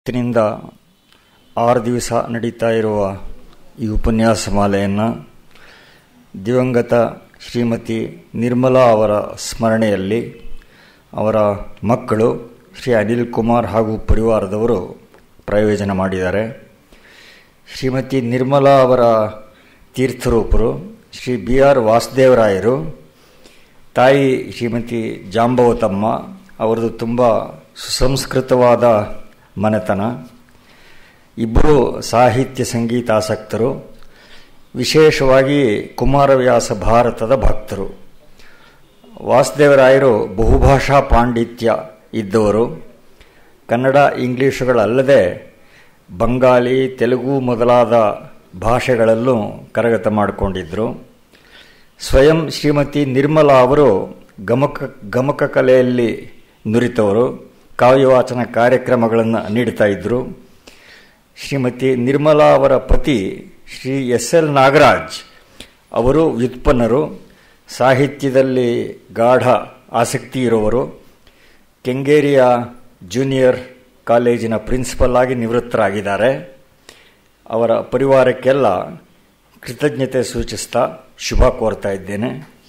ಇವತ್ತಿನಿಂದ ಆರು ದಿವಸ ನಡೀತಾ ಇರುವ ಈ ಉಪನ್ಯಾಸ ಮಾಲೆಯನ್ನು ದಿವಂಗತ ಶ್ರೀಮತಿ ನಿರ್ಮಲಾ ಅವರ ಸ್ಮರಣೆಯಲ್ಲಿ ಅವರ ಮಕ್ಕಳು ಶ್ರೀ ಅನಿಲ್ ಕುಮಾರ್ ಹಾಗೂ ಪರಿವಾರದವರು ಪ್ರಯೋಜನ ಮಾಡಿದ್ದಾರೆ ಶ್ರೀಮತಿ ನಿರ್ಮಲಾ ಅವರ ತೀರ್ಥರೂಪರು ಶ್ರೀ ಬಿ ಆರ್ ವಾಸುದೇವರಾಯರು ತಾಯಿ ಶ್ರೀಮತಿ ಜಾಂಬವತಮ್ಮ ಅವರದು ತುಂಬ ಸುಸಂಸ್ಕೃತವಾದ ಮನೆತನ ಇಬ್ಬರು ಸಾಹಿತ್ಯ ಸಂಗೀತಾಸಕ್ತರು ವಿಶೇಷವಾಗಿ ಕುಮಾರವ್ಯಾಸ ಭಾರತದ ಭಕ್ತರು ವಾಸುದೇವರಾಯರು ಬಹುಭಾಷಾ ಪಾಂಡಿತ್ಯ ಇದ್ದವರು ಕನ್ನಡ ಇಂಗ್ಲೀಷುಗಳಲ್ಲದೆ ಬಂಗಾಳಿ ತೆಲುಗು ಮೊದಲಾದ ಭಾಷೆಗಳಲ್ಲೂ ಕರಗತ ಮಾಡಿಕೊಂಡಿದ್ದರು ಸ್ವಯಂ ಶ್ರೀಮತಿ ನಿರ್ಮಲಾ ಅವರು ಗಮಕ ಗಮಕ ಕಲೆಯಲ್ಲಿ ನುರಿತವರು ಕಾವ್ಯವಾಚನ ಕಾರ್ಯಕ್ರಮಗಳನ್ನು ನೀಡ್ತಾ ಇದ್ದರು ಶ್ರೀಮತಿ ನಿರ್ಮಲಾ ಅವರ ಪತಿ ಶ್ರೀ ಎಸ್ ಎಲ್ ನಾಗರಾಜ್ ಅವರು ವ್ಯುತ್ಪನ್ನರು ಸಾಹಿತ್ಯದಲ್ಲಿ ಗಾಢ ಆಸಕ್ತಿ ಇರುವವರು ಕೆಂಗೇರಿಯ ಜೂನಿಯರ್ ಕಾಲೇಜಿನ ಪ್ರಿನ್ಸಿಪಲ್ ಆಗಿ ನಿವೃತ್ತರಾಗಿದ್ದಾರೆ ಅವರ ಪರಿವಾರಕ್ಕೆಲ್ಲ ಕೃತಜ್ಞತೆ ಸೂಚಿಸ್ತಾ ಶುಭ ಕೋರ್ತಾ ಇದ್ದೇನೆ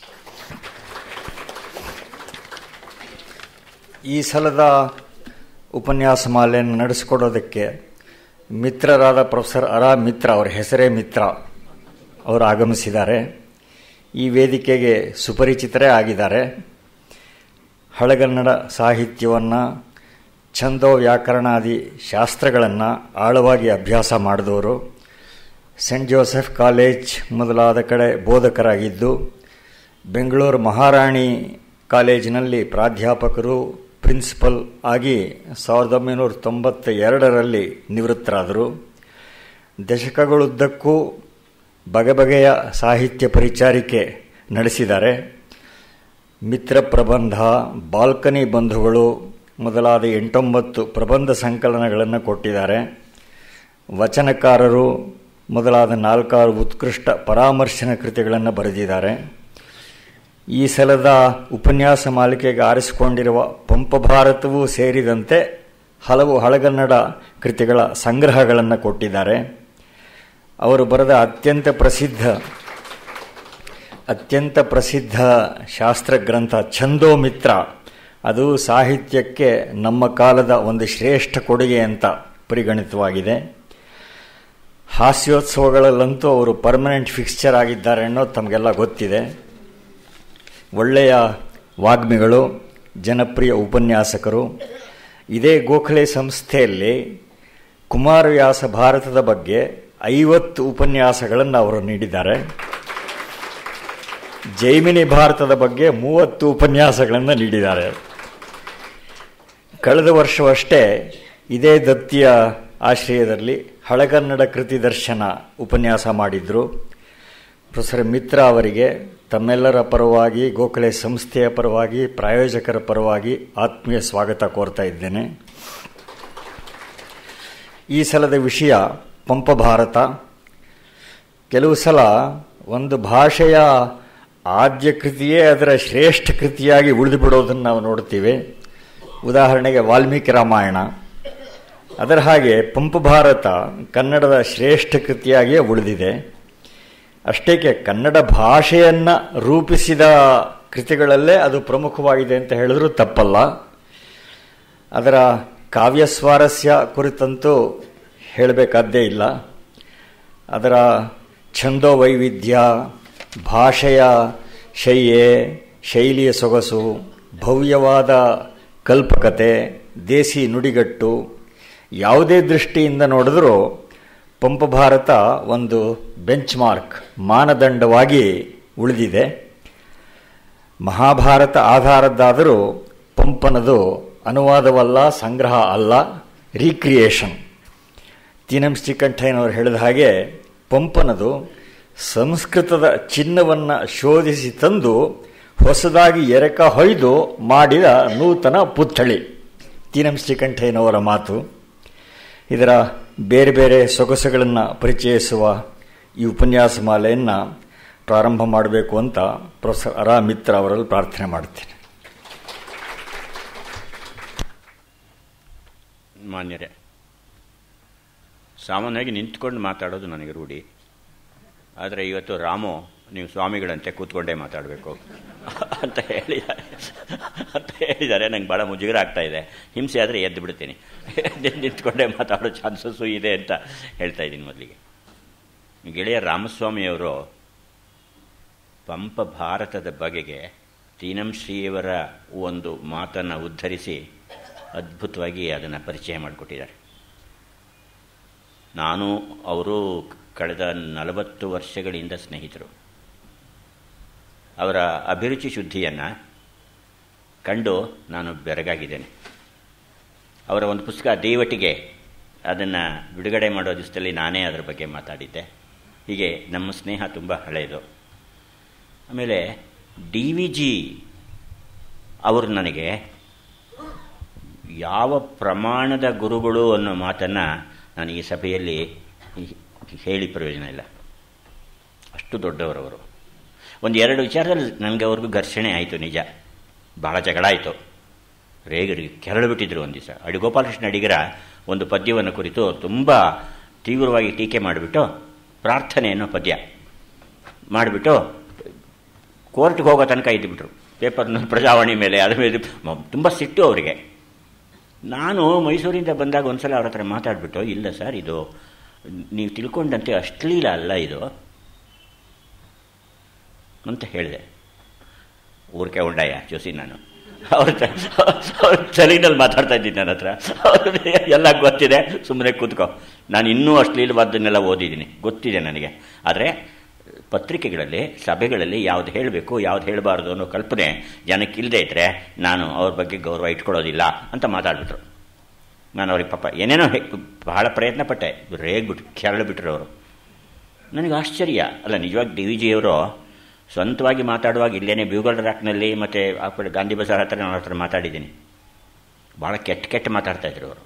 ಈ ಸಲದ ಉಪನ್ಯಾಸ ಮಾಲೆಯನ್ನು ನಡೆಸಿಕೊಡೋದಕ್ಕೆ ಮಿತ್ರರಾದ ಪ್ರೊಫೆಸರ್ ಅರಾ ಮಿತ್ರ ಅವರ ಹೆಸರೇ ಮಿತ್ರ ಅವರು ಆಗಮಿಸಿದ್ದಾರೆ ಈ ವೇದಿಕೆಗೆ ಸುಪರಿಚಿತರೇ ಆಗಿದ್ದಾರೆ ಹಳಗನ್ನಡ ಸಾಹಿತ್ಯವನ್ನು ಛಂದೋ ವ್ಯಾಕರಣಾದಿ ಶಾಸ್ತ್ರಗಳನ್ನು ಆಳವಾಗಿ ಅಭ್ಯಾಸ ಮಾಡಿದವರು ಸೆಂಟ್ ಜೋಸೆಫ್ ಕಾಲೇಜ್ ಮೊದಲಾದ ಕಡೆ ಬೋಧಕರಾಗಿದ್ದು ಬೆಂಗಳೂರು ಮಹಾರಾಣಿ ಕಾಲೇಜಿನಲ್ಲಿ ಪ್ರಾಧ್ಯಾಪಕರು ಪ್ರಿನ್ಸಿಪಲ್ ಆಗಿ ಸಾವಿರದ ಒಂಬೈನೂರ ತೊಂಬತ್ತ ಎರಡರಲ್ಲಿ ನಿವೃತ್ತರಾದರು ದಶಕಗಳುದ್ದಕ್ಕೂ ಬಗೆ ಬಗೆಯ ಸಾಹಿತ್ಯ ಪರಿಚಾರಿಕೆ ನಡೆಸಿದ್ದಾರೆ ಮಿತ್ರ ಪ್ರಬಂಧ ಬಾಲ್ಕನಿ ಬಂಧುಗಳು ಮೊದಲಾದ ಎಂಟೊಂಬತ್ತು ಪ್ರಬಂಧ ಸಂಕಲನಗಳನ್ನು ಕೊಟ್ಟಿದ್ದಾರೆ ವಚನಕಾರರು ಮೊದಲಾದ ನಾಲ್ಕಾರು ಉತ್ಕೃಷ್ಟ ಪರಾಮರ್ಶನ ಕೃತಿಗಳನ್ನು ಬರೆದಿದ್ದಾರೆ ಈ ಸಲದ ಉಪನ್ಯಾಸ ಮಾಲಿಕೆಗೆ ಆರಿಸಿಕೊಂಡಿರುವ ಪಂಪ ಭಾರತವೂ ಸೇರಿದಂತೆ ಹಲವು ಹಳಗನ್ನಡ ಕೃತಿಗಳ ಸಂಗ್ರಹಗಳನ್ನು ಕೊಟ್ಟಿದ್ದಾರೆ ಅವರು ಬರೆದ ಅತ್ಯಂತ ಪ್ರಸಿದ್ಧ ಅತ್ಯಂತ ಪ್ರಸಿದ್ಧ ಶಾಸ್ತ್ರ ಗ್ರಂಥ ಛಂದೋಮಿತ್ರ ಅದು ಸಾಹಿತ್ಯಕ್ಕೆ ನಮ್ಮ ಕಾಲದ ಒಂದು ಶ್ರೇಷ್ಠ ಕೊಡುಗೆ ಅಂತ ಪರಿಗಣಿತವಾಗಿದೆ ಹಾಸ್ಯೋತ್ಸವಗಳಲ್ಲಂತೂ ಅವರು ಪರ್ಮನೆಂಟ್ ಫಿಕ್ಸ್ಚರ್ ಆಗಿದ್ದಾರೆ ಅನ್ನೋದು ತಮಗೆಲ್ಲ ಗೊತ್ತಿದೆ ಒಳ್ಳೆಯ ವಾಗ್ಮಿಗಳು ಜನಪ್ರಿಯ ಉಪನ್ಯಾಸಕರು ಇದೇ ಗೋಖಲೆ ಸಂಸ್ಥೆಯಲ್ಲಿ ಕುಮಾರವ್ಯಾಸ ಭಾರತದ ಬಗ್ಗೆ ಐವತ್ತು ಉಪನ್ಯಾಸಗಳನ್ನು ಅವರು ನೀಡಿದ್ದಾರೆ ಜೈಮಿನಿ ಭಾರತದ ಬಗ್ಗೆ ಮೂವತ್ತು ಉಪನ್ಯಾಸಗಳನ್ನು ನೀಡಿದ್ದಾರೆ ಕಳೆದ ವರ್ಷವಷ್ಟೇ ಇದೇ ದತ್ತಿಯ ಆಶ್ರಯದಲ್ಲಿ ಹಳಗನ್ನಡ ಕೃತಿ ದರ್ಶನ ಉಪನ್ಯಾಸ ಮಾಡಿದ್ರು ಪ್ರೊಫೆಸರ್ ಮಿತ್ರ ಅವರಿಗೆ ತಮ್ಮೆಲ್ಲರ ಪರವಾಗಿ ಗೋಖಲೆ ಸಂಸ್ಥೆಯ ಪರವಾಗಿ ಪ್ರಾಯೋಜಕರ ಪರವಾಗಿ ಆತ್ಮೀಯ ಸ್ವಾಗತ ಕೋರ್ತಾ ಇದ್ದೇನೆ ಈ ಸಲದ ವಿಷಯ ಪಂಪ ಭಾರತ ಕೆಲವು ಸಲ ಒಂದು ಭಾಷೆಯ ಆದ್ಯ ಕೃತಿಯೇ ಅದರ ಶ್ರೇಷ್ಠ ಕೃತಿಯಾಗಿ ಉಳಿದು ಬಿಡೋದನ್ನು ನಾವು ನೋಡ್ತೀವಿ ಉದಾಹರಣೆಗೆ ವಾಲ್ಮೀಕಿ ರಾಮಾಯಣ ಅದರ ಹಾಗೆ ಪಂಪ ಭಾರತ ಕನ್ನಡದ ಶ್ರೇಷ್ಠ ಕೃತಿಯಾಗಿಯೇ ಉಳಿದಿದೆ ಅಷ್ಟೇಕೆ ಕನ್ನಡ ಭಾಷೆಯನ್ನು ರೂಪಿಸಿದ ಕೃತಿಗಳಲ್ಲೇ ಅದು ಪ್ರಮುಖವಾಗಿದೆ ಅಂತ ಹೇಳಿದ್ರೂ ತಪ್ಪಲ್ಲ ಅದರ ಕಾವ್ಯ ಸ್ವಾರಸ್ಯ ಕುರಿತಂತೂ ಹೇಳಬೇಕಾದ್ದೇ ಇಲ್ಲ ಅದರ ಛಂದೋ ವೈವಿಧ್ಯ ಭಾಷೆಯ ಶೈಯೆ ಶೈಲಿಯ ಸೊಗಸು ಭವ್ಯವಾದ ಕಲ್ಪಕತೆ ದೇಸಿ ನುಡಿಗಟ್ಟು ಯಾವುದೇ ದೃಷ್ಟಿಯಿಂದ ನೋಡಿದ್ರೂ ಪಂಪ ಭಾರತ ಒಂದು ಬೆಂಚ್ ಮಾರ್ಕ್ ಮಾನದಂಡವಾಗಿ ಉಳಿದಿದೆ ಮಹಾಭಾರತ ಆಧಾರದ್ದಾದರೂ ಪಂಪನದು ಅನುವಾದವಲ್ಲ ಸಂಗ್ರಹ ಅಲ್ಲ ರೀಕ್ರಿಯೇಷನ್ ತೀನಂ ಶ್ರೀಕಂಠಯ್ಯನವರು ಹೇಳಿದ ಹಾಗೆ ಪಂಪನದು ಸಂಸ್ಕೃತದ ಚಿನ್ನವನ್ನು ಶೋಧಿಸಿ ತಂದು ಹೊಸದಾಗಿ ಎರಕ ಹೊಯ್ದು ಮಾಡಿದ ನೂತನ ಪುತ್ಥಳಿ ತೀನಂ ಶ್ರೀಕಂಠಯ್ಯನವರ ಮಾತು ಇದರ ಬೇರೆ ಬೇರೆ ಸೊಗಸುಗಳನ್ನು ಪರಿಚಯಿಸುವ ಈ ಉಪನ್ಯಾಸ ಮಾಲೆಯನ್ನು ಪ್ರಾರಂಭ ಮಾಡಬೇಕು ಅಂತ ಪ್ರೊಫೆಸರ್ ಅರಾ ಮಿತ್ರ ಅವರಲ್ಲಿ ಪ್ರಾರ್ಥನೆ ಮಾಡ್ತೇನೆ ಮಾನ್ಯರೇ ಸಾಮಾನ್ಯವಾಗಿ ನಿಂತ್ಕೊಂಡು ಮಾತಾಡೋದು ನನಗೆ ರೂಢಿ ಆದರೆ ಇವತ್ತು ರಾಮು ನೀವು ಸ್ವಾಮಿಗಳಂತೆ ಕೂತ್ಕೊಂಡೇ ಮಾತಾಡಬೇಕು ಅಂತ ಹೇಳಿದ್ದಾರೆ ಅಂತ ಹೇಳಿದ್ದಾರೆ ನಂಗೆ ಭಾಳ ಮುಜುಗರ ಆಗ್ತಾ ಇದೆ ಹಿಂಸೆ ಆದರೆ ಎದ್ದು ಬಿಡ್ತೀನಿ ನಿಂತ್ಕೊಂಡೇ ಮಾತಾಡೋ ಚಾನ್ಸಸ್ಸು ಇದೆ ಅಂತ ಹೇಳ್ತಾ ಇದ್ದೀನಿ ಮೊದಲಿಗೆ ಗೆಳೆಯ ರಾಮಸ್ವಾಮಿಯವರು ಪಂಪ ಭಾರತದ ಬಗೆಗೆ ತೀನಂಶ್ರೀಯವರ ಒಂದು ಮಾತನ್ನು ಉದ್ಧರಿಸಿ ಅದ್ಭುತವಾಗಿ ಅದನ್ನು ಪರಿಚಯ ಮಾಡಿಕೊಟ್ಟಿದ್ದಾರೆ ನಾನು ಅವರು ಕಳೆದ ನಲವತ್ತು ವರ್ಷಗಳಿಂದ ಸ್ನೇಹಿತರು ಅವರ ಅಭಿರುಚಿ ಶುದ್ಧಿಯನ್ನು ಕಂಡು ನಾನು ಬೆರಗಾಗಿದ್ದೇನೆ ಅವರ ಒಂದು ಪುಸ್ತಕ ದೇವಟಿಗೆ ಅದನ್ನು ಬಿಡುಗಡೆ ಮಾಡೋ ದಿವಸದಲ್ಲಿ ನಾನೇ ಅದರ ಬಗ್ಗೆ ಮಾತಾಡಿದ್ದೆ ಹೀಗೆ ನಮ್ಮ ಸ್ನೇಹ ತುಂಬ ಹಳೆಯದು ಆಮೇಲೆ ಡಿ ವಿ ಜಿ ಅವರು ನನಗೆ ಯಾವ ಪ್ರಮಾಣದ ಗುರುಗಳು ಅನ್ನೋ ಮಾತನ್ನು ನಾನು ಈ ಸಭೆಯಲ್ಲಿ ಹೇಳಿ ಪ್ರಯೋಜನ ಇಲ್ಲ ಅಷ್ಟು ದೊಡ್ಡವರವರು ಒಂದು ಎರಡು ವಿಚಾರದಲ್ಲಿ ನನಗೆ ಅವ್ರಿಗೂ ಘರ್ಷಣೆ ಆಯಿತು ನಿಜ ಭಾಳ ಜಗಳ ಆಯಿತು ರೇಗರಿಗೆ ಕೆರಳು ಬಿಟ್ಟಿದ್ರು ಒಂದು ದಿವಸ ಅಡಿಗೋಪಾಲಕೃಷ್ಣ ಅಡಿಗರ ಒಂದು ಪದ್ಯವನ್ನು ಕುರಿತು ತುಂಬ ತೀವ್ರವಾಗಿ ಟೀಕೆ ಮಾಡಿಬಿಟ್ಟು ಪ್ರಾರ್ಥನೆ ಅನ್ನೋ ಪದ್ಯ ಮಾಡಿಬಿಟ್ಟು ಕೋರ್ಟ್ಗೆ ಹೋಗೋ ತನಕ ಇದ್ದುಬಿಟ್ರು ಪೇಪರ್ನ ಪ್ರಜಾವಾಣಿ ಮೇಲೆ ಅದ್ರ ಮೇಲೆ ತುಂಬ ಸಿಟ್ಟು ಅವರಿಗೆ ನಾನು ಮೈಸೂರಿಂದ ಬಂದಾಗ ಒಂದ್ಸಲ ಅವ್ರ ಹತ್ರ ಮಾತಾಡಿಬಿಟ್ಟು ಇಲ್ಲ ಸರ್ ಇದು ನೀವು ತಿಳ್ಕೊಂಡಂತೆ ಅಶ್ಲೀಲ ಅಲ್ಲ ಇದು ಅಂತ ಹೇಳಿದೆ ಊರಿಕೆ ಉಂಡಯ್ಯ ಜೋಸಿ ನಾನು ಅವ್ರ ಅವ್ರ ತಲೆನಲ್ಲಿ ಮಾತಾಡ್ತಾ ಇದ್ದೀನಿ ನನ್ನ ಹತ್ರ ಎಲ್ಲ ಗೊತ್ತಿದೆ ಸುಮ್ಮನೆ ಕೂತ್ಕೋ ನಾನು ಇನ್ನೂ ಅಶ್ಲೀಲವಾದ್ದನ್ನೆಲ್ಲ ಓದಿದ್ದೀನಿ ಗೊತ್ತಿದೆ ನನಗೆ ಆದರೆ ಪತ್ರಿಕೆಗಳಲ್ಲಿ ಸಭೆಗಳಲ್ಲಿ ಯಾವ್ದು ಹೇಳಬೇಕು ಯಾವ್ದು ಹೇಳಬಾರ್ದು ಅನ್ನೋ ಕಲ್ಪನೆ ಜನಕ್ಕೆ ಇಲ್ಲದೆ ಇದ್ದರೆ ನಾನು ಅವ್ರ ಬಗ್ಗೆ ಗೌರವ ಇಟ್ಕೊಳ್ಳೋದಿಲ್ಲ ಅಂತ ಮಾತಾಡ್ಬಿಟ್ರು ನಾನು ಅವ್ರಿಗೆ ಪಾಪ ಏನೇನೋ ಬಹಳ ಪ್ರಯತ್ನ ಪಟ್ಟೆ ರೇಗ್ಬಿಟ್ಟು ಕೆರಳು ಬಿಟ್ರು ಅವರು ನನಗೆ ಆಶ್ಚರ್ಯ ಅಲ್ಲ ನಿಜವಾಗಿ ಡಿ ವಿ ಜಿಯವರು ಸ್ವಂತವಾಗಿ ಮಾತಾಡುವಾಗ ಇಲ್ಲೇನೆ ಬ್ಯೂಗಲ್ ರಾಕ್ನಲ್ಲಿ ಮತ್ತು ಆ ಕಡೆ ಗಾಂಧಿ ಬಜಾರ್ ಹತ್ರ ನನ್ನ ಹತ್ರ ಮಾತಾಡಿದ್ದೀನಿ ಭಾಳ ಕೆಟ್ಟ ಕೆಟ್ಟ ಮಾತಾಡ್ತಾಯಿದ್ರು ಅವರು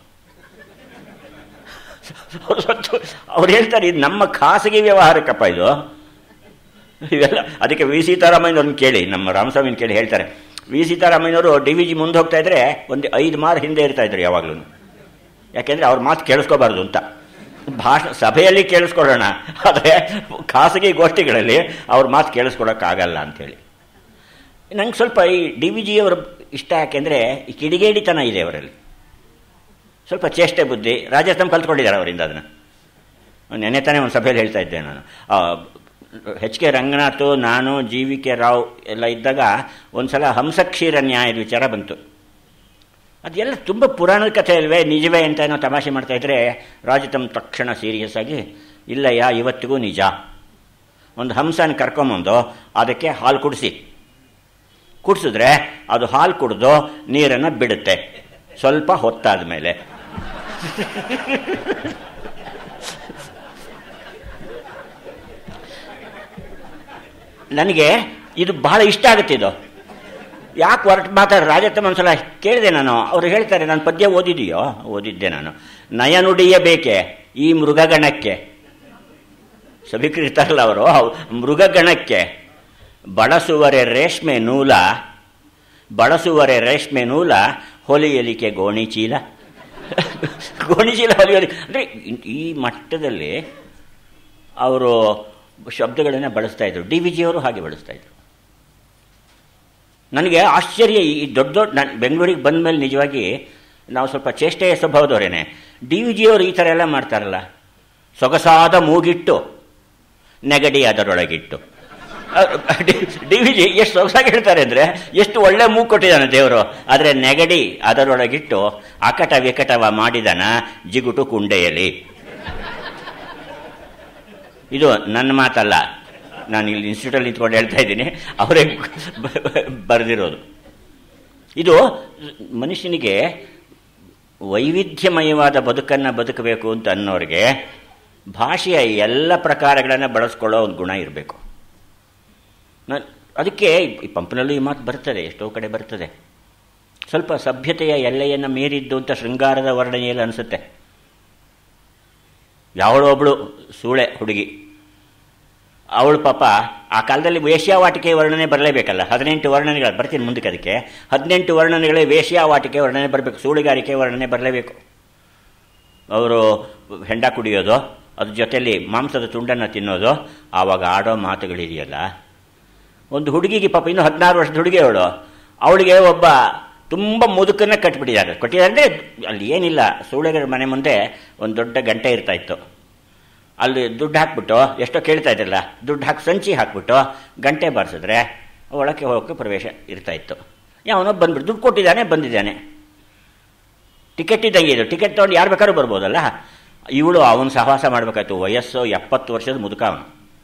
ಅವ್ರು ಹೇಳ್ತಾರೆ ಇದು ನಮ್ಮ ಖಾಸಗಿ ವ್ಯವಹಾರಕ್ಕಪ್ಪ ಇದು ಇವೆಲ್ಲ ಅದಕ್ಕೆ ವಿ ಸೀತಾರಾಮಯ್ಯನವ್ರನ್ನ ಕೇಳಿ ನಮ್ಮ ರಾಮಸ್ವಾಮಿನ ಕೇಳಿ ಹೇಳ್ತಾರೆ ವಿ ಸೀತಾರಾಮಯ್ಯನವರು ಡಿ ವಿ ಜಿ ಮುಂದೆ ಹೋಗ್ತಾ ಇದ್ರೆ ಒಂದು ಐದು ಮಾರು ಹಿಂದೆ ಇರ್ತಾ ಇದ್ರು ಯಾವಾಗಲೂ ಯಾಕೆಂದರೆ ಅವ್ರ ಮಾತು ಕೇಳಿಸ್ಕೋಬಾರ್ದು ಅಂತ ಭಾಷಣ ಸಭೆಯಲ್ಲಿ ಕೇಳಿಸ್ಕೊಳ್ಳೋಣ ಆದರೆ ಖಾಸಗಿ ಗೋಷ್ಠಿಗಳಲ್ಲಿ ಅವ್ರ ಮಾತು ಕೇಳಿಸ್ಕೊಳಕ್ಕಾಗಲ್ಲ ಅಂಥೇಳಿ ನಂಗೆ ಸ್ವಲ್ಪ ಈ ಡಿ ವಿ ಜಿಯವರು ಇಷ್ಟ ಯಾಕೆಂದರೆ ಈ ಕಿಡಿಗೇಡಿತನ ಇದೆ ಅವರಲ್ಲಿ ಸ್ವಲ್ಪ ಚೇಷ್ಟೆ ಬುದ್ಧಿ ರಾಜಸ್ಥಾನ ಕಲ್ತ್ಕೊಂಡಿದ್ದಾರೆ ಅವರಿಂದ ಅದನ್ನು ನೆನೆ ತಾನೇ ಒಂದು ಸಭೆಯಲ್ಲಿ ಹೇಳ್ತಾ ಇದ್ದೆ ನಾನು ಎಚ್ ಕೆ ರಂಗನಾಥ್ ನಾನು ಜಿ ವಿ ಕೆ ರಾವ್ ಎಲ್ಲ ಇದ್ದಾಗ ಒಂದು ಸಲ ಹಂಸಕ್ಷೀರ ನ್ಯಾಯದ ವಿಚಾರ ಬಂತು ಅದೆಲ್ಲ ತುಂಬ ಪುರಾಣದ ಕಥೆ ಅಲ್ವೇ ನಿಜವೇ ಅಂತ ಏನೋ ತಮಾಷೆ ಮಾಡ್ತಾಯಿದ್ರೆ ರಾಜತಮ್ ತಕ್ಷಣ ಸೀರಿಯಸ್ ಆಗಿ ಇಲ್ಲಯ್ಯ ಇವತ್ತಿಗೂ ನಿಜ ಒಂದು ಹಂಸನ ಕರ್ಕೊಂಬಂದು ಅದಕ್ಕೆ ಹಾಲು ಕುಡಿಸಿ ಕುಡಿಸಿದ್ರೆ ಅದು ಹಾಲು ಕುಡಿದು ನೀರನ್ನು ಬಿಡುತ್ತೆ ಸ್ವಲ್ಪ ಹೊತ್ತಾದ ಮೇಲೆ ನನಗೆ ಇದು ಬಹಳ ಇಷ್ಟ ಆಗುತ್ತೆ ಇದು ಯಾಕೆ ಹೊರಟು ಮಾತಾಡ ರಾಜತ್ತಮ್ಮ ಒಂದ್ಸಲ ಕೇಳಿದೆ ನಾನು ಅವರು ಹೇಳ್ತಾರೆ ನಾನು ಪದ್ಯ ಓದಿದೆಯೋ ಓದಿದ್ದೆ ನಾನು ನಯನುಡಿಯ ಬೇಕೆ ಈ ಮೃಗಗಣಕ್ಕೆ ಸಭಿಕರಿರ್ತಾರಲ್ಲ ಅವರು ಮೃಗಗಣಕ್ಕೆ ಬಳಸುವರೆ ರೇಷ್ಮೆ ನೂಲ ಬಳಸುವರೆ ರೇಷ್ಮೆ ನೂಲ ಹೊಲಿಯಲಿಕೆ ಗೋಣಿ ಚೀಲ ಗೋಣಿ ಚೀಲ ಹೊಲಿಯಲಿ ಅಂದರೆ ಈ ಮಟ್ಟದಲ್ಲಿ ಅವರು ಶಬ್ದಗಳನ್ನು ಬಳಸ್ತಾ ಇದ್ರು ಡಿ ವಿ ಜಿಯವರು ಹಾಗೆ ಬಳಸ್ತಾ ಇದ್ರು ನನಗೆ ಆಶ್ಚರ್ಯ ಈ ದೊಡ್ಡ ದೊಡ್ಡ ನಾನು ಬೆಂಗಳೂರಿಗೆ ಬಂದ ಮೇಲೆ ನಿಜವಾಗಿ ನಾವು ಸ್ವಲ್ಪ ಚೇಷ್ಟೆಯ ಸ್ವಭಾವದವರೇನೆ ಡಿ ವಿ ಜಿಯವರು ಈ ಥರ ಎಲ್ಲ ಮಾಡ್ತಾರಲ್ಲ ಸೊಗಸಾದ ಮೂಗಿಟ್ಟು ನೆಗಡಿ ಅದರೊಳಗಿಟ್ಟು ಡಿ ವಿ ಜಿ ಎಷ್ಟು ಸೊಗಸಾಗಿ ಹೇಳ್ತಾರೆ ಅಂದರೆ ಎಷ್ಟು ಒಳ್ಳೆ ಮೂಗು ಕೊಟ್ಟಿದ್ದಾನೆ ದೇವರು ಆದರೆ ನೆಗಡಿ ಅದರೊಳಗಿಟ್ಟು ಅಕಟ ವಿಕಟವ ಮಾಡಿದನ ಜಿಗುಟು ಕುಂಡೆಯಲ್ಲಿ ಇದು ನನ್ನ ಮಾತಲ್ಲ ನಾನು ಇಲ್ಲಿ ಇನ್ಸ್ಟಿಟ್ಯೂಟಲ್ಲಿ ನಿಂತ್ಕೊಂಡು ಹೇಳ್ತಾ ಇದ್ದೀನಿ ಅವರೇ ಬರೆದಿರೋದು ಇದು ಮನುಷ್ಯನಿಗೆ ವೈವಿಧ್ಯಮಯವಾದ ಬದುಕನ್ನು ಬದುಕಬೇಕು ಅಂತ ಅನ್ನೋರಿಗೆ ಭಾಷೆಯ ಎಲ್ಲ ಪ್ರಕಾರಗಳನ್ನು ಬಳಸ್ಕೊಳ್ಳೋ ಒಂದು ಗುಣ ಇರಬೇಕು ಅದಕ್ಕೆ ಈ ಪಂಪ್ನಲ್ಲೂ ಈ ಮಾತು ಬರ್ತದೆ ಎಷ್ಟೋ ಕಡೆ ಬರ್ತದೆ ಸ್ವಲ್ಪ ಸಭ್ಯತೆಯ ಎಲ್ಲೆಯನ್ನು ಮೀರಿದ್ದು ಅಂತ ಶೃಂಗಾರದ ವರ್ಣನೆಯಲ್ಲಿ ಅನಿಸುತ್ತೆ ಯಾವಳೊಬ್ಬಳು ಸೂಳೆ ಹುಡುಗಿ ಅವಳು ಪಾಪ ಆ ಕಾಲದಲ್ಲಿ ವೇಶ್ಯಾವಾಟಿಕೆ ವರ್ಣನೆ ಬರಲೇಬೇಕಲ್ಲ ಹದಿನೆಂಟು ವರ್ಣನೆಗಳು ಬರ್ತೀನಿ ಮುಂದಕ್ಕೆ ಅದಕ್ಕೆ ಹದಿನೆಂಟು ವರ್ಣನೆಗಳೇ ವೇಶ್ಯಾವಾಟಿಕೆ ವರ್ಣನೆ ಬರಬೇಕು ಸೂಳಿಗಾರಿಕೆ ವರ್ಣನೆ ಬರಲೇಬೇಕು ಅವರು ಹೆಂಡ ಕುಡಿಯೋದು ಅದ್ರ ಜೊತೆಯಲ್ಲಿ ಮಾಂಸದ ತುಂಡನ್ನು ತಿನ್ನೋದು ಆವಾಗ ಆಡೋ ಮಾತುಗಳಿದೆಯಲ್ಲ ಒಂದು ಹುಡುಗಿಗೆ ಪಾಪ ಇನ್ನೂ ಹದಿನಾರು ವರ್ಷದ ಹುಡುಗಿ ಅವಳು ಅವಳಿಗೆ ಒಬ್ಬ ತುಂಬ ಮುದುಕನ್ನ ಕಟ್ಬಿಟ್ಟಿದ್ದಾರೆ ಕೊಟ್ಟಿದ್ದಾರೆ ಅಂದರೆ ಅಲ್ಲಿ ಏನಿಲ್ಲ ಸೂಳೆಗಳ ಮನೆ ಮುಂದೆ ಒಂದು ದೊಡ್ಡ ಗಂಟೆ ಇರ್ತಾ ಇತ್ತು ಅಲ್ಲಿ ದುಡ್ಡು ಹಾಕ್ಬಿಟ್ಟು ಎಷ್ಟೋ ಕೇಳ್ತಾ ಇದ್ರಲ್ಲ ದುಡ್ಡು ಹಾಕಿ ಸಂಚಿ ಹಾಕ್ಬಿಟ್ಟು ಗಂಟೆ ಬಾರಿಸಿದ್ರೆ ಒಳಕ್ಕೆ ಹೋಗೋಕ್ಕೆ ಪ್ರವೇಶ ಇರ್ತಾ ಇತ್ತು ಯಾವನೋ ಬಂದ್ಬಿಟ್ಟು ದುಡ್ಡು ಕೊಟ್ಟಿದ್ದಾನೆ ಬಂದಿದ್ದಾನೆ ಟಿಕೆಟ್ ಇದ್ದಂಗೆ ಇದು ಟಿಕೆಟ್ ತೊಗೊಂಡು ಯಾರು ಬೇಕಾದ್ರೂ ಬರ್ಬೋದಲ್ಲ ಇವಳು ಅವನು ಸಹವಾಸ ಮಾಡಬೇಕಾಯ್ತು ವಯಸ್ಸು ಎಪ್ಪತ್ತು ವರ್ಷದ ಮುದುಕ ಅವನು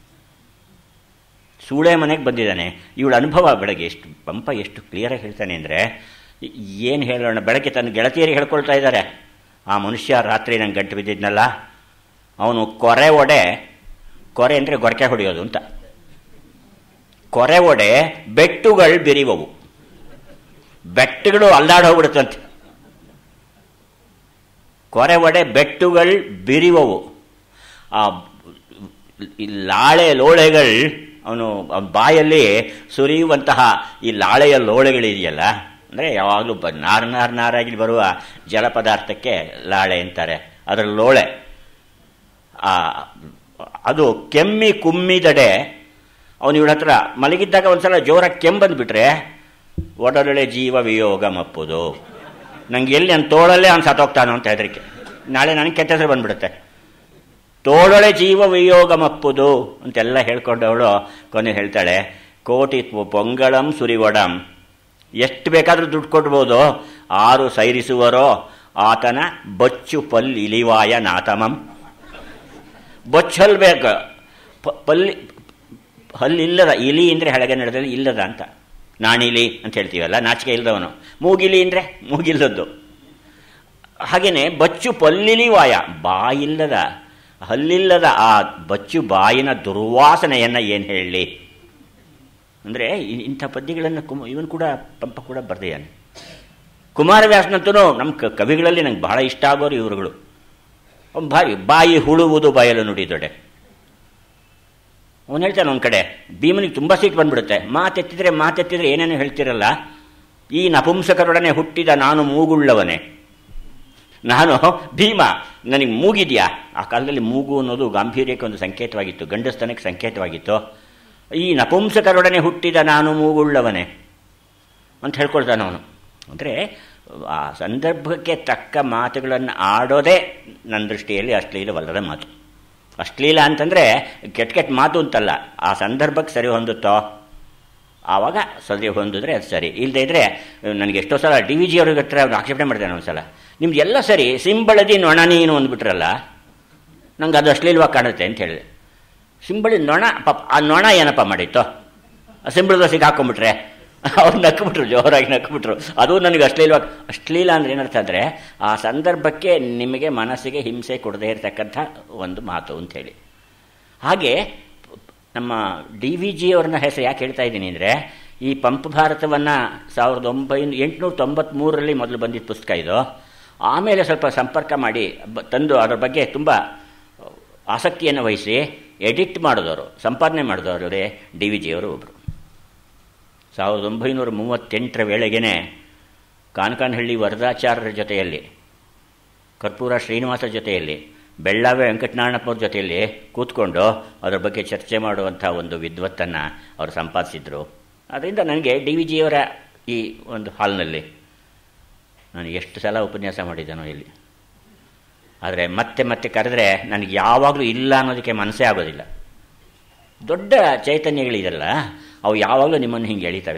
ಸೂಳೆ ಮನೆಗೆ ಬಂದಿದ್ದಾನೆ ಇವಳ ಅನುಭವ ಬೆಳಗ್ಗೆ ಎಷ್ಟು ಪಂಪ ಎಷ್ಟು ಕ್ಲಿಯರಾಗಿ ಹೇಳ್ತಾನೆ ಅಂದರೆ ಏನು ಹೇಳೋಣ ಬೆಳಗ್ಗೆ ತನ್ನ ಗೆಳತಿಯರಿಗೆ ಹೇಳ್ಕೊಳ್ತಾ ಇದ್ದಾರೆ ಆ ಮನುಷ್ಯ ರಾತ್ರಿ ನಂಗೆ ಗಂಟು ಬಿದ್ದಿದ್ನಲ್ಲ ಅವನು ಕೊರೆ ಒಡೆ ಕೊರೆ ಅಂದರೆ ಗೊರಕೆ ಹೊಡೆಯೋದು ಅಂತ ಕೊರೆ ಒಡೆ ಬೆಟ್ಟುಗಳು ಬಿರಿವವು ಬೆಟ್ಟಗಳು ಅಲ್ಲಾಡ್ ಹೋಗ್ಬಿಡುತ್ತಂತೆ ಕೊರೆ ಒಡೆ ಬೆಟ್ಟುಗಳು ಬಿರಿವವು ಆ ಈ ಲಾಳೆ ಲೋಳೆಗಳು ಅವನು ಬಾಯಲ್ಲಿ ಸುರಿಯುವಂತಹ ಈ ಲಾಳೆಯ ಲೋಳೆಗಳಿದೆಯಲ್ಲ ಅಂದರೆ ಯಾವಾಗಲೂ ಬ ನಾರ್ ನಾರ್ ನಾರಾಗಿ ಬರುವ ಜಲ ಪದಾರ್ಥಕ್ಕೆ ಲಾಳೆ ಅಂತಾರೆ ಅದರ ಲೋಳೆ ಅದು ಕೆಮ್ಮಿ ಕುಮ್ಮಿದಡೆ ಅವನು ಇವಳ ಹತ್ರ ಮಲಗಿದ್ದಾಗ ಒಂದ್ಸಲ ಜೋರಾಗಿ ಕೆಂಬಂದ್ಬಿಟ್ರೆ ಒಡಲೊಳೆ ಜೀವ ವಿಯೋಗ ಮಪ್ಪುದು ನಂಗೆ ಎಲ್ಲಿ ನನ್ನ ತೋಳಲ್ಲೇ ಅವ್ನು ಸತ್ತೋಗ್ತಾನೋ ಅಂತ ಹೆದರಿಕೆ ನಾಳೆ ನನಗೆ ಕೆಟ್ಟ ಹೆಸರು ಬಂದ್ಬಿಡುತ್ತೆ ತೋಳೊಳೆ ಜೀವ ವಿಯೋಗ ಮಪ್ಪುದು ಅಂತೆಲ್ಲ ಹೇಳ್ಕೊಂಡವಳು ಕೊನೆ ಹೇಳ್ತಾಳೆ ಕೋಟಿ ಪೊಂಗಳಂ ಸುರಿವಡಂ ಎಷ್ಟು ಬೇಕಾದರೂ ದುಡ್ಡು ಕೊಡ್ಬೋದು ಆರು ಸೈರಿಸುವರೋ ಆತನ ಬಚ್ಚು ಪಲ್ ಇಲಿವಾಯ ನಾತಮಂ ಬೊಚ್ಚಲ್ಬೇಕು ಪಲ್ಲಿ ಹಲ್ಲಿಲ್ಲದ ಇಲಿ ಅಂದರೆ ಹಳಗೆ ನಡೆದಲ್ಲಿ ಇಲ್ಲದ ಅಂತ ನಾಣಿಲಿ ಅಂತ ಹೇಳ್ತೀವಲ್ಲ ನಾಚಿಕೆ ಇಲ್ಲದವನು ಮೂಗಿಲಿ ಅಂದರೆ ಮೂಗಿಲ್ಲದ್ದು ಹಾಗೆಯೇ ಬಚ್ಚು ಪಲ್ಲಿಲಿ ವಾಯ ಬಾಯಿಲ್ಲದ ಹಲ್ಲಿಲ್ಲದ ಆ ಬಚ್ಚು ಬಾಯಿನ ದುರ್ವಾಸನೆಯನ್ನು ಏನು ಹೇಳಲಿ ಅಂದರೆ ಇಂಥ ಪದ್ಯಗಳನ್ನು ಕುಮ ಇವನು ಕೂಡ ಪಂಪ ಕೂಡ ಬರ್ದಿದ್ದಾನೆ ಕುಮಾರವ್ಯಾಸನಂತೂ ನಮ್ಮ ಕವಿಗಳಲ್ಲಿ ನಂಗೆ ಬಹಳ ಇಷ್ಟ ಆಗೋರು ಇವರುಗಳು ಬಾಯಿ ಬಾಯಿ ಹುಳುವುದು ಬಾಯಲು ನುಡಿದೊಡೆ ಅವನು ಹೇಳ್ತಾನೆ ಒಂದು ಕಡೆ ಭೀಮನಿಗೆ ತುಂಬ ಸೀಟ್ ಬಂದ್ಬಿಡುತ್ತೆ ಮಾತೆತ್ತಿದ್ರೆ ಮಾತೆತ್ತಿದ್ರೆ ಏನೇನು ಹೇಳ್ತಿರಲ್ಲ ಈ ನಪುಂಸಕರೊಡನೆ ಹುಟ್ಟಿದ ನಾನು ಮೂಗುಳ್ಳವನೇ ನಾನು ಭೀಮ ನನಗೆ ಮೂಗಿದೆಯಾ ಆ ಕಾಲದಲ್ಲಿ ಮೂಗು ಅನ್ನೋದು ಗಾಂಭೀರ್ಯಕ್ಕೆ ಒಂದು ಸಂಕೇತವಾಗಿತ್ತು ಗಂಡಸ್ತನಕ್ಕೆ ಸಂಕೇತವಾಗಿತ್ತು ಈ ನಪುಂಸಕರೊಡನೆ ಹುಟ್ಟಿದ ನಾನು ಮೂಗುಳ್ಳವನೇ ಅಂತ ಹೇಳ್ಕೊಳ್ತಾನೆ ಅವನು ಅಂದರೆ ಆ ಸಂದರ್ಭಕ್ಕೆ ತಕ್ಕ ಮಾತುಗಳನ್ನು ಆಡೋದೇ ನನ್ನ ದೃಷ್ಟಿಯಲ್ಲಿ ಅಶ್ಲೀಲವಲ್ಲದ ಮಾತು ಅಶ್ಲೀಲ ಅಂತಂದರೆ ಕೆಟ್ಟ ಕೆಟ್ಟ ಮಾತು ಅಂತಲ್ಲ ಆ ಸಂದರ್ಭಕ್ಕೆ ಸರಿ ಹೊಂದುತ್ತೋ ಆವಾಗ ಸರಿ ಹೊಂದಿದ್ರೆ ಅದು ಸರಿ ಇಲ್ಲದೆ ಇದ್ದರೆ ನನಗೆ ಎಷ್ಟೋ ಸಲ ಡಿ ವಿ ಜಿ ಅವ್ರಿಗೆ ಹತ್ರ ಅವ್ರು ಆಕ್ಷೇಪಣೆ ಮಾಡ್ತಾನೆ ಒಂದು ಸಲ ನಿಮ್ದು ಎಲ್ಲ ಸರಿ ಸಿಂಬಳದಿ ನೊಣ ನೀನು ಅಂದ್ಬಿಟ್ರಲ್ಲ ನಂಗೆ ಅದು ಅಶ್ಲೀಲವಾಗಿ ಕಾಣುತ್ತೆ ಅಂತ ಹೇಳಿದೆ ಸಿಂಬಳಿ ನೊಣ ಪಾಪ ಆ ನೊಣ ಏನಪ್ಪ ಮಾಡಿತ್ತು ಆ ಸಿಂಬಳ ದೋಸೆಗೆ ಹಾಕೊಂಡ್ಬಿಟ್ರೆ ಅವ್ರು ನಕ್ಬಿಟ್ರು ಜೋರಾಗಿ ನಕ್ಬಿಟ್ರು ಅದು ನನಗೆ ಅಶ್ಲೀಲವಾಗಿ ಅಶ್ಲೀಲ ಅಂದ್ರೆ ಏನರ್ಥ ಅಂದರೆ ಆ ಸಂದರ್ಭಕ್ಕೆ ನಿಮಗೆ ಮನಸ್ಸಿಗೆ ಹಿಂಸೆ ಕೊಡದೇ ಇರತಕ್ಕಂಥ ಒಂದು ಮಾತು ಅಂಥೇಳಿ ಹಾಗೆ ನಮ್ಮ ಡಿ ವಿ ಜಿ ಅವ್ರನ್ನ ಹೆಸರು ಯಾಕೆ ಹೇಳ್ತಾ ಇದ್ದೀನಿ ಅಂದರೆ ಈ ಪಂಪ ಭಾರತವನ್ನು ಸಾವಿರದ ಒಂಬೈನೂರ ಎಂಟುನೂರ ತೊಂಬತ್ತ್ಮೂರರಲ್ಲಿ ಮೊದಲು ಬಂದಿದ್ದ ಪುಸ್ತಕ ಇದು ಆಮೇಲೆ ಸ್ವಲ್ಪ ಸಂಪರ್ಕ ಮಾಡಿ ಬ ತಂದು ಅದರ ಬಗ್ಗೆ ತುಂಬ ಆಸಕ್ತಿಯನ್ನು ವಹಿಸಿ ಎಡಿಟ್ ಮಾಡಿದವರು ಸಂಪಾದನೆ ಮಾಡಿದವರೇ ಡಿ ವಿ ಜಿಯವರು ಒಬ್ಬರು ಸಾವಿರದ ಒಂಬೈನೂರ ಮೂವತ್ತೆಂಟರ ವೇಳೆಗೇ ಕಾನಕಾನಹಳ್ಳಿ ವರದಾಚಾರ್ಯರ ಜೊತೆಯಲ್ಲಿ ಕರ್ಪೂರ ಶ್ರೀನಿವಾಸರ ಜೊತೆಯಲ್ಲಿ ಬೆಳ್ಳಾವೆ ವೆಂಕಟನಾರಾಯಣಪ್ಪವ್ರ ಜೊತೆಯಲ್ಲಿ ಕೂತ್ಕೊಂಡು ಅದರ ಬಗ್ಗೆ ಚರ್ಚೆ ಮಾಡುವಂಥ ಒಂದು ವಿದ್ವತ್ತನ್ನು ಅವರು ಸಂಪಾದಿಸಿದರು ಅದರಿಂದ ನನಗೆ ಡಿ ವಿ ಜಿಯವರ ಈ ಒಂದು ಹಾಲ್ನಲ್ಲಿ ನಾನು ಎಷ್ಟು ಸಲ ಉಪನ್ಯಾಸ ಮಾಡಿದ್ದಾನೋ ಇಲ್ಲಿ ಆದರೆ ಮತ್ತೆ ಮತ್ತೆ ಕರೆದ್ರೆ ನನಗೆ ಯಾವಾಗಲೂ ಇಲ್ಲ ಅನ್ನೋದಕ್ಕೆ ಮನಸ್ಸೇ ಆಗೋದಿಲ್ಲ ದೊಡ್ಡ ಚೈತನ್ಯಗಳಿದೆಲ್ಲ ಅವು ಯಾವಾಗಲೂ ನಿಮ್ಮನ್ನು ಹಿಂಗೆ ಎಳಿತವೆ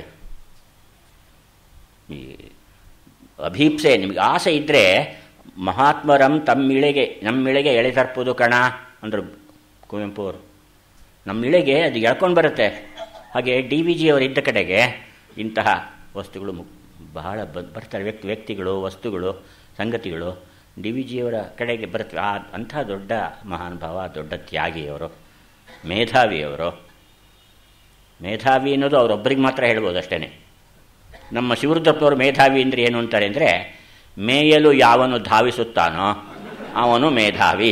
ಈ ಅಭೀಪ್ಸೆ ನಿಮಗೆ ಆಸೆ ಇದ್ದರೆ ಮಹಾತ್ಮರಂ ತಮ್ಮಿಳೆಗೆ ನಮ್ಮಿಳೆಗೆ ಎಳೆತರ್ಪುದು ಕಣ ಅಂದರು ಕುವೆಂಪು ಅವರು ನಮ್ಮಿಳೆಗೆ ಅದು ಎಳ್ಕೊಂಡು ಬರುತ್ತೆ ಹಾಗೆ ಡಿ ವಿ ಜಿ ಅವರು ಇದ್ದ ಕಡೆಗೆ ಇಂತಹ ವಸ್ತುಗಳು ಬಹಳ ಬರ್ತಾರೆ ವ್ಯಕ್ತಿ ವ್ಯಕ್ತಿಗಳು ವಸ್ತುಗಳು ಸಂಗತಿಗಳು ಡಿ ವಿ ಜಿಯವರ ಕಡೆಗೆ ಬರುತ್ತೆ ಆ ಅಂಥ ದೊಡ್ಡ ಮಹಾನುಭಾವ ದೊಡ್ಡ ತ್ಯಾಗಿಯವರು ಮೇಧಾವಿಯವರು ಮೇಧಾವಿ ಅನ್ನೋದು ಅವರೊಬ್ಬರಿಗೆ ಮಾತ್ರ ಹೇಳ್ಬೋದು ಅಷ್ಟೇ ನಮ್ಮ ಶಿವರುದ್ರಪ್ಪನವರು ಮೇಧಾವಿ ಅಂದರೆ ಏನು ಅಂತಾರೆ ಅಂದರೆ ಮೇಯಲು ಯಾವನು ಧಾವಿಸುತ್ತಾನೋ ಅವನು ಮೇಧಾವಿ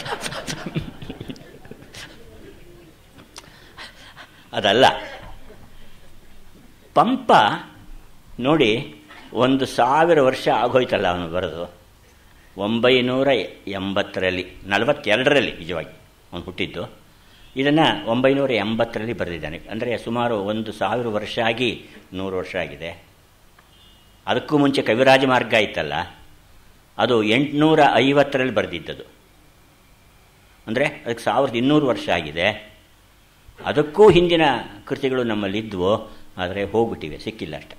ಅದಲ್ಲ ಪಂಪ ನೋಡಿ ಒಂದು ಸಾವಿರ ವರ್ಷ ಆಗೋಯ್ತಲ್ಲ ಅವನು ಬರೆದು ಒಂಬೈನೂರ ಎಂಬತ್ತರಲ್ಲಿ ನಲವತ್ತೆರಡರಲ್ಲಿ ನಿಜವಾಗಿ ಅವನು ಹುಟ್ಟಿದ್ದು ಇದನ್ನು ಒಂಬೈನೂರ ಎಂಬತ್ತರಲ್ಲಿ ಬರೆದಿದ್ದಾನೆ ಅಂದರೆ ಸುಮಾರು ಒಂದು ಸಾವಿರ ವರ್ಷ ಆಗಿ ನೂರು ವರ್ಷ ಆಗಿದೆ ಅದಕ್ಕೂ ಮುಂಚೆ ಕವಿರಾಜ ಮಾರ್ಗ ಇತ್ತಲ್ಲ ಅದು ಎಂಟುನೂರ ಐವತ್ತರಲ್ಲಿ ಬರೆದಿದ್ದದು ಅಂದರೆ ಅದಕ್ಕೆ ಸಾವಿರದ ಇನ್ನೂರು ವರ್ಷ ಆಗಿದೆ ಅದಕ್ಕೂ ಹಿಂದಿನ ಕೃತಿಗಳು ನಮ್ಮಲ್ಲಿದ್ವು ಆದರೆ ಹೋಗ್ಬಿಟ್ಟಿವೆ ಸಿಕ್ಕಿಲ್ಲ ಅಷ್ಟೆ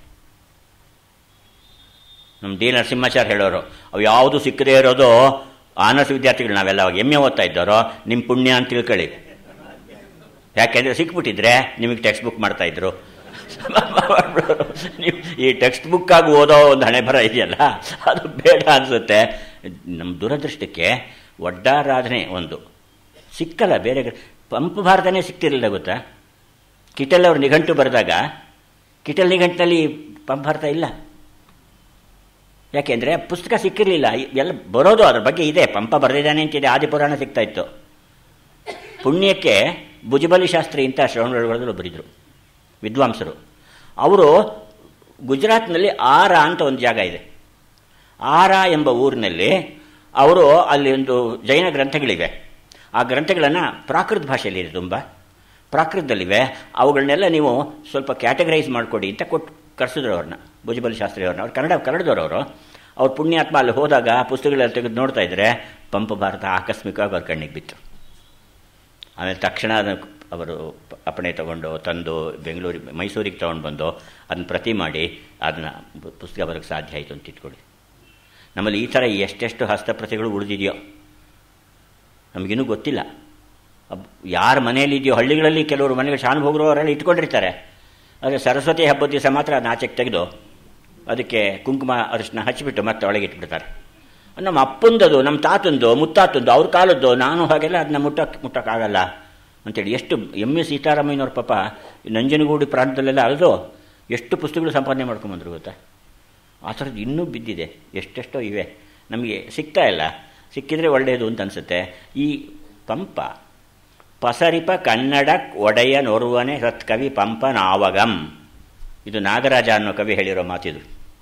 ನಮ್ಮ ಡಿ ನರಸಿಂಹಾಚಾರ್ಯ ಹೇಳೋರು ಅವು ಯಾವುದು ಸಿಕ್ಕದೇ ಇರೋದು ಆನರ್ಸ್ ವಿದ್ಯಾರ್ಥಿಗಳು ನಾವೆಲ್ಲ ಅವಾಗ ಎಮ್ಮೆ ಓದ್ತಾ ಇದ್ದವರು ನಿಮ್ಮ ಪುಣ್ಯ ಅಂತ ತಿಳ್ಕೊಳ್ಳಿ ಯಾಕೆಂದರೆ ಸಿಕ್ಬಿಟ್ಟಿದ್ರೆ ನಿಮಗೆ ಟೆಕ್ಸ್ಟ್ ಬುಕ್ ಮಾಡ್ತಾಯಿದ್ರು ನೀವು ಈ ಟೆಕ್ಸ್ಟ್ ಬುಕ್ಕಾಗಿ ಓದೋ ಒಂದು ಹಣೆ ಬರ ಇದೆಯಲ್ಲ ಅದು ಬೇಡ ಅನಿಸುತ್ತೆ ನಮ್ಮ ದುರದೃಷ್ಟಕ್ಕೆ ಒಡ್ಡಾರಾಧನೆ ಒಂದು ಸಿಕ್ಕಲ್ಲ ಬೇರೆ ಪಂಪ ಭಾರತನೇ ಸಿಕ್ತಿರಲಿಲ್ಲ ಗೊತ್ತಾ ಕಿಟಲ್ ಅವ್ರ ನಿಘಂಟು ಬರೆದಾಗ ಕಿಟಲ್ ನಿಘಂಟಿನಲ್ಲಿ ಪಂಪ ಭಾರತ ಇಲ್ಲ ಯಾಕೆಂದರೆ ಪುಸ್ತಕ ಸಿಕ್ಕಿರಲಿಲ್ಲ ಎಲ್ಲ ಬರೋದು ಅದ್ರ ಬಗ್ಗೆ ಇದೆ ಪಂಪ ಬರೆದಿದ್ದಾನೆ ಅಂತಿದೆ ಆದಿಪುರಾಣ ಸಿಗ್ತಾ ಇತ್ತು ಪುಣ್ಯಕ್ಕೆ ಭುಜಬಲಿ ಶಾಸ್ತ್ರಿ ಅಂತ ಶ್ರವಣಗಳು ಬರೆದರು ವಿದ್ವಾಂಸರು ಅವರು ಗುಜರಾತ್ನಲ್ಲಿ ಆರ ಅಂತ ಒಂದು ಜಾಗ ಇದೆ ಆರ ಎಂಬ ಊರಿನಲ್ಲಿ ಅವರು ಅಲ್ಲಿ ಒಂದು ಜೈನ ಗ್ರಂಥಗಳಿವೆ ಆ ಗ್ರಂಥಗಳನ್ನು ಪ್ರಾಕೃತ ಭಾಷೆಯಲ್ಲಿದೆ ತುಂಬ ಪ್ರಾಕೃತದಲ್ಲಿವೆ ಅವುಗಳನ್ನೆಲ್ಲ ನೀವು ಸ್ವಲ್ಪ ಕ್ಯಾಟಗರೈಸ್ ಮಾಡಿಕೊಡಿ ಅಂತ ಕೊಟ್ಟು ಕರೆಸಿದ್ರು ಅವ್ರನ್ನ ಭುಜಬಲಿ ಶಾಸ್ತ್ರಿ ಅವ್ರನ್ನ ಅವ್ರು ಕನ್ನಡ ಕನ್ನಡದವರು ಅವ್ರ ಪುಣ್ಯಾತ್ಮ ಅಲ್ಲಿ ಹೋದಾಗ ಪುಸ್ತಕಗಳೆಲ್ಲ ತೆಗೆದು ನೋಡ್ತಾ ಇದ್ದರೆ ಪಂಪ ಭಾರತ ಆಕಸ್ಮಿಕವಾಗಿ ಅವ್ರ ಕಣ್ಣಿಗೆ ಬಿತ್ತು ಆಮೇಲೆ ತಕ್ಷಣ ಅವರು ಅಪ್ಪಣೆ ತಗೊಂಡು ತಂದು ಬೆಂಗಳೂರಿಗೆ ಮೈಸೂರಿಗೆ ತೊಗೊಂಡು ಬಂದು ಅದನ್ನ ಪ್ರತಿ ಮಾಡಿ ಅದನ್ನು ಪುಸ್ತಕ ಬರೋಕ್ಕೆ ಸಾಧ್ಯ ಆಯಿತು ಅಂತ ಇಟ್ಕೊಳ್ಳಿ ನಮ್ಮಲ್ಲಿ ಈ ಥರ ಎಷ್ಟೆಷ್ಟು ಹಸ್ತಪ್ರತಿಗಳು ಉಳಿದಿದೆಯೋ ನಮಗಿನ್ನೂ ಗೊತ್ತಿಲ್ಲ ಯಾರ ಮನೆಯಲ್ಲಿದೆಯೋ ಹಳ್ಳಿಗಳಲ್ಲಿ ಕೆಲವರು ಮನೆಗೆ ಶಾನುಭೋಗರು ಅವರೆಲ್ಲ ಇಟ್ಕೊಂಡಿರ್ತಾರೆ ಆದರೆ ಸರಸ್ವತಿ ಹಬ್ಬದ ದಿವಸ ಮಾತ್ರ ಅದನ್ನ ಆಚೆಗೆ ತೆಗೆದು ಅದಕ್ಕೆ ಕುಂಕುಮ ಅರಿಶಿನ ಹಚ್ಚಿಬಿಟ್ಟು ಮತ್ತೆ ಒಳಗೆ ಇಟ್ಬಿಡ್ತಾರೆ ನಮ್ಮ ಅಪ್ಪಂದದು ನಮ್ಮ ತಾತಂದು ಮುತ್ತಾತಂದು ಅವ್ರ ಕಾಲದ್ದು ನಾನು ಹಾಗೆಲ್ಲ ಅದನ್ನ ಮುಟ್ಟಕ್ಕೆ ಮುಟ್ಟಕ್ಕಾಗಲ್ಲ ಅಂತೇಳಿ ಎಷ್ಟು ಎಮ್ ಎಸ್ ಸೀತಾರಾಮಯ್ಯನವ್ರ ಪಾಪ ನಂಜನಗೂಡು ಪ್ರಾಂತದಲ್ಲೆಲ್ಲ ಅಲ್ದು ಎಷ್ಟು ಪುಸ್ತಕಗಳು ಸಂಪಾದನೆ ಮಾಡ್ಕೊಂಬಂದ್ರು ಗೊತ್ತಾ ಆ ಥರದ್ದು ಇನ್ನೂ ಬಿದ್ದಿದೆ ಎಷ್ಟೆಷ್ಟೋ ಇವೆ ನಮಗೆ ಸಿಗ್ತಾ ಇಲ್ಲ ಸಿಕ್ಕಿದರೆ ಒಳ್ಳೆಯದು ಅಂತ ಅನಿಸುತ್ತೆ ಈ ಪಂಪ ಪಸರಿಪ ಕನ್ನಡ ಒಡೆಯ ನೋರುವನೆ ಸತ್ಕವಿ ಪಂಪ ನಾವಗಂ ಇದು ನಾಗರಾಜ ಅನ್ನೋ ಕವಿ ಹೇಳಿರೋ ಮಾತಿದು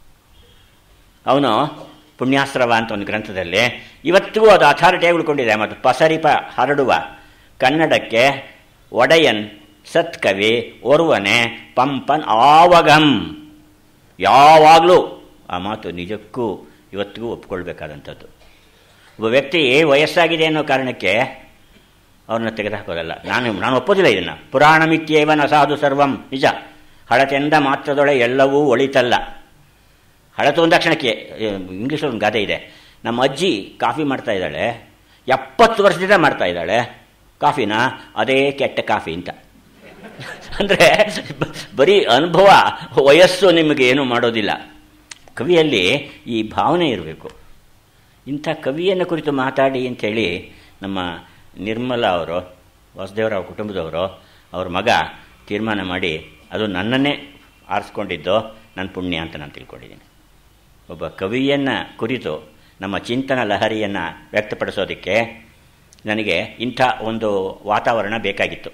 ಅವನು ಪುಣ್ಯಾಸ್ತ್ರವ ಅಂತ ಒಂದು ಗ್ರಂಥದಲ್ಲಿ ಇವತ್ತಿಗೂ ಅದು ಅಥಾರಿಟಿಯಾಗಿ ಉಳ್ಕೊಂಡಿದೆ ಮತ್ತು ಪಸರಿಪ ಹರಡುವ ಕನ್ನಡಕ್ಕೆ ಒಡೆಯನ್ ಸತ್ಕವಿ ಒರ್ವನೆ ಪಂಪನ್ ಆವಗಂ ಯಾವಾಗಲೂ ಆ ಮಾತು ನಿಜಕ್ಕೂ ಇವತ್ತಿಗೂ ಒಪ್ಕೊಳ್ಬೇಕಾದಂಥದ್ದು ಒಬ್ಬ ವ್ಯಕ್ತಿ ವಯಸ್ಸಾಗಿದೆ ಅನ್ನೋ ಕಾರಣಕ್ಕೆ ಅವ್ರನ್ನ ತೆಗೆದುಹಾಕೋದಲ್ಲ ನಾನು ನಾನು ಒಪ್ಪೋದಿಲ್ಲ ಇದನ್ನು ಪುರಾಣ ಮಿತ್ಯೇವನ ಸಾಧು ಸರ್ವಂ ನಿಜ ಹಳತೆಂದ ಮಾತ್ರದೊಳೆ ಎಲ್ಲವೂ ಒಳಿತಲ್ಲ ಹಳತು ಒಂದ ತಕ್ಷಣಕ್ಕೆ ಇಂಗ್ಲೀಷಲ್ಲಿ ಒಂದು ಗಾದೆ ಇದೆ ನಮ್ಮ ಅಜ್ಜಿ ಕಾಫಿ ಮಾಡ್ತಾ ಇದ್ದಾಳೆ ಎಪ್ಪತ್ತು ವರ್ಷದಿಂದ ಮಾಡ್ತಾ ಇದ್ದಾಳೆ ಕಾಫಿನ ಅದೇ ಕೆಟ್ಟ ಕಾಫಿ ಅಂತ ಅಂದರೆ ಬರೀ ಅನುಭವ ವಯಸ್ಸು ನಿಮಗೆ ಏನೂ ಮಾಡೋದಿಲ್ಲ ಕವಿಯಲ್ಲಿ ಈ ಭಾವನೆ ಇರಬೇಕು ಇಂಥ ಕವಿಯನ್ನು ಕುರಿತು ಮಾತಾಡಿ ಅಂಥೇಳಿ ನಮ್ಮ ನಿರ್ಮಲ ಅವರು ವಾಸುದೇವರಾವ್ ಕುಟುಂಬದವರು ಅವ್ರ ಮಗ ತೀರ್ಮಾನ ಮಾಡಿ ಅದು ನನ್ನನ್ನೇ ಆರಿಸ್ಕೊಂಡಿದ್ದು ನನ್ನ ಪುಣ್ಯ ಅಂತ ನಾನು ತಿಳ್ಕೊಂಡಿದ್ದೀನಿ ಒಬ್ಬ ಕವಿಯನ್ನು ಕುರಿತು ನಮ್ಮ ಚಿಂತನ ಲಹರಿಯನ್ನು ವ್ಯಕ್ತಪಡಿಸೋದಕ್ಕೆ ನನಗೆ ಇಂಥ ಒಂದು ವಾತಾವರಣ ಬೇಕಾಗಿತ್ತು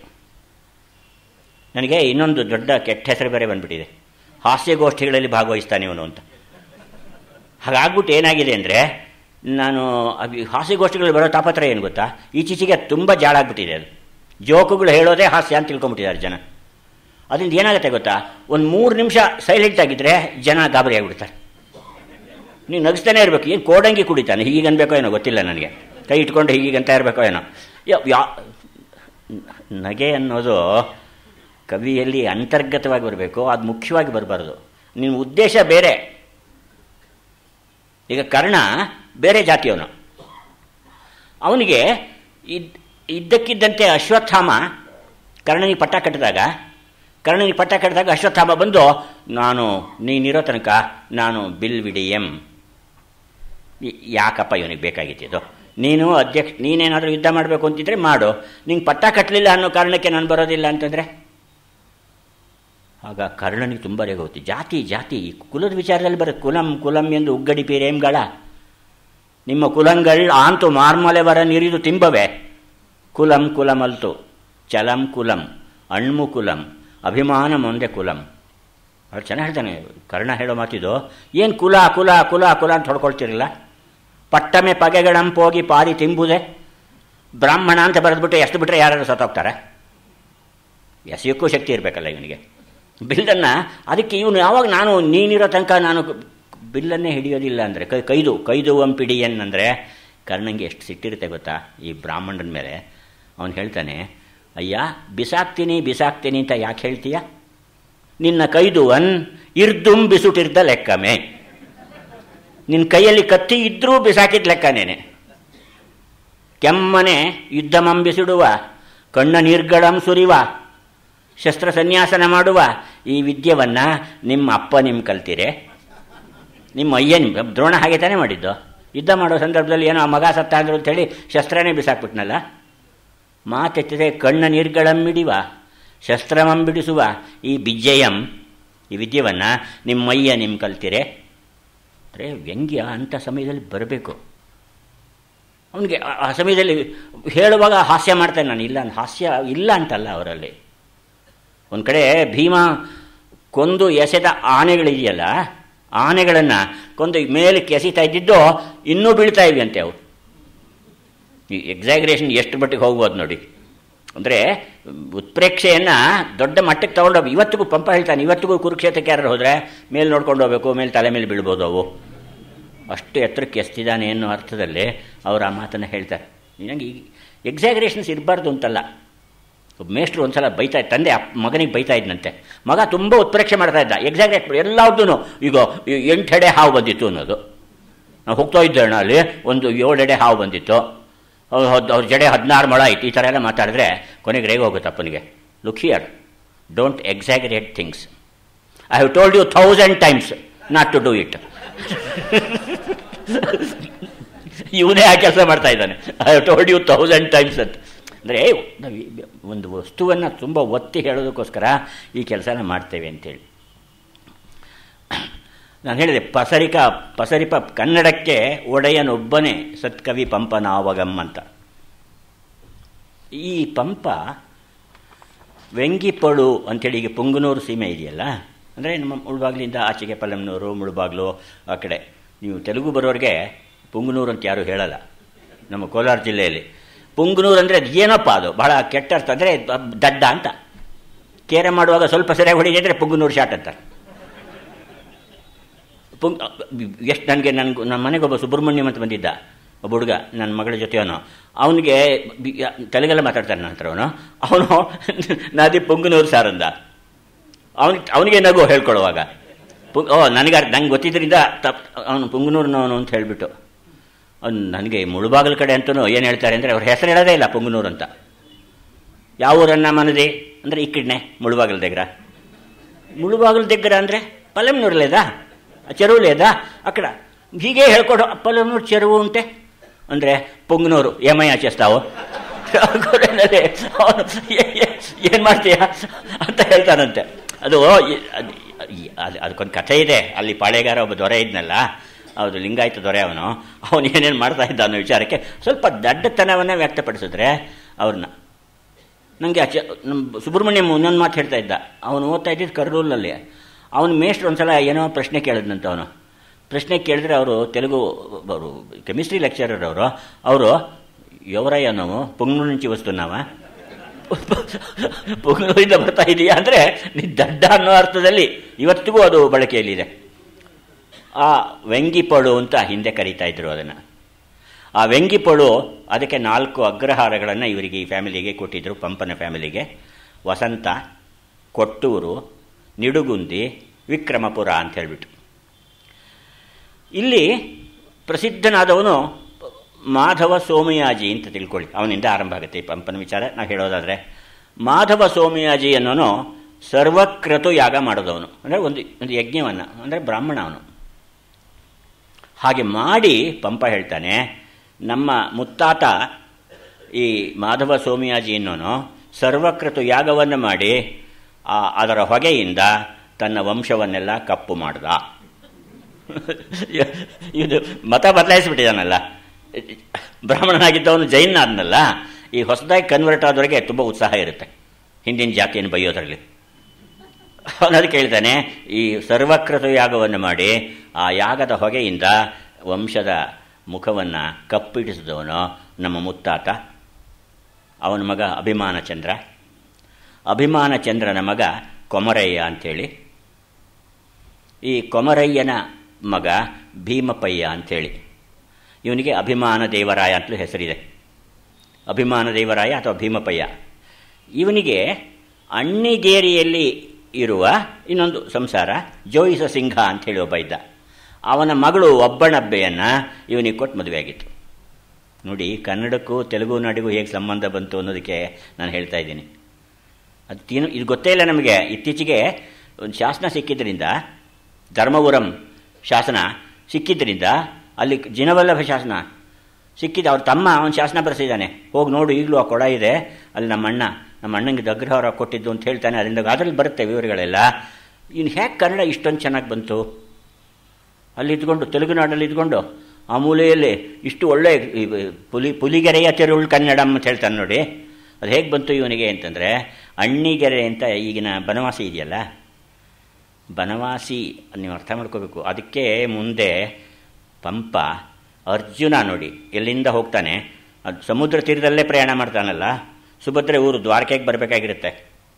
ನನಗೆ ಇನ್ನೊಂದು ದೊಡ್ಡ ಕೆಟ್ಟ ಹೆಸರು ಬೇರೆ ಬಂದ್ಬಿಟ್ಟಿದೆ ಹಾಸ್ಯಗೋಷ್ಠಿಗಳಲ್ಲಿ ಭಾಗವಹಿಸ್ತಾನೆ ಇವನು ಅಂತ ಹಾಗಾಗ್ಬಿಟ್ಟು ಏನಾಗಿದೆ ಅಂದರೆ ನಾನು ಹಾಸ್ಯಗೋಷ್ಠಿಗಳಲ್ಲಿ ಬರೋ ತಾಪತ್ರ ಏನು ಗೊತ್ತಾ ಈಚೀಚೆಗೆ ತುಂಬ ಜಾಳಾಗ್ಬಿಟ್ಟಿದೆ ಅದು ಜೋಕುಗಳು ಹೇಳೋದೇ ಹಾಸ್ಯ ಅಂತ ತಿಳ್ಕೊಂಬಿಟ್ಟಿದ್ದಾರೆ ಜನ ಅದರಿಂದ ಏನಾಗುತ್ತೆ ಗೊತ್ತಾ ಒಂದು ಮೂರು ನಿಮಿಷ ಸೈಲೆಂಟ್ ಆಗಿದ್ದರೆ ಜನ ಗಾಬರಿ ಆಗಿಬಿಡ್ತಾರೆ ನೀವು ನಗಿಸ್ತಾನೆ ಇರಬೇಕು ಏನು ಕೋಡಂಗಿ ಕುಡಿತಾನೆ ಹೀಗೆ ಅನ್ಬೇಕೋ ಏನೋ ಗೊತ್ತಿಲ್ಲ ನನಗೆ ಕೈ ಇಟ್ಕೊಂಡು ಹೀಗಂತ ಇರಬೇಕೋ ಏನೋ ಯಾ ನಗೆ ಅನ್ನೋದು ಕವಿಯಲ್ಲಿ ಅಂತರ್ಗತವಾಗಿ ಬರಬೇಕು ಅದು ಮುಖ್ಯವಾಗಿ ಬರಬಾರ್ದು ನಿಮ್ಮ ಉದ್ದೇಶ ಬೇರೆ ಈಗ ಕರ್ಣ ಬೇರೆ ಜಾತಿಯವನು ಅವನಿಗೆ ಇದ್ ಇದ್ದಕ್ಕಿದ್ದಂತೆ ಅಶ್ವತ್ಥಾಮ ಕರ್ಣನಿಗೆ ಪಟ್ಟ ಕಟ್ಟಿದಾಗ ಕರ್ಣನಿಗೆ ಪಟ್ಟ ಕಟ್ಟಿದಾಗ ಅಶ್ವತ್ಥಾಮ ಬಂದು ನಾನು ನೀನಿರೋ ತನಕ ನಾನು ಬಿಲ್ ವಿಡಿಯಂ ಯಾಕಪ್ಪ ಇವನಿಗೆ ಬೇಕಾಗಿತ್ತಿದ್ದು ನೀನು ಅಧ್ಯಕ್ಷ ನೀನೇನಾದರೂ ಯುದ್ಧ ಮಾಡಬೇಕು ಅಂತಿದ್ರೆ ಮಾಡು ನಿಂಗೆ ಪಟ್ಟ ಕಟ್ಟಲಿಲ್ಲ ಅನ್ನೋ ಕಾರಣಕ್ಕೆ ನಾನು ಬರೋದಿಲ್ಲ ಅಂತಂದರೆ ಆಗ ಕರ್ಣನಿಗೆ ತುಂಬ ರೇಗೋತಿ ಜಾತಿ ಜಾತಿ ಕುಲದ ವಿಚಾರದಲ್ಲಿ ಬರುತ್ತೆ ಕುಲಂ ಕುಲಂ ಎಂದು ಉಗ್ಗಡಿ ಪೀರೇಂಗಳ ನಿಮ್ಮ ಕುಲಂಗಳ್ ಆಂತು ಮಾರ್ಮಲೆ ಬರ ನಿರಿದು ತಿಂಬವೆ ಕುಲಂ ಕುಲಮಲ್ತು ಚಲಂ ಕುಲಂ ಅಣ್ಮು ಕುಲಂ ಅಭಿಮಾನ ಮುಂದೆ ಕುಲಂ ಅವ್ರು ಚೆನ್ನಾಗಿ ಹೇಳ್ತಾನೆ ಕರ್ಣ ಹೇಳೋ ಮಾತಿದು ಏನು ಕುಲ ಕುಲ ಕುಲ ಕುಲ ಅಂತ ಹೊಡ್ಕೊಳ್ತಿರಲಿಲ್ಲ ಪಟ್ಟಮೆ ಪಗೆಗಳಂಪೋಗಿ ಪಾರಿ ತಿಂಬುದೆ ಬ್ರಾಹ್ಮಣ ಅಂತ ಬರೆದ್ಬಿಟ್ಟು ಎಷ್ಟು ಬಿಟ್ಟರೆ ಯಾರು ಸತ್ತೋಗ್ತಾರೆ ಎಸೆಯೋಕ್ಕೂ ಶಕ್ತಿ ಇರಬೇಕಲ್ಲ ಇವನಿಗೆ ಬಿಲ್ಲನ್ನು ಅದಕ್ಕೆ ಇವನು ಯಾವಾಗ ನಾನು ನೀನಿರೋ ತನಕ ನಾನು ಬಿಲ್ಲನ್ನೇ ಹಿಡಿಯೋದಿಲ್ಲ ಅಂದರೆ ಕೈ ಕೈದು ಕೈದು ಒಂಪಿಡಿಯನ್ ಅಂದರೆ ಕರ್ಣಂಗೆ ಎಷ್ಟು ಸಿಟ್ಟಿರುತ್ತೆ ಗೊತ್ತಾ ಈ ಬ್ರಾಹ್ಮಣನ ಮೇಲೆ ಅವನು ಹೇಳ್ತಾನೆ ಅಯ್ಯ ಬಿಸಾಕ್ತೀನಿ ಬಿಸಾಕ್ತೀನಿ ಅಂತ ಯಾಕೆ ಹೇಳ್ತೀಯ ನಿನ್ನ ಕೈದುವನ್ ಇರ್ದುಂ ಬಿಸುಟಿರ್ದ ಲೆಕ್ಕಮೇ ನಿನ್ನ ಕೈಯಲ್ಲಿ ಕತ್ತಿ ಇದ್ರೂ ಬಿಸಾಕಿದ ಲೆಕ್ಕನೇನೆ ಕೆಮ್ಮನೆ ಯುದ್ಧ ಮಂಬಿಸಿಡುವ ಕಣ್ಣ ನೀರ್ಗಳಂ ಸುರಿವ ಶಸ್ತ್ರ ಸನ್ಯಾಸನ ಮಾಡುವ ಈ ವಿದ್ಯೆಯನ್ನು ನಿಮ್ಮ ಅಪ್ಪ ನಿಮ್ಮ ಕಲ್ತೀರೆ ನಿಮ್ಮ ಅಯ್ಯ ನಿಮ್ಮ ದ್ರೋಣ ಹಾಗೆ ತಾನೇ ಮಾಡಿದ್ದು ಯುದ್ಧ ಮಾಡೋ ಸಂದರ್ಭದಲ್ಲಿ ಏನೋ ಆ ಮಗ ಸತ್ತ ಅಂದ್ರು ಅಂತೇಳಿ ಶಸ್ತ್ರನೇ ಬಿಸಾಕ್ಬಿಟ್ನಲ್ಲ ಮಾತೆತ್ತದೆ ಕಣ್ಣ ನೀರ್ಗಳಮ್ಮಿಡಿವ ಶಸ್ತ್ರಮಂಬಿಡಿಸುವ ಈ ಬಿಜ್ಜಯಂ ಈ ವಿದ್ಯೆಯನ್ನು ನಿಮ್ಮ ಮಯ್ಯ ನಿಮ್ಮ ಕಲ್ತೀರೆ ಅಂದರೆ ವ್ಯಂಗ್ಯ ಅಂಥ ಸಮಯದಲ್ಲಿ ಬರಬೇಕು ಅವನಿಗೆ ಆ ಸಮಯದಲ್ಲಿ ಹೇಳುವಾಗ ಹಾಸ್ಯ ಮಾಡ್ತಾನೆ ನಾನು ಇಲ್ಲ ಹಾಸ್ಯ ಇಲ್ಲ ಅಂತಲ್ಲ ಅವರಲ್ಲಿ ಒಂದು ಕಡೆ ಭೀಮ ಕೊಂದು ಎಸೆದ ಆನೆಗಳಿದೆಯಲ್ಲ ಆನೆಗಳನ್ನು ಕೊಂದು ಮೇಲಕ್ಕೆ ಎಸಿತಾ ಇದ್ದಿದ್ದು ಇನ್ನೂ ಬೀಳ್ತಾ ಇವೆ ಅಂತೆ ಅವು ಈ ಎಕ್ಸಾಗ್ರೇಷನ್ ಎಷ್ಟು ಮಟ್ಟಿಗೆ ಹೋಗ್ಬೋದು ನೋಡಿ ಅಂದರೆ ಉತ್ಪ್ರೇಕ್ಷೆಯನ್ನು ದೊಡ್ಡ ಮಟ್ಟಕ್ಕೆ ತೊಗೊಂಡೋಗಿ ಇವತ್ತಿಗೂ ಪಂಪ ಹೇಳ್ತಾನೆ ಇವತ್ತಿಗೂ ಕುರುಕ್ಷೇತ್ರಕ್ಕೆ ಯಾರು ಹೋದರೆ ಮೇಲೆ ನೋಡ್ಕೊಂಡು ಹೋಗ್ಬೇಕು ಮೇಲೆ ತಲೆ ಮೇಲೆ ಬೀಳ್ಬೋದು ಅವು ಅಷ್ಟು ಎತ್ತರಕ್ಕೆ ಎಸ್ತಿದ್ದಾನೆ ಅನ್ನೋ ಅರ್ಥದಲ್ಲಿ ಅವರು ಆ ಮಾತನ್ನು ಹೇಳ್ತಾರೆ ನನಗೆ ಈ ಎಕ್ಸಾಗ್ರೇಷನ್ಸ್ ಇರಬಾರ್ದು ಅಂತಲ್ಲ ಒಬ್ಬ ಮೇಷ್ಟ್ರು ಒಂದ್ಸಲ ಬೈತಾ ತಂದೆ ಮಗನಿಗೆ ಬೈತಾ ಇದ್ದಂತೆ ಮಗ ತುಂಬ ಉತ್ಪ್ರೇಕ್ಷೆ ಮಾಡ್ತಾ ಇದ್ದ ಎಕ್ಸಾಗ್ರೇಟ್ ಎಲ್ಲಾರ್ದು ಈಗ ಎಂಟೆಡೆ ಹಾವು ಬಂದಿತ್ತು ಅನ್ನೋದು ನಾವು ಹೋಗ್ತಾ ಇದ್ದೋಣ ಅಲ್ಲಿ ಒಂದು ಏಳೆಡೆ ಹಾವು ಬಂದಿತ್ತು ಅವ್ರ ಜಡೆ ಹದಿನಾರು ಮೊಳ ಆಯ್ತು ಈ ಥರ ಎಲ್ಲ ಮಾತಾಡಿದ್ರೆ ಕೊನೆಗೆ ರೇಗ ಹೋಗುತ್ತೆ ಅಪ್ಪನಿಗೆ look here don't exaggerate things I have told you thousand times not to do it ಇವನೇ ಆ ಕೆಲಸ ಮಾಡ್ತಾ ಇದ್ದಾನೆ I have told you thousand times ಅಂತ ಅಂದರೆ ಒಂದು ವಸ್ತುವನ್ನು ತುಂಬ ಒತ್ತಿ ಹೇಳೋದಕ್ಕೋಸ್ಕರ ಈ ಕೆಲಸನ ಮಾಡ್ತೇವೆ ಅಂತೇಳಿ ನಾನು ಹೇಳಿದೆ ಪಸರಿಕ ಪಸರಿಪ ಕನ್ನಡಕ್ಕೆ ಒಡೆಯನೊಬ್ಬನೇ ಸತ್ಕವಿ ಪಂಪನಾವಗಂ ಅಂತ ಈ ಪಂಪ ವೆಂಗಿಪಳು ಅಂತೇಳಿ ಈಗ ಪುಂಗನೂರು ಸೀಮೆ ಇದೆಯಲ್ಲ ಅಂದರೆ ನಮ್ಮ ಮುಳುಬಾಗ್ಲಿಂದ ಆಚೆಗೆ ಪಲ್ಲಮ್ನೂರು ಮುಳುಬಾಗ್ಲು ಆ ಕಡೆ ನೀವು ತೆಲುಗು ಬರೋರಿಗೆ ಪುಂಗನೂರು ಅಂತ ಯಾರೂ ಹೇಳಲ್ಲ ನಮ್ಮ ಕೋಲಾರ ಜಿಲ್ಲೆಯಲ್ಲಿ ಪುಂಗನೂರು ಅಂದರೆ ಅದು ಏನಪ್ಪ ಅದು ಬಹಳ ಕೆಟ್ಟ ಅರ್ಥ ಅಂದರೆ ದಡ್ಡ ಅಂತ ಕೇರೆ ಮಾಡುವಾಗ ಸ್ವಲ್ಪ ಸರಿಯಾಗಿ ಹೊಡಿದ್ರೆ ಪುಂಗನೂರು ಶಾಟ್ ಅಂತಾರೆ ಪುಂಗ್ ಎಷ್ಟು ನನಗೆ ನನಗೆ ನಮ್ಮ ಮನೆಗೊಬ್ಬ ಸುಬ್ರಹ್ಮಣ್ಯಂ ಅಂತ ಬಂದಿದ್ದ ಒಬ್ಬ ಹುಡುಗ ನನ್ನ ಮಗಳ ಜೊತೆಯವನು ಅವನಿಗೆ ತೆಲುಗೆಲ್ಲ ಮಾತಾಡ್ತಾನೆ ನನ್ನ ಹತ್ರ ಅವನು ಅವನು ನಾದಿ ಪುಂಗನೂರು ಸಾರಂದ ಅವನಿಗೆ ಅವನಿಗೆ ನಗು ಹೇಳ್ಕೊಳ್ಳುವಾಗ ಪುಂಗ್ ಓ ನನಗೆ ನಂಗೆ ಗೊತ್ತಿದ್ದರಿಂದ ತಪ್ಪು ಅವನು ಪುಂಗನೂರಿನವನು ಅಂತ ಹೇಳಿಬಿಟ್ಟು ಅವ್ನು ನನಗೆ ಮುಳುಬಾಗಲ ಕಡೆ ಅಂತಲೂ ಏನು ಹೇಳ್ತಾರೆ ಅಂದರೆ ಅವ್ರ ಹೆಸರು ಹೇಳೋದೇ ಇಲ್ಲ ಪುಂಗನೂರು ಅಂತ ಯಾವ ಊರನ್ನ ಮನದಿ ಅಂದರೆ ಈ ಕಡೆನೆ ಮುಳುಬಾಗಲ దగ్గర ಮುಳುಬಾಗಲ దగ్గర ಅಂದರೆ పల్లెమనూరు లేదా చెరువు లేదా అక్కడ ಹೀಗೆ ಹೇಳ್ಕೊಡು పల్లెమనూరు చెరువు ఉంటే ಅಂದರೆ ಪುಂಗನೂರು ಏಮಯ್ಯ చేస్తావు ಏನು ಮಾಡ್ತೀಯ ಅಂತ ಹೇಳ್ತಾನಂತೆ ಅದು ಅದಕ್ಕೊಂದು ಕಥೆ ಇದೆ ಅಲ್ಲಿ ಪಾಳೆಗಾರ ಒಬ್ಬ ದೊರೆ ಇದ್ನಲ್ಲ ಹೌದು ಲಿಂಗಾಯತ ದೊರೆ ಅವನು ಅವನು ಏನೇನು ಮಾಡ್ತಾ ಇದ್ದ ಅನ್ನೋ ವಿಚಾರಕ್ಕೆ ಸ್ವಲ್ಪ ದಡ್ಡತನವನ್ನೇ ವ್ಯಕ್ತಪಡಿಸಿದ್ರೆ ಅವ್ರನ್ನ ನನಗೆ ಅಚ್ಚ ನಮ್ಮ ಸುಬ್ರಹ್ಮಣ್ಯಂ ಇನ್ನೊಂದು ಮಾತು ಹೇಳ್ತಾ ಇದ್ದ ಅವನು ಓದ್ತಾ ಇದ್ದಿದ್ದು ಕರ್ನೂಲ್ನಲ್ಲಿ ಅವನು ಮೇಷ್ಟ್ರು ಒಂದ್ಸಲ ಏನೋ ಪ್ರಶ್ನೆ ಕೇಳಿದ್ನಂತ ಅವನು ಪ್ರಶ್ನೆ ಕೇಳಿದ್ರೆ ಅವರು ತೆಲುಗು ಅವರು ಕೆಮಿಸ್ಟ್ರಿ ಲೆಕ್ಚರರ್ ಅವರು ಅವರು ఎవరయ్యా ನಾವು ಪುಂಗ್ನೂರು నుంచి ವಸ್ತುನಾವ ಪುಂಗ್ನೂರಿಂದ ಬರ್ತಾ ಇದೆಯಾ ಅಂದರೆ ನೀ ದಡ್ಡ ಅನ್ನೋ ಅರ್ಥದಲ್ಲಿ ಇವತ್ತಿಗೂ ಅದು ಬಳಕೆಯಲ್ಲಿದೆ ಆ ವೆಂಗಿಪಳು ಅಂತ ಹಿಂದೆ ಕರೀತಾ ಇದ್ರು ಅದನ್ನು ಆ ವೆಂಗಿಪಳು ಅದಕ್ಕೆ ನಾಲ್ಕು ಅಗ್ರಹಾರಗಳನ್ನು ಇವರಿಗೆ ಈ ಫ್ಯಾಮಿಲಿಗೆ ಕೊಟ್ಟಿದ್ದರು ಪಂಪನ ಫ್ಯಾಮಿಲಿಗೆ ವಸಂತ ಕೊಟ್ಟೂರು ನಿಡುಗುಂದಿ ವಿಕ್ರಮಪುರ ಅಂತ ಹೇಳಿಬಿಟ್ಟು ಇಲ್ಲಿ ಪ್ರಸಿದ್ಧನಾದವನು ಮಾಧವ ಸೋಮಯಾಜಿ ಅಂತ ತಿಳ್ಕೊಳ್ಳಿ ಅವನಿಂದ ಆರಂಭ ಆಗುತ್ತೆ ಈ ಪಂಪನ ವಿಚಾರ ನಾವು ಹೇಳೋದಾದರೆ ಮಾಧವ ಸೋಮಯಾಜಿ ಅನ್ನೋನು ಸರ್ವಕ್ರತು ಯಾಗ ಮಾಡೋದವನು ಅಂದರೆ ಒಂದು ಒಂದು ಯಜ್ಞವನ್ನು ಅಂದರೆ ಬ್ರಾಹ್ಮಣ ಅವನು ಹಾಗೆ ಮಾಡಿ ಪಂಪ ಹೇಳ್ತಾನೆ ನಮ್ಮ ಮುತ್ತಾತ ಈ ಮಾಧವ ಸೋಮಯಾಜಿ ಅನ್ನೋನು ಸರ್ವಕೃತು ಯಾಗವನ್ನು ಮಾಡಿ ಅದರ ಹೊಗೆಯಿಂದ ತನ್ನ ವಂಶವನ್ನೆಲ್ಲ ಕಪ್ಪು ಮಾಡ್ದ ಇದು ಮತ ಬದಲಾಯಿಸಿಬಿಟ್ಟಿದ್ದಾನಲ್ಲ ಬ್ರಾಹ್ಮಣನಾಗಿದ್ದವನು ಜೈನಾದ್ನಲ್ಲ ಈ ಹೊಸದಾಗಿ ಕನ್ವರ್ಟ್ ಆದವರಿಗೆ ತುಂಬ ಉತ್ಸಾಹ ಇರುತ್ತೆ ಹಿಂದಿನ ಜಾತಿಯನ್ನು ಬೈಯೋದರಲ್ಲಿ ಅವನದಕ್ಕೆ ಹೇಳ್ತಾನೆ ಈ ಸರ್ವಕೃತ ಯಾಗವನ್ನು ಮಾಡಿ ಆ ಯಾಗದ ಹೊಗೆಯಿಂದ ವಂಶದ ಮುಖವನ್ನು ಕಪ್ಪಿಡಿಸಿದವನು ನಮ್ಮ ಮುತ್ತಾತ ಅವನ ಮಗ ಅಭಿಮಾನ ಚಂದ್ರ ಅಭಿಮಾನ ಚಂದ್ರನ ಮಗ ಕೊಮರಯ್ಯ ಅಂಥೇಳಿ ಈ ಕೊಮರಯ್ಯನ ಮಗ ಭೀಮಪಯ್ಯ ಅಂಥೇಳಿ ಇವನಿಗೆ ಅಭಿಮಾನ ದೇವರಾಯ ಅಂತಲೂ ಹೆಸರಿದೆ ಅಭಿಮಾನ ದೇವರಾಯ ಅಥವಾ ಭೀಮಪಯ್ಯ ಇವನಿಗೆ ಅಣ್ಣಿಗೇರಿಯಲ್ಲಿ ಇರುವ ಇನ್ನೊಂದು ಸಂಸಾರ ಜೋಯಿಸ ಸಿಂಹ ಅಂಥೇಳಿ ಒಬ್ಬ ಇದ್ದ ಅವನ ಮಗಳು ಒಬ್ಬಣಬ್ಬೆಯನ್ನು ಇವನಿಗೆ ಕೊಟ್ಟು ಮದುವೆಯಾಗಿತ್ತು ನೋಡಿ ಕನ್ನಡಕ್ಕೂ ತೆಲುಗು ನಾಡಿಗೂ ಹೇಗೆ ಸಂಬಂಧ ಬಂತು ಅನ್ನೋದಕ್ಕೆ ನಾನು ಹೇಳ್ತಾ ಇದ್ದೀನಿ ಅದು ತೀನು ಇದು ಗೊತ್ತೇ ಇಲ್ಲ ನಮಗೆ ಇತ್ತೀಚೆಗೆ ಒಂದು ಶಾಸನ ಸಿಕ್ಕಿದ್ರಿಂದ ಧರ್ಮಪುರಂ ಶಾಸನ ಸಿಕ್ಕಿದ್ರಿಂದ ಅಲ್ಲಿ ಜಿನವಲ್ಲಭ ಶಾಸನ ಸಿಕ್ಕಿದ್ದು ಅವ್ರ ತಮ್ಮ ಅವನು ಶಾಸನ ಬರೆಸಿದ್ದಾನೆ ಹೋಗಿ ನೋಡು ಈಗಲೂ ಆ ಕೊಡ ಇದೆ ಅಲ್ಲಿ ನಮ್ಮ ಅಣ್ಣ ನಮ್ಮ ಅಣ್ಣಂಗೆ ದಗ್ರಹವರ ಕೊಟ್ಟಿದ್ದು ಅಂತ ಹೇಳ್ತಾನೆ ಅದರಿಂದ ಅದರಲ್ಲಿ ಬರುತ್ತೆ ವಿವರಗಳೆಲ್ಲ ಇನ್ನು ಹೇಗೆ ಕನ್ನಡ ಇಷ್ಟೊಂದು ಚೆನ್ನಾಗಿ ಬಂತು ಅಲ್ಲಿ ಇದ್ಕೊಂಡು ತೆಲುಗುನಾಡಲ್ಲಿ ಇದ್ಕೊಂಡು ಆ ಮೂಲೆಯಲ್ಲಿ ಇಷ್ಟು ಒಳ್ಳೆ ಪುಲಿ ಪುಲಿಗೆರೆಯ ತೆರುಳು ಕನ್ನಡಂ ಅಂತ ಹೇಳ್ತಾನೆ ನೋಡಿ ಅದು ಹೇಗೆ ಬಂತು ಇವನಿಗೆ ಅಂತಂದರೆ ಅಣ್ಣಿಗೆರೆ ಅಂತ ಈಗಿನ ಬನವಾಸಿ ಇದೆಯಲ್ಲ ಬನವಾಸಿ ನೀವು ಅರ್ಥ ಮಾಡ್ಕೋಬೇಕು ಅದಕ್ಕೆ ಮುಂದೆ ಪಂಪ ಅರ್ಜುನ ನೋಡಿ ಎಲ್ಲಿಂದ ಹೋಗ್ತಾನೆ ಅದು ಸಮುದ್ರ ತೀರದಲ್ಲೇ ಪ್ರಯಾಣ ಮಾಡ್ತಾನಲ್ಲ ಸುಭದ್ರೆ ಊರು ದ್ವಾರಕೆಗೆ ಬರಬೇಕಾಗಿರುತ್ತೆ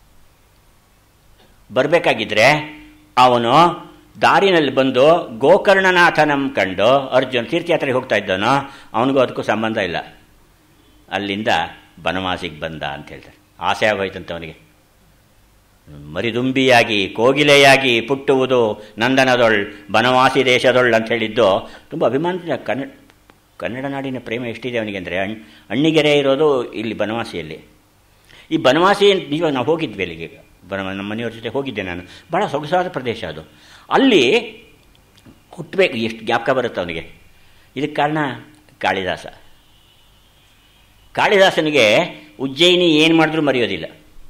ಬರಬೇಕಾಗಿದ್ರೆ ಅವನು ದಾರಿನಲ್ಲಿ ಬಂದು ಗೋಕರ್ಣನಾಥನಂ ಕಂಡು ಅರ್ಜುನ್ ತೀರ್ಥಯಾತ್ರೆಗೆ ಹೋಗ್ತಾ ಇದ್ದಾನೋ ಅವನಿಗೂ ಅದಕ್ಕೂ ಸಂಬಂಧ ಇಲ್ಲ ಅಲ್ಲಿಂದ ಬನವಾಸಿಗೆ ಬಂದ ಅಂತ ಹೇಳ್ತಾರೆ ಆಸೆ ಆಗೋಯ್ತಂತೆ ಅವನಿಗೆ ಮರಿದುಂಬಿಯಾಗಿ ಕೋಗಿಲೆಯಾಗಿ ಪುಟ್ಟುವುದು ನಂದನದೊಳ್ ಬನವಾಸಿ ದೇಶದೊಳ್ ಅಂತ ಹೇಳಿದ್ದು ತುಂಬ ಅಭಿಮಾನದಿಂದ ಕನ್ನಡ ಕನ್ನಡ ನಾಡಿನ ಪ್ರೇಮ ಎಷ್ಟಿದೆ ಅವನಿಗೆ ಅಂದರೆ ಅಣ್ ಅಣ್ಣಿಗೆರೆ ಇರೋದು ಇಲ್ಲಿ ಬನವಾಸಿಯಲ್ಲಿ ಈ ಬನವಾಸಿ ಇವಾಗ ನಾವು ಹೋಗಿದ್ವಿ ಅಲ್ಲಿಗೆ ಬನ ನಮ್ಮ ಮನೆಯವ್ರ ಜೊತೆ ಹೋಗಿದ್ದೆ ನಾನು ಭಾಳ ಸೊಗಸಾದ ಪ್ರದೇಶ ಅದು ಅಲ್ಲಿ ಹುಟ್ಟಬೇಕು ಎಷ್ಟು ಜ್ಞಾಪಕ ಬರುತ್ತೆ ಅವನಿಗೆ ಇದಕ್ಕೆ ಕಾರಣ ಕಾಳಿದಾಸ ಕಾಳಿದಾಸನಿಗೆ ಉಜ್ಜಯಿನಿ ಏನು ಮಾಡಿದ್ರೂ ಮರೆಯೋದಿಲ್ಲ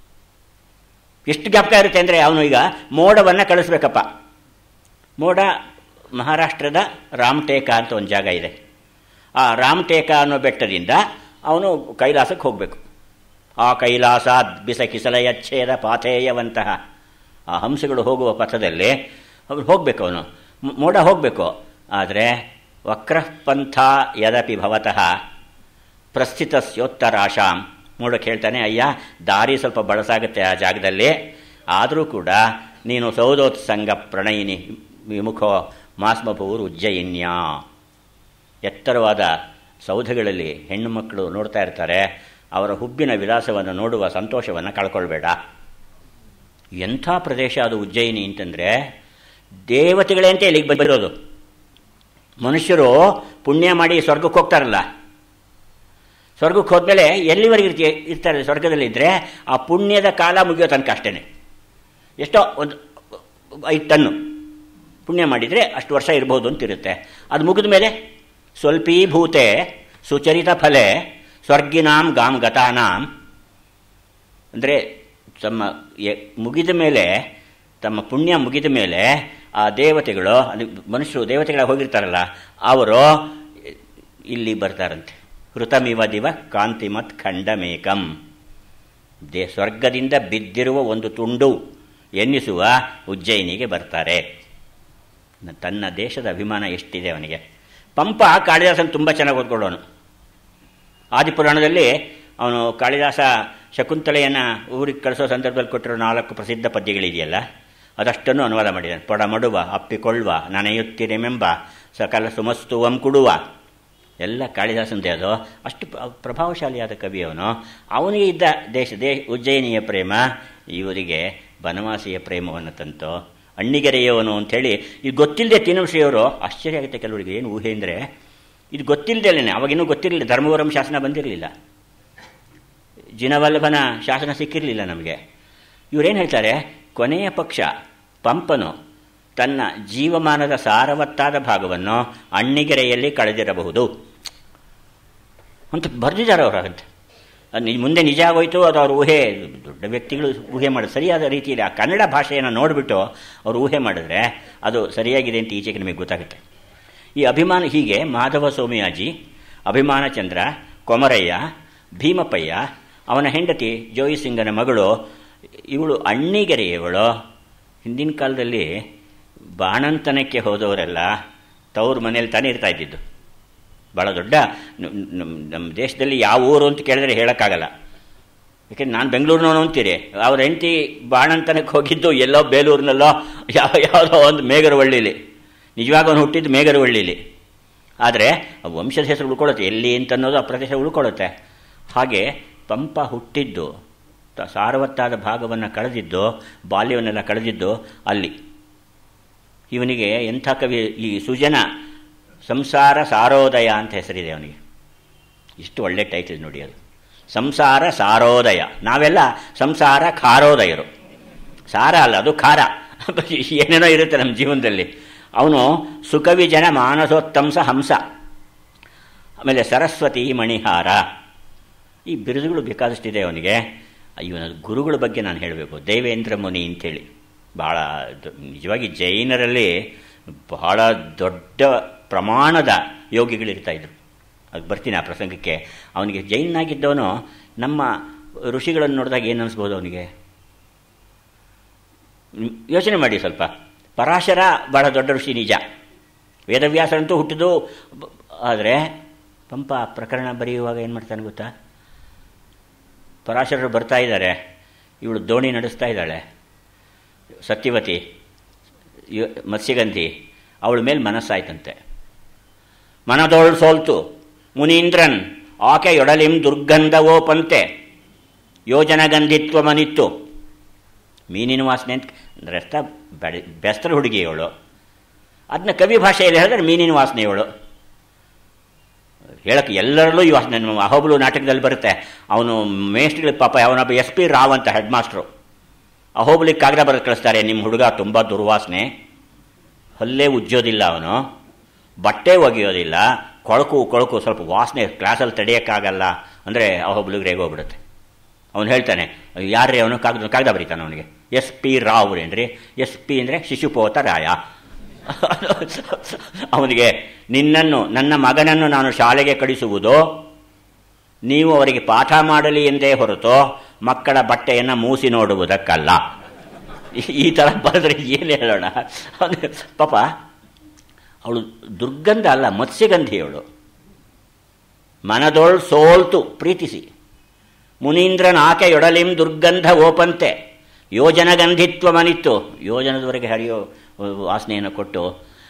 ಎಷ್ಟು ಜ್ಞಾಪಕ ಇರುತ್ತೆ ಅಂದರೆ ಅವನು ಈಗ ಮೋಡವನ್ನು ಕಳಿಸ್ಬೇಕಪ್ಪ ಮೋಡ ಮಹಾರಾಷ್ಟ್ರದ ರಾಮಟೇಕ ಅಂತ ಒಂದು ಜಾಗ ಇದೆ ಆ ರಾಮಟೇಕ ಅನ್ನೋ ಬೆಟ್ಟದಿಂದ ಅವನು ಕೈಲಾಸಕ್ಕೆ ಹೋಗಬೇಕು ಆ ಕೈಲಾಸ ಬಿಸಕಿಸಲ ಯಚ್ಛೇದ ಪಾಥೇಯವಂತಹ ಆ ಹಂಸಗಳು ಹೋಗುವ ಪಥದಲ್ಲಿ ಅವನು ಹೋಗಬೇಕು ಅವನು ಮೋಡ ಹೋಗಬೇಕು ಆದರೆ ವಕ್ರಪಂಥ ಯದಪಿ ಭವತಃ ಪ್ರಸ್ಥಿತಸ್ಯೋತ್ತರಾಶಾಂ ನೋಡೋಕೆ ಹೇಳ್ತಾನೆ ಅಯ್ಯ ದಾರಿ ಸ್ವಲ್ಪ ಬಳಸಾಗುತ್ತೆ ಆ ಜಾಗದಲ್ಲಿ ಆದರೂ ಕೂಡ ನೀನು ಸೌದೋತ್ಸಂಗ ಪ್ರಣಯಿನಿ ವಿಮುಖೋ ಮಾಸ್ಮಪೂರ್ ಉಜ್ಜಯಿನ್ಯ ಎತ್ತರವಾದ ಸೌಧಗಳಲ್ಲಿ ಹೆಣ್ಣು ಮಕ್ಕಳು ನೋಡ್ತಾ ಇರ್ತಾರೆ ಅವರ ಹುಬ್ಬಿನ ವಿಲಾಸವನ್ನು ನೋಡುವ ಸಂತೋಷವನ್ನು ಕಳ್ಕೊಳ್ಬೇಡ ಎಂಥ ಪ್ರದೇಶ ಅದು ಉಜ್ಜಯಿನಿ ಅಂತಂದರೆ ದೇವತೆಗಳೇ ಅಂತ ಇಲ್ಲಿಗೆ ಬಂದಿರೋದು ಮನುಷ್ಯರು ಪುಣ್ಯ ಮಾಡಿ ಸ್ವರ್ಗಕ್ಕೆ ಹೋಗ್ತಾರಲ್ಲ ಸ್ವರ್ಗಕ್ಕೆ ಹೋದ್ಮೇಲೆ ಎಲ್ಲಿವರೆಗೆ ಇರ್ತಿ ಇರ್ತಾರೆ ಸ್ವರ್ಗದಲ್ಲಿದ್ದರೆ ಆ ಪುಣ್ಯದ ಕಾಲ ಮುಗಿಯೋ ತನಕ ಅಷ್ಟೇ ಎಷ್ಟೋ ಒಂದು ಐದು ಟನ್ನು ಪುಣ್ಯ ಮಾಡಿದರೆ ಅಷ್ಟು ವರ್ಷ ಇರ್ಬೋದು ಅಂತಿರುತ್ತೆ ಅದು ಮುಗಿದ ಮೇಲೆ ಸ್ವಲ್ಪೀಭೂತೆ ಸುಚರಿತ ಫಲೆ ಸ್ವರ್ಗಿನಾಂ ಗಾಮ್ ಗತಾನಾಂ ಅಂದರೆ ತಮ್ಮ ಮುಗಿದ ಮೇಲೆ ತಮ್ಮ ಪುಣ್ಯ ಮುಗಿದ ಮೇಲೆ ಆ ದೇವತೆಗಳು ಅದು ಮನುಷ್ಯರು ದೇವತೆಗಳ ಹೋಗಿರ್ತಾರಲ್ಲ ಅವರು ಇಲ್ಲಿ ಬರ್ತಾರಂತೆ ಹೃತಮಿವ ದಿವ ಕಾಂತಿಮತ್ ಖಂಡಮೇಕಂ ದೇ ಸ್ವರ್ಗದಿಂದ ಬಿದ್ದಿರುವ ಒಂದು ತುಂಡು ಎನ್ನಿಸುವ ಉಜ್ಜಯಿನಿಗೆ ಬರ್ತಾರೆ ತನ್ನ ದೇಶದ ಅಭಿಮಾನ ಎಷ್ಟಿದೆ ಅವನಿಗೆ ಪಂಪ ಕಾಳಿದಾಸನ ತುಂಬ ಚೆನ್ನಾಗಿ ಓದ್ಕೊಳ್ಳೋನು ಆದಿಪುರಾಣದಲ್ಲಿ ಅವನು ಕಾಳಿದಾಸ ಶಕುಂತಲೆಯನ್ನು ಊರಿಗೆ ಕಳಿಸೋ ಸಂದರ್ಭದಲ್ಲಿ ಕೊಟ್ಟಿರೋ ನಾಲ್ಕು ಪ್ರಸಿದ್ಧ ಪದ್ಯಗಳಿದೆಯಲ್ಲ ಅದಷ್ಟನ್ನು ಅನುವಾದ ಮಾಡಿದ್ದಾನೆ ಪೊಡ ಮಡುವ ಅಪ್ಪಿಕೊಳ್ಳುವ ನನಯುತ್ತಿರೆಮೆಂಬ ಸಕಲ ಸುಮಸ್ತುವಂ ಕುಡುವ ಎಲ್ಲ ಕಾಳಿದಾಸಂದೇ ಅದು ಅಷ್ಟು ಪ್ರಭಾವಶಾಲಿಯಾದ ಕವಿ ಅವನು ಅವನಿಗೆ ಇದ್ದ ದೇಶ ದೇ ಉಜ್ಜಯಿನಿಯ ಪ್ರೇಮ ಇವರಿಗೆ ಬನವಾಸಿಯ ಪ್ರೇಮವನ್ನು ತಂತು ಅಣ್ಣಿಗೆರೆಯವನು ಅಂಥೇಳಿ ಇದು ಗೊತ್ತಿಲ್ಲದೆ ತಿನ್ನಂಶ್ರೀಯವರು ಆಶ್ಚರ್ಯ ಆಗುತ್ತೆ ಕೆಲವರಿಗೆ ಏನು ಊಹೆ ಅಂದರೆ ಇದು ಗೊತ್ತಿಲ್ಲದೇನೆ ಅವಾಗಿನ್ನೂ ಗೊತ್ತಿರಲಿಲ್ಲ ಧರ್ಮವರಂ ಶಾಸನ ಬಂದಿರಲಿಲ್ಲ ಜಿನವಲ್ಲಭನ ಶಾಸನ ಸಿಕ್ಕಿರಲಿಲ್ಲ ನಮಗೆ ಇವರೇನು ಹೇಳ್ತಾರೆ ಕೊನೆಯ ಪಕ್ಷ ಪಂಪನು ತನ್ನ ಜೀವಮಾನದ ಸಾರವತ್ತಾದ ಭಾಗವನ್ನು ಅಣ್ಣಿಗೆರೆಯಲ್ಲಿ ಕಳೆದಿರಬಹುದು ಅಂತ ಬರೆದಿದ್ದಾರೆ ಅವರು ಹಾಗಂತೆ ಮುಂದೆ ನಿಜ ಆಗೋಯ್ತು ಅದು ಅವ್ರ ಊಹೆ ದೊಡ್ಡ ವ್ಯಕ್ತಿಗಳು ಊಹೆ ಮಾಡಿ ಸರಿಯಾದ ರೀತಿಯಲ್ಲಿ ಆ ಕನ್ನಡ ಭಾಷೆಯನ್ನು ನೋಡಿಬಿಟ್ಟು ಅವರು ಊಹೆ ಮಾಡಿದ್ರೆ ಅದು ಸರಿಯಾಗಿದೆ ಅಂತ ಈಚೆಗೆ ನಿಮಗೆ ಗೊತ್ತಾಗುತ್ತೆ ಈ ಅಭಿಮಾನ ಹೀಗೆ ಮಾಧವ ಸೋಮಯಾಜಿ ಅಭಿಮಾನ ಚಂದ್ರ ಕೊಮರಯ್ಯ ಭೀಮಪ್ಪಯ್ಯ ಅವನ ಹೆಂಡತಿ ಜೋಯಿ ಸಿಂಗನ ಮಗಳು ಇವಳು ಅಣ್ಣಿಗೆರೆಯವಳು ಹಿಂದಿನ ಕಾಲದಲ್ಲಿ ಬಾಣಂತನಕ್ಕೆ ಹೋದವರೆಲ್ಲ ತವ್ರ ಮನೇಲಿ ತಾನೇ ಇರ್ತಾ ಇದ್ದಿದ್ದು ಭಾಳ ದೊಡ್ಡ ನಮ್ಮ ನಮ್ಮ ದೇಶದಲ್ಲಿ ಯಾವ ಊರು ಅಂತ ಕೇಳಿದ್ರೆ ಹೇಳೋಕ್ಕಾಗಲ್ಲ ಯಾಕೆಂದ್ರೆ ನಾನು ಬೆಂಗಳೂರಿನವನು ಅಂತೀರಿ ಅವ್ರ ಹೆಂಡತಿ ಬಾಣಂತನಕ್ಕೆ ಹೋಗಿದ್ದು ಎಲ್ಲೋ ಬೇಲೂರಿನಲ್ಲೋ ಯಾವ ಯಾವುದೋ ಒಂದು ಮೇಗರವಳ್ಳಿಲಿ ನಿಜವಾಗ ಅವನು ಹುಟ್ಟಿದ್ದು ಮೇಗರವಳ್ಳಿಲಿ ಆದರೆ ವಂಶದ ಹೆಸರು ಉಳ್ಕೊಳ್ಳುತ್ತೆ ಎಲ್ಲಿ ಅಂತ ಅನ್ನೋದು ಆ ಪ್ರದೇಶ ಉಳ್ಕೊಳ್ಳುತ್ತೆ ಹಾಗೆ ಪಂಪ ಹುಟ್ಟಿದ್ದು ತ- ಸಾರವತ್ತಾದ ಭಾಗವನ್ನು ಕಳೆದಿದ್ದು ಬಾಲ್ಯವನ್ನೆಲ್ಲ ಕಳೆದಿದ್ದು ಅಲ್ಲಿ ಇವನಿಗೆ ಎಂಥ ಕವಿ ಈ ಸುಜನ ಸಂಸಾರ ಸಾರೋದಯ ಅಂತ ಹೆಸರಿದೆ ಅವನಿಗೆ ಇಷ್ಟು ಒಳ್ಳೆ ಟೈಟಲ್ ನೋಡಿ ಅದು ಸಂಸಾರ ಸಾರೋದಯ ನಾವೆಲ್ಲ ಸಂಸಾರ ಖಾರೋದಯರು ಸಾರ ಅಲ್ಲ ಅದು ಖಾರ ಏನೇನೋ ಇರುತ್ತೆ ನಮ್ಮ ಜೀವನದಲ್ಲಿ ಅವನು ಸುಕವಿ ಜನ ಮಾನಸೋತ್ತಂಸ ಹಂಸ ಆಮೇಲೆ ಸರಸ್ವತಿ ಮಣಿಹಾರ ಈ ಬಿರುದುಗಳು ಬೇಕಾದಷ್ಟಿದೆ ಅವನಿಗೆ ಇವನ ಗುರುಗಳ ಬಗ್ಗೆ ನಾನು ಹೇಳಬೇಕು ದೇವೇಂದ್ರ ಮುನಿ ಅಂತೇಳಿ ಭಾಳ ದ- ನಿಜವಾಗಿ ಜೈನರಲ್ಲಿ ಬಹಳ ದೊಡ್ಡ ಪ್ರಮಾಣದ ಯೋಗಿಗಳಿರ್ತಾ ಇದ್ರು ಅದು ಬರ್ತೀನಿ ಆ ಪ್ರಸಂಗಕ್ಕೆ ಅವನಿಗೆ ಜೈನಾಗಿದ್ದವನು ನಮ್ಮ ಋಷಿಗಳನ್ನು ನೋಡಿದಾಗ ಏನು ಅನಿಸ್ಬೋದು ಅವನಿಗೆ ಹ್ಮ್, ಯೋಚನೆ ಮಾಡಿ ಸ್ವಲ್ಪ ಪರಾಶರ ಬಹಳ ದೊಡ್ಡ ಋಷಿ ನಿಜ ವೇದವ್ಯಾಸರಂತೂ ಹುಟ್ಟಿದ್ದು ಬ- ಆದರೆ ಪಂಪ ಪ್ರಕರಣ ಬರೆಯುವಾಗ ಏನು ಮಾಡ್ತಾನೆ ಗೊತ್ತಾ ಪರಾಶರರು ಬರ್ತಾ ಇದ್ದಾರೆ ಇವಳು ದೋಣಿ ನಡೆಸ್ತಾ ಇದ್ದಾಳೆ ಸತ್ಯವತಿ ಯು- ಮತ್ಸ್ಯಗಂಧಿ ಅವಳ ಮೇಲೆ ಮನಸ್ಸಾಯ್ತಂತೆ ಮನದೋಳ್ ಸೋಲ್ತು ಮುನೀಂದ್ರನ್ ಆಕೆ ಯೊಡಲಿಂ ದುರ್ಗಂಧವೋ ಪಂತೆ ಯೋಜನಗಂಧಿತ್ವ ಮನಿತ್ತು ಮೀನಿನ ವಾಸನೆ ಅಂತ ರಸ್ತ ಬೆಳೆ ಬೆಸ್ತರ ಹುಡುಗಿ ಅವಳು ಅದನ್ನ ಕವಿ ಭಾಷೆಯಲ್ಲಿ ಹೇಳಿದ್ರೆ ಮೀನಿನ ವಾಸನೆ ಇವಳು ಹೇಳಕ್ಕೆ ಎಲ್ಲರಲ್ಲೂ ಈ ವಾಸನೆ ನಮ್ಮ ಅಹೋಬಲು ನಾಟಕದಲ್ಲಿ ಬರುತ್ತೆ ಅವನು ಮೇಸ್ಟ್ರಿಗೆ ಪಾಪ ಅವನೊಬ್ಬ ಎಸ್ ಪಿ ರಾವ್ ಅಂತ ಹೆಡ್ ಮಾಸ್ಟ್ರು ಅಹೋಬಲಿಗೆ ಕಾಗದ ಬರೆದು ಕಳಿಸ್ತಾರೆ ನಿಮ್ಮ ಹುಡುಗ ತುಂಬ ದುರ್ವಾಸನೆ ಹಲ್ಲೇ ಉಜ್ಜೋದಿಲ್ಲ ಅವನು ಬಟ್ಟೆ ಒಗೆಯೋದಿಲ್ಲ ಕೊಳಕು ಕೊಳಕು ಸ್ವಲ್ಪ ವಾಸನೆ ಕ್ಲಾಸಲ್ಲಿ ತಡೆಯೋಕ್ಕಾಗಲ್ಲ ಅಂದರೆ ಅಹೋಬಲಿಗೆ ರೇಗೋಗ್ಬಿಡುತ್ತೆ ಅವನು ಹೇಳ್ತಾನೆ ಯಾರ್ರೀ ಅವನು ಕಾಗದ ಕಾಗದ ಬರೀತಾನೆ ಅವನಿಗೆ ಎಸ್ ಪಿ ರಾವ್ ಏನ್ರಿ ಎಸ್ ಪಿ ಅಂದರೆ ಶಿಶುಪೋತ ರಾಯ ಅವನಿಗೆ ನಿನ್ನನ್ನು ನನ್ನ ಮಗನನ್ನು ನಾನು ಶಾಲೆಗೆ ಕಳಿಸುವುದು ನೀವು ಅವರಿಗೆ ಪಾಠ ಮಾಡಲಿ ಎಂದೇ ಹೊರತು ಮಕ್ಕಳ ಬಟ್ಟೆಯನ್ನು ಮೂಸಿ ನೋಡುವುದಕ್ಕಲ್ಲ ಈ- ಈ ಥರ ಬರೆದ್ರೆ ಏನು ಹೇಳೋಣ ಅವ್ನು ಪಾಪ ಅವಳು ದುರ್ಗಂಧ ಅಲ್ಲ ಮತ್ಸ್ಯಗಂಧಿ ಅವಳು ಮನದೊಳ್ ಸೋಲ್ತು ಪ್ರೀತಿಸಿ ಮುನೀಂದ್ರನ ಆಕೆಯೊಡಲಿಂ ದುರ್ಗಂಧ ಓಪಂತೆ ಯೋಜನಗಂಧಿತ್ವ ಮನಿತ್ತು ಯೋಜನದವರೆಗೆ ಹರಿಯೋ ವಾಸನೆಯನ್ನು ಕೊಟ್ಟು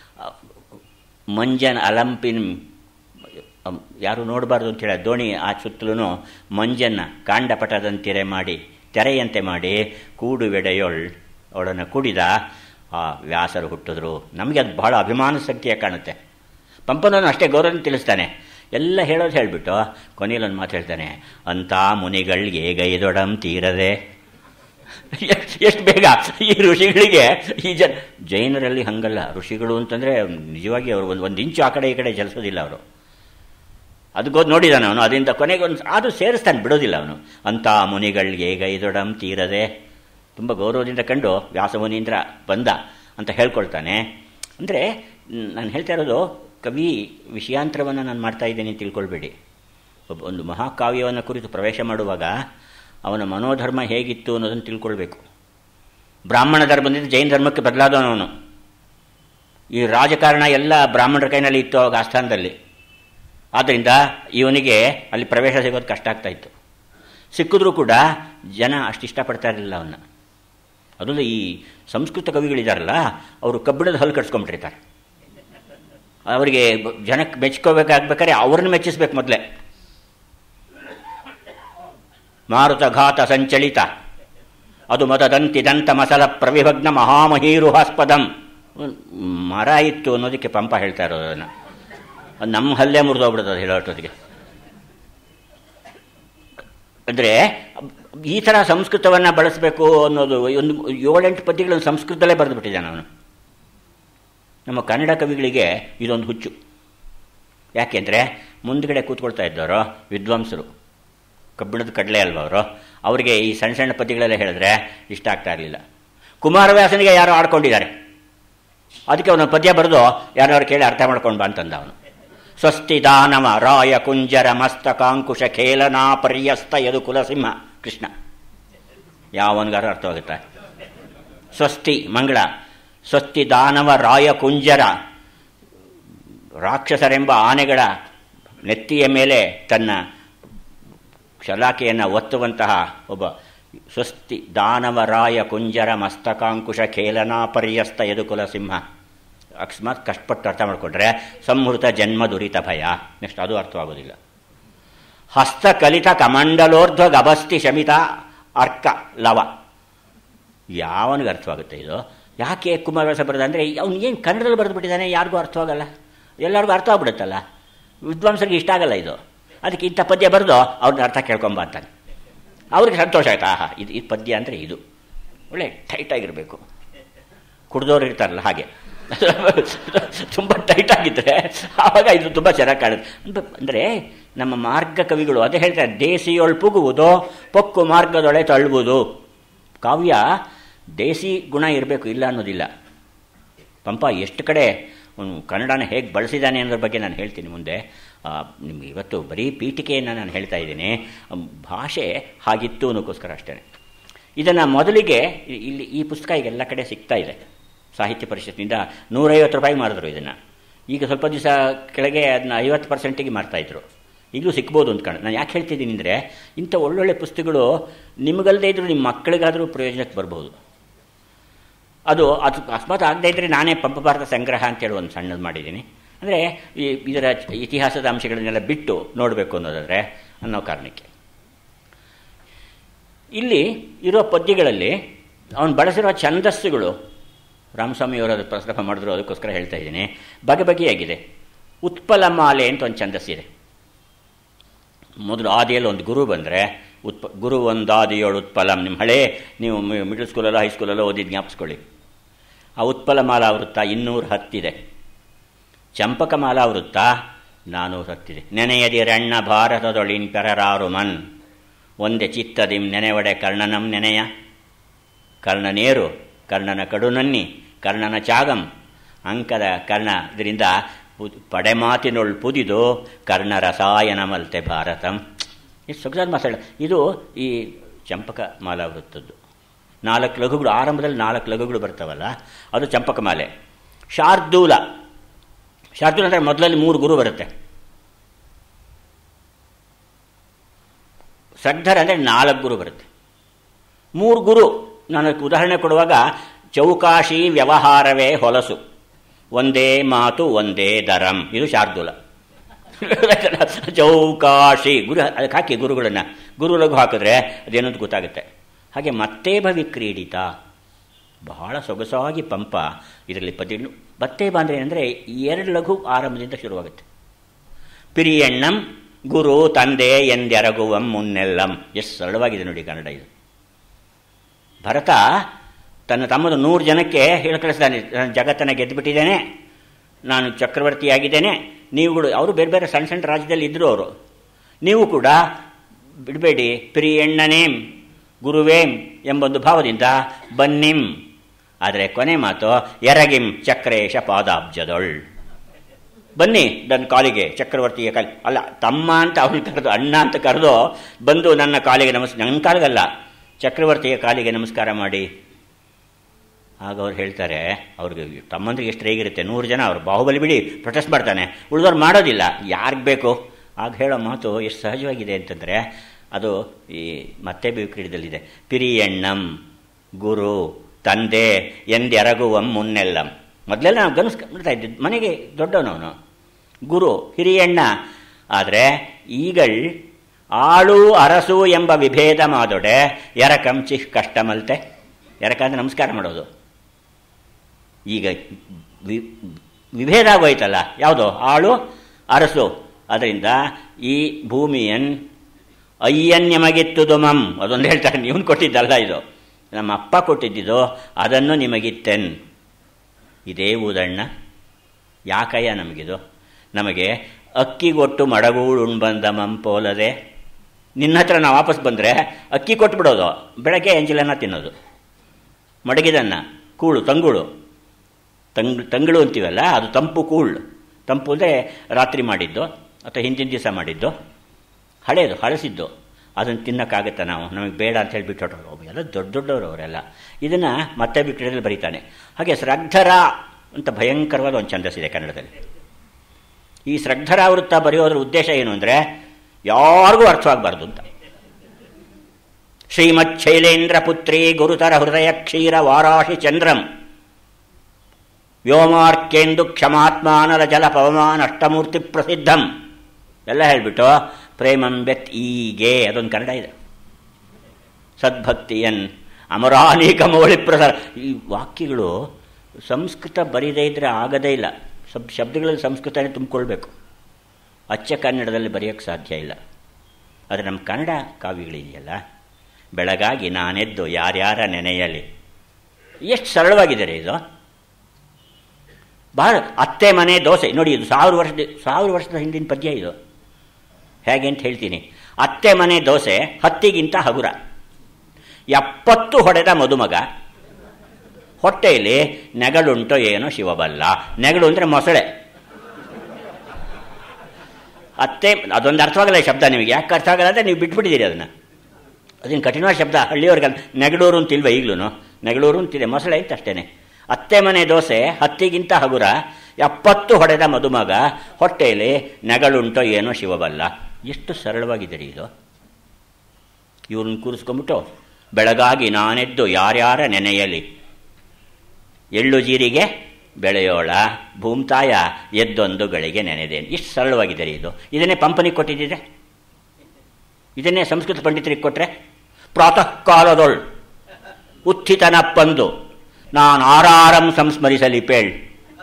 ಮಂಜನ ಅಲಂಪಿನ್ ಅಮ್, ಯಾರು ನೋಡಬಾರ್ದು ಅಂತೇಳಿ ಆ ದೋಣಿ ಆ ಸುತ್ತಲೂ ಮಂಜನ್ನ ಕಾಂಡಪಟದಂತಿರೆ ಮಾಡಿ ತೆರೆಯಂತೆ ಮಾಡಿ ಕೂಡುವೆಡೆಯೊಳ್ ಅವಳನ್ನು ಕುಡಿದ ಆ ವ್ಯಾಸರು ಹುಟ್ಟಿದ್ರು ನಮಗೆ ಅದು ಬಹಳ ಅಭಿಮಾನ ಸಂಖ್ಯೆ ಕಾಣುತ್ತೆ ಪಂಪನನ್ನು ಅಷ್ಟೇ ಗೌರವ ತಿಳಿಸ್ತಾನೆ ಎಲ್ಲ ಹೇಳೋದು ಹೇಳಿಬಿಟ್ಟು ಕೊನೆಯಲ್ಲಿ ಒಂದು ಮಾತು ಹೇಳ್ತಾನೆ ಅಂಥ ಮುನಿಗಳಿಗೆ ಗೈದೊಡಂ ತೀರದೆ ಎಷ್ಟು ಬೇಗ ಈ ಋಷಿಗಳಿಗೆ ಈ ಜನ ಜೈನರಲ್ಲಿ ಹಂಗಲ್ಲ ಋಷಿಗಳು ಅಂತಂದರೆ ನಿಜವಾಗಿ ಅವರು ಒಂದು ಒಂದು ಇಂಚು ಆ ಕಡೆ ಈ ಕಡೆ ಚಲಿಸೋದಿಲ್ಲ ಅವರು ಅದಕ್ಕೋದ್ ನೋಡಿದಾನೆ ಅವನು ಅದರಿಂದ ಕೊನೆಗೆ ಒಂದು ಅದು ಸೇರಿಸ್ತಾನೆ ಬಿಡೋದಿಲ್ಲ ಅವನು ಅಂಥ ಮುನಿಗಳಿಗೆ ಗೈದೊಡಂ ತೀರದೆ ತುಂಬ ಗೌರವದಿಂದ ಕಂಡು ವ್ಯಾಸಮುನೀಂದ್ರ ಬಂದ ಅಂತ ಹೇಳ್ಕೊಳ್ತಾನೆ ಅಂದರೆ ನಾನು ಹೇಳ್ತಾ ಇರೋದು ಕವಿ ವಿಷಯಾಂತರವನ್ನು ನಾನು ಮಾಡ್ತಾ ಇದ್ದೇನೆ ಅಂತ ತಿಳ್ಕೊಳ್ಬೇಡಿ ಒಬ್ಬ ಒಂದು ಮಹಾಕಾವ್ಯವನ್ನು ಕುರಿತು ಪ್ರವೇಶ ಮಾಡುವಾಗ ಅವನ ಮನೋಧರ್ಮ ಹೇಗಿತ್ತು ಅನ್ನೋದನ್ನು ತಿಳ್ಕೊಳ್ಬೇಕು ಬ್ರಾಹ್ಮಣ ಧರ್ಮದಿಂದ ಜೈನ ಧರ್ಮಕ್ಕೆ ಬದಲಾದವನವನು ಈ ರಾಜಕಾರಣ ಎಲ್ಲ ಬ್ರಾಹ್ಮಣರ ಕೈನಲ್ಲಿ ಇತ್ತು ಅವಾಗ ಆಸ್ಥಾನದಲ್ಲಿ ಆದ್ದರಿಂದ ಇವನಿಗೆ ಅಲ್ಲಿ ಪ್ರವೇಶ ಸಿಗೋದು ಕಷ್ಟ ಆಗ್ತಾ ಇತ್ತು ಸಿಕ್ಕಿದ್ರೂ ಕೂಡ ಜನ ಅಷ್ಟು ಇಷ್ಟಪಡ್ತಾ ಇರಲಿಲ್ಲ ಅವನ್ನ ಅದೊಂದು ಈ ಸಂಸ್ಕೃತ ಕವಿಗಳಿದಾರಲ್ಲ ಅವರು ಕಬ್ಬಿಣದ ಹಲ್ಲು ಕಟ್ಸ್ಕೊಂಡ್ಬಿಟ್ಟಿರ್ತಾರೆ ಅವರಿಗೆ ಜನಕ್ಕೆ ಮೆಚ್ಕೋಬೇಕಾಗ್ಬೇಕಾದ್ರೆ ಅವ್ರನ್ನ ಮೆಚ್ಚಿಸ್ಬೇಕು ಮೊದಲೇ ಮಾರುತ ಘಾತ ಸಂಚಲಿತ ಅದು ಮದದಂತಿದಂತ ಮಸಲ ಪ್ರವಿಭಗ್ನ ಮಹಾಮಹೀರುಹಾಸ್ಪದಂ ಮರ ಇತ್ತು ಅನ್ನೋದಕ್ಕೆ ಪಂಪ ಹೇಳ್ತಾ ಇರೋದು ಅದನ್ನು ಅದು ನಮ್ಮ ಹಲ್ಲೆ ಮುರಿದೋಗ್ಬಿಡುತ್ತೆ ಅದು ಹೇಳೋಟೊತ್ತಿಗೆ ಅಂದರೆ ಈ ಥರ ಸಂಸ್ಕೃತವನ್ನು ಬಳಸಬೇಕು ಅನ್ನೋದು ಒಂದು ಏಳೆಂಟು ಪದ್ಯಗಳನ್ನು ಸಂಸ್ಕೃತದಲ್ಲೇ ಬರೆದು ಬಿಟ್ಟಿದ್ದಾನೆ ಅವನು ನಮ್ಮ ಕನ್ನಡ ಕವಿಗಳಿಗೆ ಇದೊಂದು ಹುಚ್ಚು ಯಾಕೆಂದರೆ ಮುಂದ್ಗಡೆ ಕೂತ್ಕೊಳ್ತಾ ಇದ್ದವರು ವಿದ್ವಾಂಸರು ಕಬ್ಬಿಣದ ಕಡಲೆ ಅಲ್ವ ಅವರು ಅವರಿಗೆ ಈ ಸಣ್ಣ ಸಣ್ಣ ಪದ್ಯಗಳೆಲ್ಲ ಹೇಳಿದ್ರೆ ಇಷ್ಟ ಆಗ್ತಾ ಇರಲಿಲ್ಲ ಕುಮಾರವ್ಯಾಸನಿಗೆ ಯಾರೋ ಆಡ್ಕೊಂಡಿದ್ದಾರೆ ಅದಕ್ಕೆ ಅವನು ಪದ್ಯ ಬರೆದು ಯಾರವ್ರು ಕೇಳಿ ಅರ್ಥ ಮಾಡ್ಕೊಂಡು ಬಾ ಅಂತಂದ ಅವನು ಸ್ವಸ್ತಿ ದಾನವ ರಾಯ ಕುಂಜರ ಮಸ್ತಕಾಂಕುಶ ಖೇಲನಾ ಪರ್ಯಸ್ತ ಯದು ಕುಲಸಿಂಹ ಕೃಷ್ಣ ಯಾವನ್ಗಾರು ಅರ್ಥವಾಗುತ್ತೆ ಸ್ವಸ್ತಿ ಮಂಗಳ ಸ್ವಸ್ತಿ ದಾನವ ರಾಯ ಕುಂಜರ ರಾಕ್ಷಸರೆಂಬ ಆನೆಗಳ ನೆತ್ತಿಯ ಮೇಲೆ ತನ್ನ ಶಲಾಕೆಯನ್ನು ಒತ್ತುವಂತಹ ಒಬ್ಬ ಸ್ವಸ್ತಿ ದಾನವರಾಯ ಕುಂಜರ ಮಸ್ತಕಾಂಕುಶ ಖೇಲನಾ ಪರ್ಯಸ್ತ ಯದುಕುಲ ಸಿಂಹ ಅಕಸ್ಮಾತ್ ಕಷ್ಟಪಟ್ಟು ಅರ್ಥ ಮಾಡಿಕೊಂಡ್ರೆ ಸಂಹೃತ ಜನ್ಮ ದುರಿತ ಭಯ ನೆಕ್ಸ್ಟ್ ಅದು ಅರ್ಥವಾಗೋದಿಲ್ಲ ಹಸ್ತ ಕಲಿತ ಕಮಂಡಲೋರ್ಧ್ವ ಗಭಸ್ತಿ ಶಮಿತ ಅರ್ಕ ಲವ ಯಾವನಿಗೆ ಅರ್ಥವಾಗುತ್ತೆ ಇದು ಯಾಕೆ ಕುಮಾರವ್ಯಾಸ ಬರೆದ ಅಂದರೆ ಅವ್ನು ಏನು ಕನ್ನಡದಲ್ಲಿ ಬರೆದು ಬಿಟ್ಟಿದ್ದಾನೆ ಯಾರಿಗೂ ಅರ್ಥವಾಗಲ್ಲ ಎಲ್ಲರಿಗೂ ಅರ್ಥ ಆಗ್ಬಿಡುತ್ತಲ್ಲ ವಿದ್ವಾಂಸರಿಗೆ ಇಷ್ಟ ಆಗಲ್ಲ ಇದು ಅದಕ್ಕೆ ಇಂಥ ಪದ್ಯ ಬರೆದು ಅವ್ರನ್ನ ಅರ್ಥ ಕೇಳ್ಕೊಂಬ ಅಂತಾನೆ ಅವ್ರಿಗೆ ಸಂತೋಷ ಆಯ್ತು ಆಹಾ ಇದು ಈ ಪದ್ಯ ಅಂದರೆ ಇದು ಒಳ್ಳೆ ಟೈಟಾಗಿರಬೇಕು ಕುಡ್ದವ್ರು ಇರ್ತಾರಲ್ಲ ಹಾಗೆ ತುಂಬ ಟೈಟ್ ಆಗಿದ್ದರೆ ಆವಾಗ ಇದು ತುಂಬ ಚೆನ್ನಾಗಿ ಕಾಣುತ್ತೆ ಅಂದರೆ ನಮ್ಮ ಮಾರ್ಗ ಕವಿಗಳು ಅದೇ ಹೇಳ್ತಾರೆ ದೇಸಿಯೊಳ್ ಪುಗುವುದು ಪೊಕ್ಕು ಮಾರ್ಗದೊಳೆ ತಳ್ಳುವುದು ಕಾವ್ಯ ದೇಸಿ ಗುಣ ಇರಬೇಕು ಇಲ್ಲ ಅನ್ನೋದಿಲ್ಲ ಪಂಪ ಎಷ್ಟು ಕಡೆ ಅವನು ಕನ್ನಡನ ಹೇಗೆ ಬಳಸಿದ್ದಾನೆ ಅನ್ನೋದ್ರ ಬಗ್ಗೆ ನಾನು ಹೇಳ್ತೀನಿ ಮುಂದೆ ನಿಮಗೆ ಇವತ್ತು ಬರೀ ಪೀಠಿಕೆಯನ್ನು ನಾನು ಹೇಳ್ತಾ ಇದ್ದೀನಿ ಭಾಷೆ ಹಾಗಿತ್ತು ಅನ್ನೋಕ್ಕೋಸ್ಕರ ಅಷ್ಟೇ ಇದನ್ನು ಮೊದಲಿಗೆ ಇಲ್ಲಿ ಈ ಪುಸ್ತಕ ಈಗ ಎಲ್ಲ ಕಡೆ ಸಿಗ್ತಾ ಇದೆ ಸಾಹಿತ್ಯ ಪರಿಷತ್ನಿಂದ ನೂರೈವತ್ತು ರೂಪಾಯಿ ಮಾಡಿದ್ರು ಇದನ್ನು ಈಗ ಸ್ವಲ್ಪ ದಿವಸ ಕೆಳಗೆ ಅದನ್ನ ಐವತ್ತು ಪರ್ಸೆಂಟಿಗೆ ಮಾರ್ತಾಯಿದ್ರು ಈಗಲೂ ಸಿಗ್ಬೋದು ಅಂತ ಕಾಣ ನಾನು ಯಾಕೆ ಹೇಳ್ತಿದ್ದೀನಿ ಅಂದರೆ ಇಂಥ ಒಳ್ಳೊಳ್ಳೆ ಪುಸ್ತಕಗಳು ನಿಮಗಲ್ಲದೆ ಇದ್ದರೂ ನಿಮ್ಮ ಮಕ್ಕಳಿಗಾದರೂ ಪ್ರಯೋಜನಕ್ಕೆ ಬರ್ಬೋದು ಅದು ಅದು ಅಕಸ್ಮಾತ್ ಆಗದೇ ಇದ್ದರೆ ನಾನೇ ಪಂಪ ಭಾರತ ಸಂಗ್ರಹ ಅಂತೇಳಿ ಒಂದು ಸಣ್ಣದು ಮಾಡಿದ್ದೀನಿ ಅಂದರೆ ಈ ಇದರ ಇತಿಹಾಸದ ಅಂಶಗಳನ್ನೆಲ್ಲ ಬಿಟ್ಟು ನೋಡಬೇಕು ಅನ್ನೋದಾದರೆ ಅನ್ನೋ ಕಾರಣಕ್ಕೆ ಇಲ್ಲಿ ಇರೋ ಪದ್ಯಗಳಲ್ಲಿ ಅವನು ಬಳಸಿರೋ ಛಂದಸ್ಸುಗಳು ರಾಮಸ್ವಾಮಿಯವರು ಅದು ಪ್ರಸ್ತಾಪ ಮಾಡಿದ್ರು ಅದಕ್ಕೋಸ್ಕರ ಹೇಳ್ತಾ ಇದ್ದೀನಿ ಬಗೆ ಬಗೆಯಾಗಿದೆ ಉತ್ಪಲ ಮಾಲೆ ಅಂತ ಒಂದು ಛಂದಸ್ಸಿದೆ ಮೊದಲು ಆದಿಯಲ್ಲಿ ಒಂದು ಗುರು ಬಂದರೆ ಉತ್ಪ ಗುರು ಒಂದು ಆದಿಯೋಳು ಉತ್ಪಲಂ ನಿಮ್ಮ ಹಳೇ ನೀವು ಮಿಡಲ್ ಸ್ಕೂಲಲ್ಲೋ ಹೈಸ್ಕೂಲಲ್ಲೋ ಓದಿದ್ದು ಜ್ಞಾಪಿಸ್ಕೊಳ್ಳಿ ಆ ಉತ್ಪಲ ಮಾಲಾ ವೃತ್ತ ಇನ್ನೂರು ಹತ್ತಿದೆ ಚಂಪಕ ಮಾಲಾ ವೃತ್ತ ನಾನೂರು ಹತ್ತಿದೆ ನೆನೆಯದಿರಣ್ಣ ಭಾರತದೊಳಿನ್ ಪೆರರಾರು ಮನ್ ಒಂದೆ ಚಿತ್ತದಿಂ ನೆನೆವಡೆ ಕರ್ಣನಂ ನೆನೆಯ ಕರ್ಣನೇರು ಕರ್ಣನ ಕಡುನನ್ನಿ ಕರ್ಣನ ಚಾಗಂ ಅಂಕದ ಕರ್ಣ ಇದರಿಂದ ಪಡೆಮಾತಿನೊಳ್ ಪುದಿದು ಕರ್ಣ ರಸಾಯನ ಮಲ್ತೆ ಭಾರತಂ ಎಷ್ಟು ಸೊಗಸಾದ ಮಾತಾಡ ಇದು ಈ ಚಂಪಕ ಮಾಲಾ ವೃತ್ತದ್ದು ನಾಲ್ಕು ಲಘುಗಳು ಆರಂಭದಲ್ಲಿ ನಾಲ್ಕು ಲಘುಗಳು ಬರ್ತಾವಲ್ಲ ಅದು ಚಂಪಕ ಮಾಲೆ ಶಾರ್ದೂಲ ಶಾರ್ದೂಲ ಅಂದರೆ ಮೊದಲಲ್ಲಿ ಮೂರು ಗುರು ಬರುತ್ತೆ ಶ್ರದ್ಧರ ಅಂದರೆ ನಾಲ್ಕು ಗುರು ಬರುತ್ತೆ ಮೂರು ಗುರು ನಾನು ಉದಾಹರಣೆ ಕೊಡುವಾಗ ಚೌಕಾಶಿ ವ್ಯವಹಾರವೇ ಹೊಲಸು ಒಂದೇ ಮಾತು ಒಂದೇ ದರಂ ಇದು ಶಾರ್ದೂಲ ಚೌಕಾಶಿ ಗುರು ಅದಕ್ಕೆ ಹಾಕಿ ಗುರುಗಳನ್ನು ಗುರು ಲಘು ಹಾಕಿದ್ರೆ ಅದೇನಂತ ಗೊತ್ತಾಗುತ್ತೆ ಹಾಗೆ ಮತ್ತೆ ಭವಿ ಕ್ರೀಡಿತ ಬಹಳ ಸೊಗಸಾಗಿ ಪಂಪ ಇದರಲ್ಲಿ ಪದ್ಯಗಳು ಮತ್ತೆ ಬಂದರೆ ಏನಂದರೆ ಎರಡು ಲಘು ಆರಂಭದಿಂದ ಶುರುವಾಗುತ್ತೆ ಪಿರಿಯಣ್ಣಂ ಗುರು ತಂದೆ ಎಂದೆರಗುವಂ ಮುನ್ನೆಲ್ಲಂ ಎಷ್ಟು ಸರಳವಾಗಿದೆ ನೋಡಿ ಕನ್ನಡ ಇದು ಭರತ ತನ್ನ ತಮ್ಮದು ನೂರು ಜನಕ್ಕೆ ಹೇಳಿ ಕಳಿಸ್ತಾನೆ ನಾನು ಜಗತ್ತನ್ನು ಗೆದ್ದುಬಿಟ್ಟಿದ್ದೇನೆ ನಾನು ಚಕ್ರವರ್ತಿಯಾಗಿದ್ದೇನೆ ನೀವುಗಳು ಅವರು ಬೇರೆ ಬೇರೆ ಸಣ್ಣ ಸಣ್ಣ ರಾಜ್ಯದಲ್ಲಿ ಇದ್ದರು ಅವರು ನೀವು ಕೂಡ ಬಿಡಬೇಡಿ ಪ್ರಿಯಣ್ಣನೇಂ ಗುರುವೇಂ ಎಂಬೊಂದು ಭಾವದಿಂದ ಬನ್ನಿಂ ಆದರೆ ಕೊನೆ ಮಾತು ಎರಗಿಂ ಚಕ್ರೇಶ ಪಾದಾಬ್ಜದೊಳ್ ಬನ್ನಿ ನನ್ನ ಕಾಲಿಗೆ ಚಕ್ರವರ್ತಿಯ ಕಾಲಿ ಅಲ್ಲ ತಮ್ಮ ಅಂತ ಅವನು ಕರೆದು ಅಣ್ಣ ಅಂತ ಕರೆದು ಬಂದು ನನ್ನ ಕಾಲಿಗೆ ನಮಸ್ ನನ್ನ ಕಾಲಿಗಲ್ಲ ಚಕ್ರವರ್ತಿಯ ಕಾಲಿಗೆ ನಮಸ್ಕಾರ ಮಾಡಿ ಆಗ ಅವ್ರು ಹೇಳ್ತಾರೆ ಅವ್ರಿಗೆ ತಮ್ಮಂದ್ರಿಗೆ ಎಷ್ಟು ರೇಗಿರುತ್ತೆ ನೂರು ಜನ ಅವ್ರು ಬಾಹುಬಲಿ ಬಿಡಿ ಪ್ರೊಟೆಸ್ಟ್ ಮಾಡ್ತಾನೆ ಉಳಿದವ್ರು ಮಾಡೋದಿಲ್ಲ ಯಾರಿಗೆ ಬೇಕು ಆಗ ಹೇಳೋ ಮಾತು ಎಷ್ಟು ಸಹಜವಾಗಿದೆ ಅಂತಂದರೆ ಅದು ಈ ಮತ್ತೆ ಕ್ರೀಡದಲ್ಲಿದೆ ಪಿರಿಯಣ್ಣಂ ಗುರು ತಂದೆ ಎಂದೆರಗುವಂ ಮುನ್ನೆಲ್ಲಂ ಮೊದಲೆಲ್ಲ ನಾವು ಗಮನಿಸ್ಕೊಂಡ್ಬಿಡ್ತಾ ಇದ್ದಿದ್ದು ಮನೆಗೆ ದೊಡ್ಡವನವನು ಗುರು ಹಿರಿಯಣ್ಣ ಆದರೆ ಈಗಳ್ ಆಳು ಅರಸು ಎಂಬ ವಿಭೇದ ಮಾದೊಡೆ ಎರಕಂ ಚಿಹ್ ಕಷ್ಟಮಲ್ತೆ ಎರಕ ಅಂದರೆ ನಮಸ್ಕಾರ ಮಾಡೋದು ಈಗ ವಿ ವಿಭೇದ ಆಗೋಯ್ತಲ್ಲ ಯಾವುದು ಆಳು ಅರಸು ಅದರಿಂದ ಈ ಭೂಮಿಯನ್ ಅಯ್ಯನ್ಯಮಗಿತ್ತು ದುಮಂ ಅದೊಂದು ಹೇಳ್ತಾರೆ ನೀವು ಕೊಟ್ಟಿದ್ದಲ್ಲ ಇದು ನಮ್ಮ ಅಪ್ಪ ಕೊಟ್ಟಿದ್ದಿದ್ದು ಅದನ್ನು ನಿಮಗಿತ್ತೆನ್ ಇದೇ ಊದಣ್ಣ ಯಾಕಯ್ಯ ನಮಗಿದು ನಮಗೆ ಅಕ್ಕಿಗೊಟ್ಟು ಮಡಗೂಳು ಉಣ್ಬಂದ ಮಂಪೋಲದೆ ನಿನ್ನ ಹತ್ರ ನಾವು ವಾಪಸ್ ಬಂದರೆ ಅಕ್ಕಿ ಕೊಟ್ಬಿಡೋದು ಬೆಳಗ್ಗೆ ಎಂಜಿಲನ್ನ ತಿನ್ನೋದು ಮಡಗಿದನ್ನ ಕೂಳು ತಂಗುಳು ತಂಗ್ ತಂಗಳು ಅಂತೀವಲ್ಲ ಅದು ತಂಪು ಕೂಳು ತಂಪು ಅಂದರೆ ರಾತ್ರಿ ಮಾಡಿದ್ದು ಅಥವಾ ಹಿಂದಿನ ದಿವಸ ಮಾಡಿದ್ದು ಹಳೇದು ಹಳಸಿದ್ದು ಅದನ್ನು ತಿನ್ನೋಕ್ಕಾಗತ್ತಾ ನಾವು ನಮಗೆ ಬೇಡ ಅಂತ ಹೇಳಿ ಬಿಟ್ಟು ಎಲ್ಲ ದೊಡ್ಡ ದೊಡ್ಡವರು ಅವರೆಲ್ಲ ಇದನ್ನು ಮತ್ತೆ ಬಿಟ್ಟಿರೋದ್ರಲ್ಲಿ ಬರೀತಾನೆ ಹಾಗೆ ಶ್ರದ್ಧರ ಅಂತ ಭಯಂಕರವಾದ ಒಂದು ಛಂದಸ್ಸಿದೆ ಕನ್ನಡದಲ್ಲಿ ಈ ಶ್ರದ್ಧರಾವೃತ್ತ ಬರೆಯೋದ್ರ ಉದ್ದೇಶ ಏನು ಅಂದರೆ ಯಾರಿಗೂ ಅರ್ಥವಾಗಬಾರ್ದು ಅಂತ ಶ್ರೀಮತ್ ಶೈಲೇಂದ್ರ ಪುತ್ರಿ ಗುರುತರ ಹೃದಯ ಕ್ಷೀರ ವಾರಾಶಿ ಚಂದ್ರಂ ವ್ಯೋಮಾರ್ಕೇಂದು ಕ್ಷಮಾತ್ಮಾನಲ ಜಲ ಪವಮಾನ ಅಷ್ಟಮೂರ್ತಿ ಪ್ರಸಿದ್ಧಂ ಎಲ್ಲ ಹೇಳಿಬಿಟ್ಟು ಪ್ರೇಮಂ ಬೆತ್ ಈಗೆ ಅದೊಂದು ಕನ್ನಡ ಇದೆ ಸದ್ಭಕ್ತಿಯನ್ ಅಮರಾನೇಕ ಮೌಳಿ ಪ್ರಸಾರ ಈ ವಾಕ್ಯಗಳು ಸಂಸ್ಕೃತ ಬರೀದೇ ಇದ್ದರೆ ಆಗದೇ ಇಲ್ಲ ಸಬ್ ಶಬ್ದಗಳಲ್ಲಿ ಸಂಸ್ಕೃತನೇ ತುಂಬಿಕೊಳ್ಬೇಕು ಅಚ್ಚ ಕನ್ನಡದಲ್ಲಿ ಬರೆಯೋಕ್ಕೆ ಸಾಧ್ಯ ಇಲ್ಲ ಆದರೆ ನಮ್ಮ ಕನ್ನಡ ಕಾವ್ಯಗಳಿದೆಯಲ್ಲ ಬೆಳಗಾಗಿ ನಾನೆದ್ದು ಯಾರ್ಯಾರ ನೆನೆಯಲಿ ಎಷ್ಟು ಸರಳವಾಗಿದೆ ರೀ ಇದು ಭಾಳ ಅತ್ತೆ ಮನೆ ದೋಸೆ ನೋಡಿ ಇದು ಸಾವಿರ ವರ್ಷದ ಸಾವಿರ ವರ್ಷದ ಹಿಂದಿನ ಪದ್ಯ ಇದು ಹೇಗೆ ಅಂತ ಹೇಳ್ತೀನಿ ಅತ್ತೆ ಮನೆ ದೋಸೆ ಹತ್ತಿಗಿಂತ ಹಗುರ ಎಪ್ಪತ್ತು ಹೊಡೆದ ಮದುಮಗ ಹೊಟ್ಟೆಯಲ್ಲಿ ನೆಗಳುಂಟೋ ಏನೋ ಶಿವಬಲ್ಲ ನೆಗಳು ಅಂದರೆ ಮೊಸಳೆ ಅತ್ತೆ ಅದೊಂದು ಅರ್ಥವಾಗಲ್ಲ ಈ ಶಬ್ದ ನಿಮಗೆ ಯಾಕೆ ಅರ್ಥ ಆಗಲ್ಲ ಅಂದರೆ ನೀವು ಬಿಟ್ಬಿಟ್ಟಿದ್ದೀರಿ ಅದನ್ನು ಅದೇನು ಕಠಿಣವಾದ ಶಬ್ದ ಹಳ್ಳಿಯವ್ರಿಗೆ ನೆಗಳೂರು ಅಂತಿಲ್ವ ಈಗಲೂ ನೆಗಳೂರು ಅಂತಿದೆ ಮೊಸಳೆ ಅಂತ ಅಷ್ಟೇ ಅತ್ತೆ ಮನೆ ದೋಸೆ ಹತ್ತಿಗಿಂತ ಹಗುರ ಎಪ್ಪತ್ತು ಹೊಡೆದ ಮದುಮಗ ಹೊಟ್ಟೆಯಲ್ಲಿ ನೆಗಳುಂಟೋ ಏನೋ ಶಿವಬಲ್ಲ ಎಷ್ಟು ಸರಳವಾಗಿದೆ ರೀ ಇದು ಇವ್ರನ್ನ ಕೂರಿಸ್ಕೊಂಬಿಟ್ಟು ಬೆಳಗಾಗಿ ನಾನೆದ್ದು ಯಾರ್ಯಾರ ನೆನೆಯಲಿ ಎಳ್ಳು ಜೀರಿಗೆ ಬೆಳೆಯೋಳ ಭೂಮ್ತಾಯ ಎದ್ದೊಂದು ಗಳಿಗೆ ನೆನೆದೇನು ಇಷ್ಟು ಸರಳವಾಗಿದೆ ರೀ ಇದು ಇದನ್ನೇ ಪಂಪನಿಗೆ ಕೊಟ್ಟಿದ್ದಿದೆ ಇದನ್ನೇ ಸಂಸ್ಕೃತ ಪಂಡಿತರಿಗೆ ಕೊಟ್ಟರೆ ಪ್ರಾತಃ ಕಾಲದೊಳ್ ಉತ್ಥಿತನಪ್ಪಂದು ನಾನು ಆರಾರಂ ಸಂಸ್ಮರಿಸಲಿ ಪೇಳ್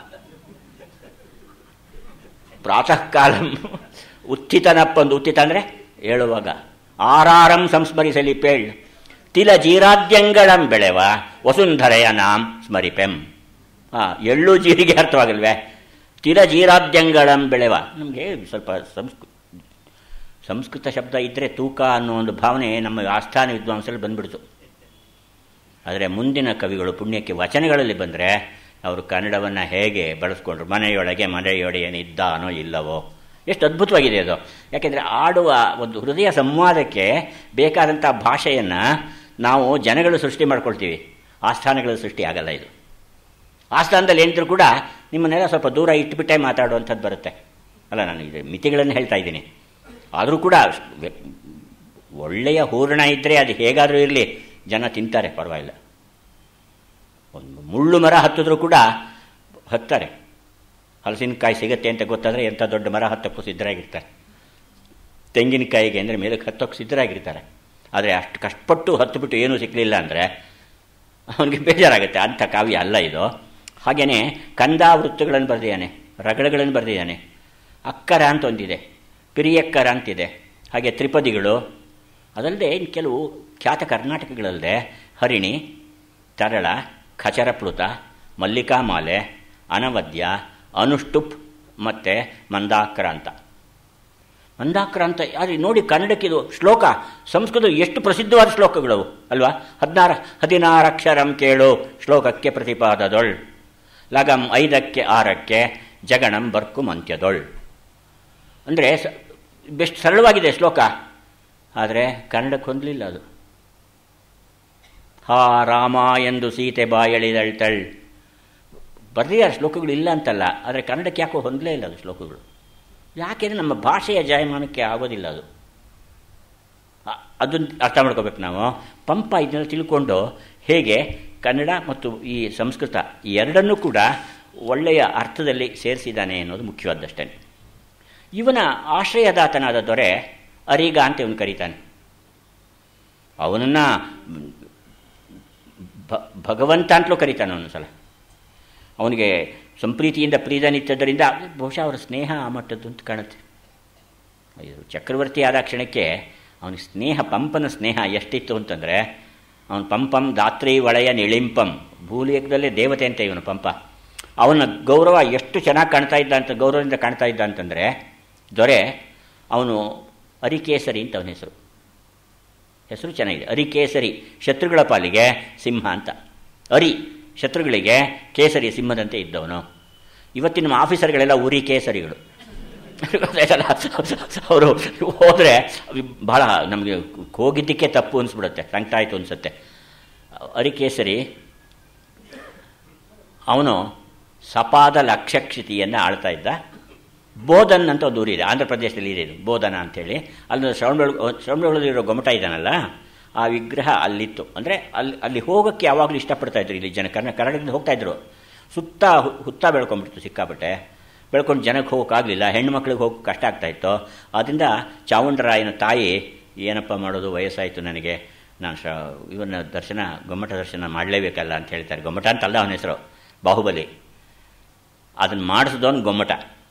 ಪ್ರಾತಃ ಕಾಲಂ ಉತ್ಥಿತನಪ್ಪಂದು ಉತ್ಥಿತ ಅಂದರೆ ಹೇಳುವಾಗ ಆರಾರಂ ಸಂಸ್ಮರಿಸಲಿ ಪೇಳ್ ತಿಲ ಜೀರಾದ್ಯಂಗಳಂ ಬೆಳೆವ ವಸುಂಧರೆಯ ನಾಂ ಸ್ಮರಿಪೆಂ ಹಾಂ ಎಳ್ಳು ಜೀರಿಗೆ ಅರ್ಥವಾಗಲ್ವೇ ತಿಲ ಜೀರಾದ್ಯಂಗಳಂ ಬೆಳೆವ ನಮಗೆ ಸ್ವಲ್ಪ ಸಂಸ್ಕೃ ಸಂಸ್ಕೃತ ಶಬ್ದ ಇದ್ದರೆ ತೂಕ ಅನ್ನೋ ಒಂದು ಭಾವನೆ ನಮ್ಮ ಆಸ್ಥಾನ ವಿದ್ವಾಂಸರಲ್ಲಿ ಬಂದ್ಬಿಡ್ತು ಆದರೆ ಮುಂದಿನ ಕವಿಗಳು ಪುಣ್ಯಕ್ಕೆ ವಚನಗಳಲ್ಲಿ ಬಂದರೆ ಅವರು ಕನ್ನಡವನ್ನು ಹೇಗೆ ಬಳಸ್ಕೊಂಡ್ರು ಮನೆಯೊಳಗೆ ಮನೆಯೊಡೆಯನಿದ್ದಾನೋ ಇಲ್ಲವೋ ಎಷ್ಟು ಅದ್ಭುತವಾಗಿದೆ ಅದು ಯಾಕೆಂದರೆ ಆಡುವ ಒಂದು ಹೃದಯ ಸಂವಾದಕ್ಕೆ ಬೇಕಾದಂಥ ಭಾಷೆಯನ್ನು ನಾವು ಜನಗಳು ಸೃಷ್ಟಿ ಮಾಡ್ಕೊಳ್ತೀವಿ ಆಸ್ಥಾನಗಳ ಸೃಷ್ಟಿ ಆಗಲ್ಲ ಇದು ಆಸ್ಥಾನದಲ್ಲಿ ಏನಿದ್ರು ಕೂಡ ನಿಮ್ಮನ್ನೆಲ್ಲ ಸ್ವಲ್ಪ ದೂರ ಇಟ್ಬಿಟ್ಟೆ ಮಾತಾಡುವಂಥದ್ದು ಬರುತ್ತೆ ಅಲ್ಲ ನಾನು ಇದು ಮಿತಿಗಳನ್ನು ಹೇಳ್ತಾ ಇದ್ದೀನಿ ಆದರೂ ಕೂಡ ಒಳ್ಳೆಯ ಹೂರಣ ಇದ್ದರೆ ಅದು ಹೇಗಾದರೂ ಇರಲಿ ಜನ ತಿಂತಾರೆ ಪರವಾಗಿಲ್ಲ ಒಂದು ಮುಳ್ಳು ಮರ ಹತ್ತಿದ್ರೂ ಕೂಡ ಹತ್ತಾರೆ ಹಲಸಿನಕಾಯಿ ಸಿಗುತ್ತೆ ಅಂತ ಗೊತ್ತಾದರೆ ಎಂಥ ದೊಡ್ಡ ಮರ ಹತ್ತಕ್ಕೂ ಸಿದ್ಧರಾಗಿರ್ತಾರೆ ತೆಂಗಿನಕಾಯಿಗೆ ಅಂದರೆ ಮೇಲಕ್ಕೆ ಹತ್ತೋಕ್ಕೆ ಸಿದ್ಧರಾಗಿರ್ತಾರೆ ಆದರೆ ಅಷ್ಟು ಕಷ್ಟಪಟ್ಟು ಹತ್ತುಬಿಟ್ಟು ಏನೂ ಸಿಕ್ಕಲಿಲ್ಲ ಅಂದರೆ ಅವನಿಗೆ ಬೇಜಾರಾಗುತ್ತೆ ಅಂಥ ಕಾವ್ಯ ಅಲ್ಲ ಇದು ಹಾಗೆಯೇ ಕಂದಾವೃತ್ತಗಳನ್ನು ಬರೆದಿದ್ದಾನೆ ರಗಳೆಗಳನ್ನು ಬರೆದಿದ್ದಾನೆ ಅಕ್ಕರ ಅಂತ ಒಂದಿದೆ ಪಿರಿಯಕ್ಕರ ಅಂತಿದೆ ಹಾಗೆ ತ್ರಿಪದಿಗಳು ಅದಲ್ಲದೆ ಇನ್ನು ಕೆಲವು ಖ್ಯಾತ ಕರ್ನಾಟಕಗಳಲ್ಲದೆ ಹರಿಣಿ ತರಳ ಖಚರಪ್ಲುತ ಮಲ್ಲಿಕಾಮಾಲೆ ಅನವದ್ಯ ಅನುಷ್ಟುಪ್ ಮತ್ತು ಮಂದಾಕ್ರಾಂತ ಮಂದಾಕ್ರಾಂತ ಅದು ನೋಡಿ ಕನ್ನಡಕ್ಕಿದು ಶ್ಲೋಕ ಸಂಸ್ಕೃತ ಎಷ್ಟು ಪ್ರಸಿದ್ಧವಾದ ಶ್ಲೋಕಗಳು ಅಲ್ವಾ ಹದಿನಾರು ಹದಿನಾರು ಅಕ್ಷರಂ ಕೇಳು ಶ್ಲೋಕಕ್ಕೆ ಪ್ರತಿಪಾದದೊಳ್ ಲಗಂ ಐದಕ್ಕೆ ಆರಕ್ಕೆ ಜಗಣಂ ಬರ್ಕು ಮಂತ್ಯದೊಳ್ ಅಂದರೆ ಸ ಬೆಸ್ಟ್ ಸರಳವಾಗಿದೆ ಶ್ಲೋಕ ಆದರೆ ಕನ್ನಡಕ್ಕೆ ಹೊಂದಲಿಲ್ಲ ಅದು ಹಾ ರಾಮ ಎಂದು ಸೀತೆ ಬಾಯಳಿದಳ್ತಳ್ ಬರೆದಿದ್ದಾರೆ ಶ್ಲೋಕಗಳು ಇಲ್ಲ ಅಂತಲ್ಲ ಆದರೆ ಕನ್ನಡಕ್ಕೆ ಯಾಕೋ ಹೊಂದಲೇ ಇಲ್ಲ ಅದು ಶ್ಲೋಕಗಳು ಯಾಕೆಂದರೆ ನಮ್ಮ ಭಾಷೆಯ ಜಾಯಮಾನಕ್ಕೆ ಆಗೋದಿಲ್ಲ ಅದು ಅದನ್ನು ಅರ್ಥ ಮಾಡ್ಕೋಬೇಕು ನಾವು ಪಂಪ ಇದನ್ನೆಲ್ಲ ತಿಳ್ಕೊಂಡು ಹೇಗೆ ಕನ್ನಡ ಮತ್ತು ಈ ಸಂಸ್ಕೃತ ಈ ಎರಡನ್ನೂ ಕೂಡ ಒಳ್ಳೆಯ ಅರ್ಥದಲ್ಲಿ ಸೇರಿಸಿದ್ದಾನೆ ಅನ್ನೋದು ಮುಖ್ಯವಾದಷ್ಟೇ ಇವನ ಆಶ್ರಯದಾತನಾದ ದೊರೆ ಅರಿಗ ಅಂತ ಇವನು ಕರೀತಾನೆ ಅವನನ್ನು ಭಗವಂತ ಅಂತಲೂ ಕರೀತಾನೆ ಅವನು ಸಲ ಅವನಿಗೆ ಸಂಪ್ರೀತಿಯಿಂದ ಪ್ರೀತನಿತ್ತದ್ದರಿಂದ ಬಹುಶಃ ಅವರ ಸ್ನೇಹ ಆ ಮಟ್ಟದ್ದು ಅಂತ ಕಾಣುತ್ತೆ ಇದು ಚಕ್ರವರ್ತಿ ಆದ ಕ್ಷಣಕ್ಕೆ ಅವನಿಗೆ ಸ್ನೇಹ ಪಂಪನ ಸ್ನೇಹ ಎಷ್ಟಿತ್ತು ಅಂತಂದರೆ ಅವನು ಪಂಪಂ ದಾತ್ರಿ ಒಳೆಯ ನಿಳಿಂಪಂ ಭೂಲೇಖದಲ್ಲೇ ದೇವತೆ ಅಂತ ಇವನು ಪಂಪ ಅವನ ಗೌರವ ಎಷ್ಟು ಚೆನ್ನಾಗಿ ಕಾಣ್ತಾ ಇದ್ದ ಅಂತ ಗೌರವದಿಂದ ಕಾಣ್ತಾ ಇದ್ದ ಅಂತಂದರೆ ದೊರೆ ಅವನು ಅರಿಕೇಸರಿ ಅಂತ ಅವನ ಹೆಸರು ಹೆಸರು ಚೆನ್ನಾಗಿದೆ ಅರಿಕೇಸರಿ ಶತ್ರುಗಳ ಪಾಲಿಗೆ ಸಿಂಹ ಅಂತ ಅರಿ ಶತ್ರುಗಳಿಗೆ ಕೇಸರಿ ಸಿಂಹದಂತೆ ಇದ್ದವನು ಇವತ್ತಿನ ನಮ್ಮ ಆಫೀಸರ್ಗಳೆಲ್ಲ ಉರಿ ಕೇಸರಿಗಳು ಅವರು ಹೋದರೆ ಭಾಳ ನಮಗೆ ಹೋಗಿದ್ದಕ್ಕೆ ತಪ್ಪು ಅನಿಸ್ಬಿಡುತ್ತೆ ಸಂಕಟ ಆಯಿತು ಅನಿಸುತ್ತೆ ಅರಿಕೇಸರಿ ಅವನು ಸಪಾದ ಲಕ್ಷಕ್ಷಿತಿಯನ್ನು ಆಳ್ತಾ ಇದ್ದ ಬೋಧನ್ ಅಂತ ಒಂದು ಊರಿದೆ ಆಂಧ್ರ ಪ್ರದೇಶದಲ್ಲಿ ಇದೆ ಇದು ಬೋಧನ ಅಂಥೇಳಿ ಅಲ್ಲಿ ಶ್ರವಣಬೆಳಗು ಶ್ರವಣಬೆಳಗೊಳದಲ್ಲಿರೋ ಗೊಮಟ ಇದ್ದಾನಲ್ಲ ಆ ವಿಗ್ರಹ ಅಲ್ಲಿತ್ತು ಅಂದರೆ ಅಲ್ಲಿ ಅಲ್ಲಿ ಹೋಗೋಕ್ಕೆ ಯಾವಾಗಲೂ ಇಷ್ಟಪಡ್ತಾ ಇದ್ರು ಇಲ್ಲಿ ಜನ ಕರ್ನಾ ಕರ್ನಾಟಕದಿಂದ ಹೋಗ್ತಾ ಇದ್ರು ಸುತ್ತ ಹು- ಹುತ್ತ ಬೆಳ್ಕೊಂಡ್ಬಿಡ್ತು ಸಿಕ್ಕಾಪಟ್ಟೆ ಬೆಳ್ಕೊಂಡು ಜನಕ್ಕೆ ಹೋಗೋಕ್ಕಾಗಲಿಲ್ಲ ಹೆಣ್ಣು ಮಕ್ಳಿಗೆ ಹೋಗೋಕೆ ಕಷ್ಟ ಆಗ್ತಾಯಿತ್ತು ಆದ್ದರಿಂದ ಚಾವುಂಡರಾಯನ ತಾಯಿ ಏನಪ್ಪ ಮಾಡೋದು ವಯಸ್ಸಾಯಿತು ನನಗೆ ನಾನು ಶ ಇವನ ದರ್ಶನ ಗೊಮ್ಮಟ ದರ್ಶನ ಮಾಡಲೇಬೇಕಲ್ಲ ಅಂತ ಹೇಳ್ತಾರೆ ಗೊಮ್ಮಟ ಅಂತಲ್ಲ ಅವನ ಹೆಸರು ಬಾಹುಬಲಿ ಅದನ್ನು ಮಾಡಿಸಿದವನು ಗೊಮ್ಮಟ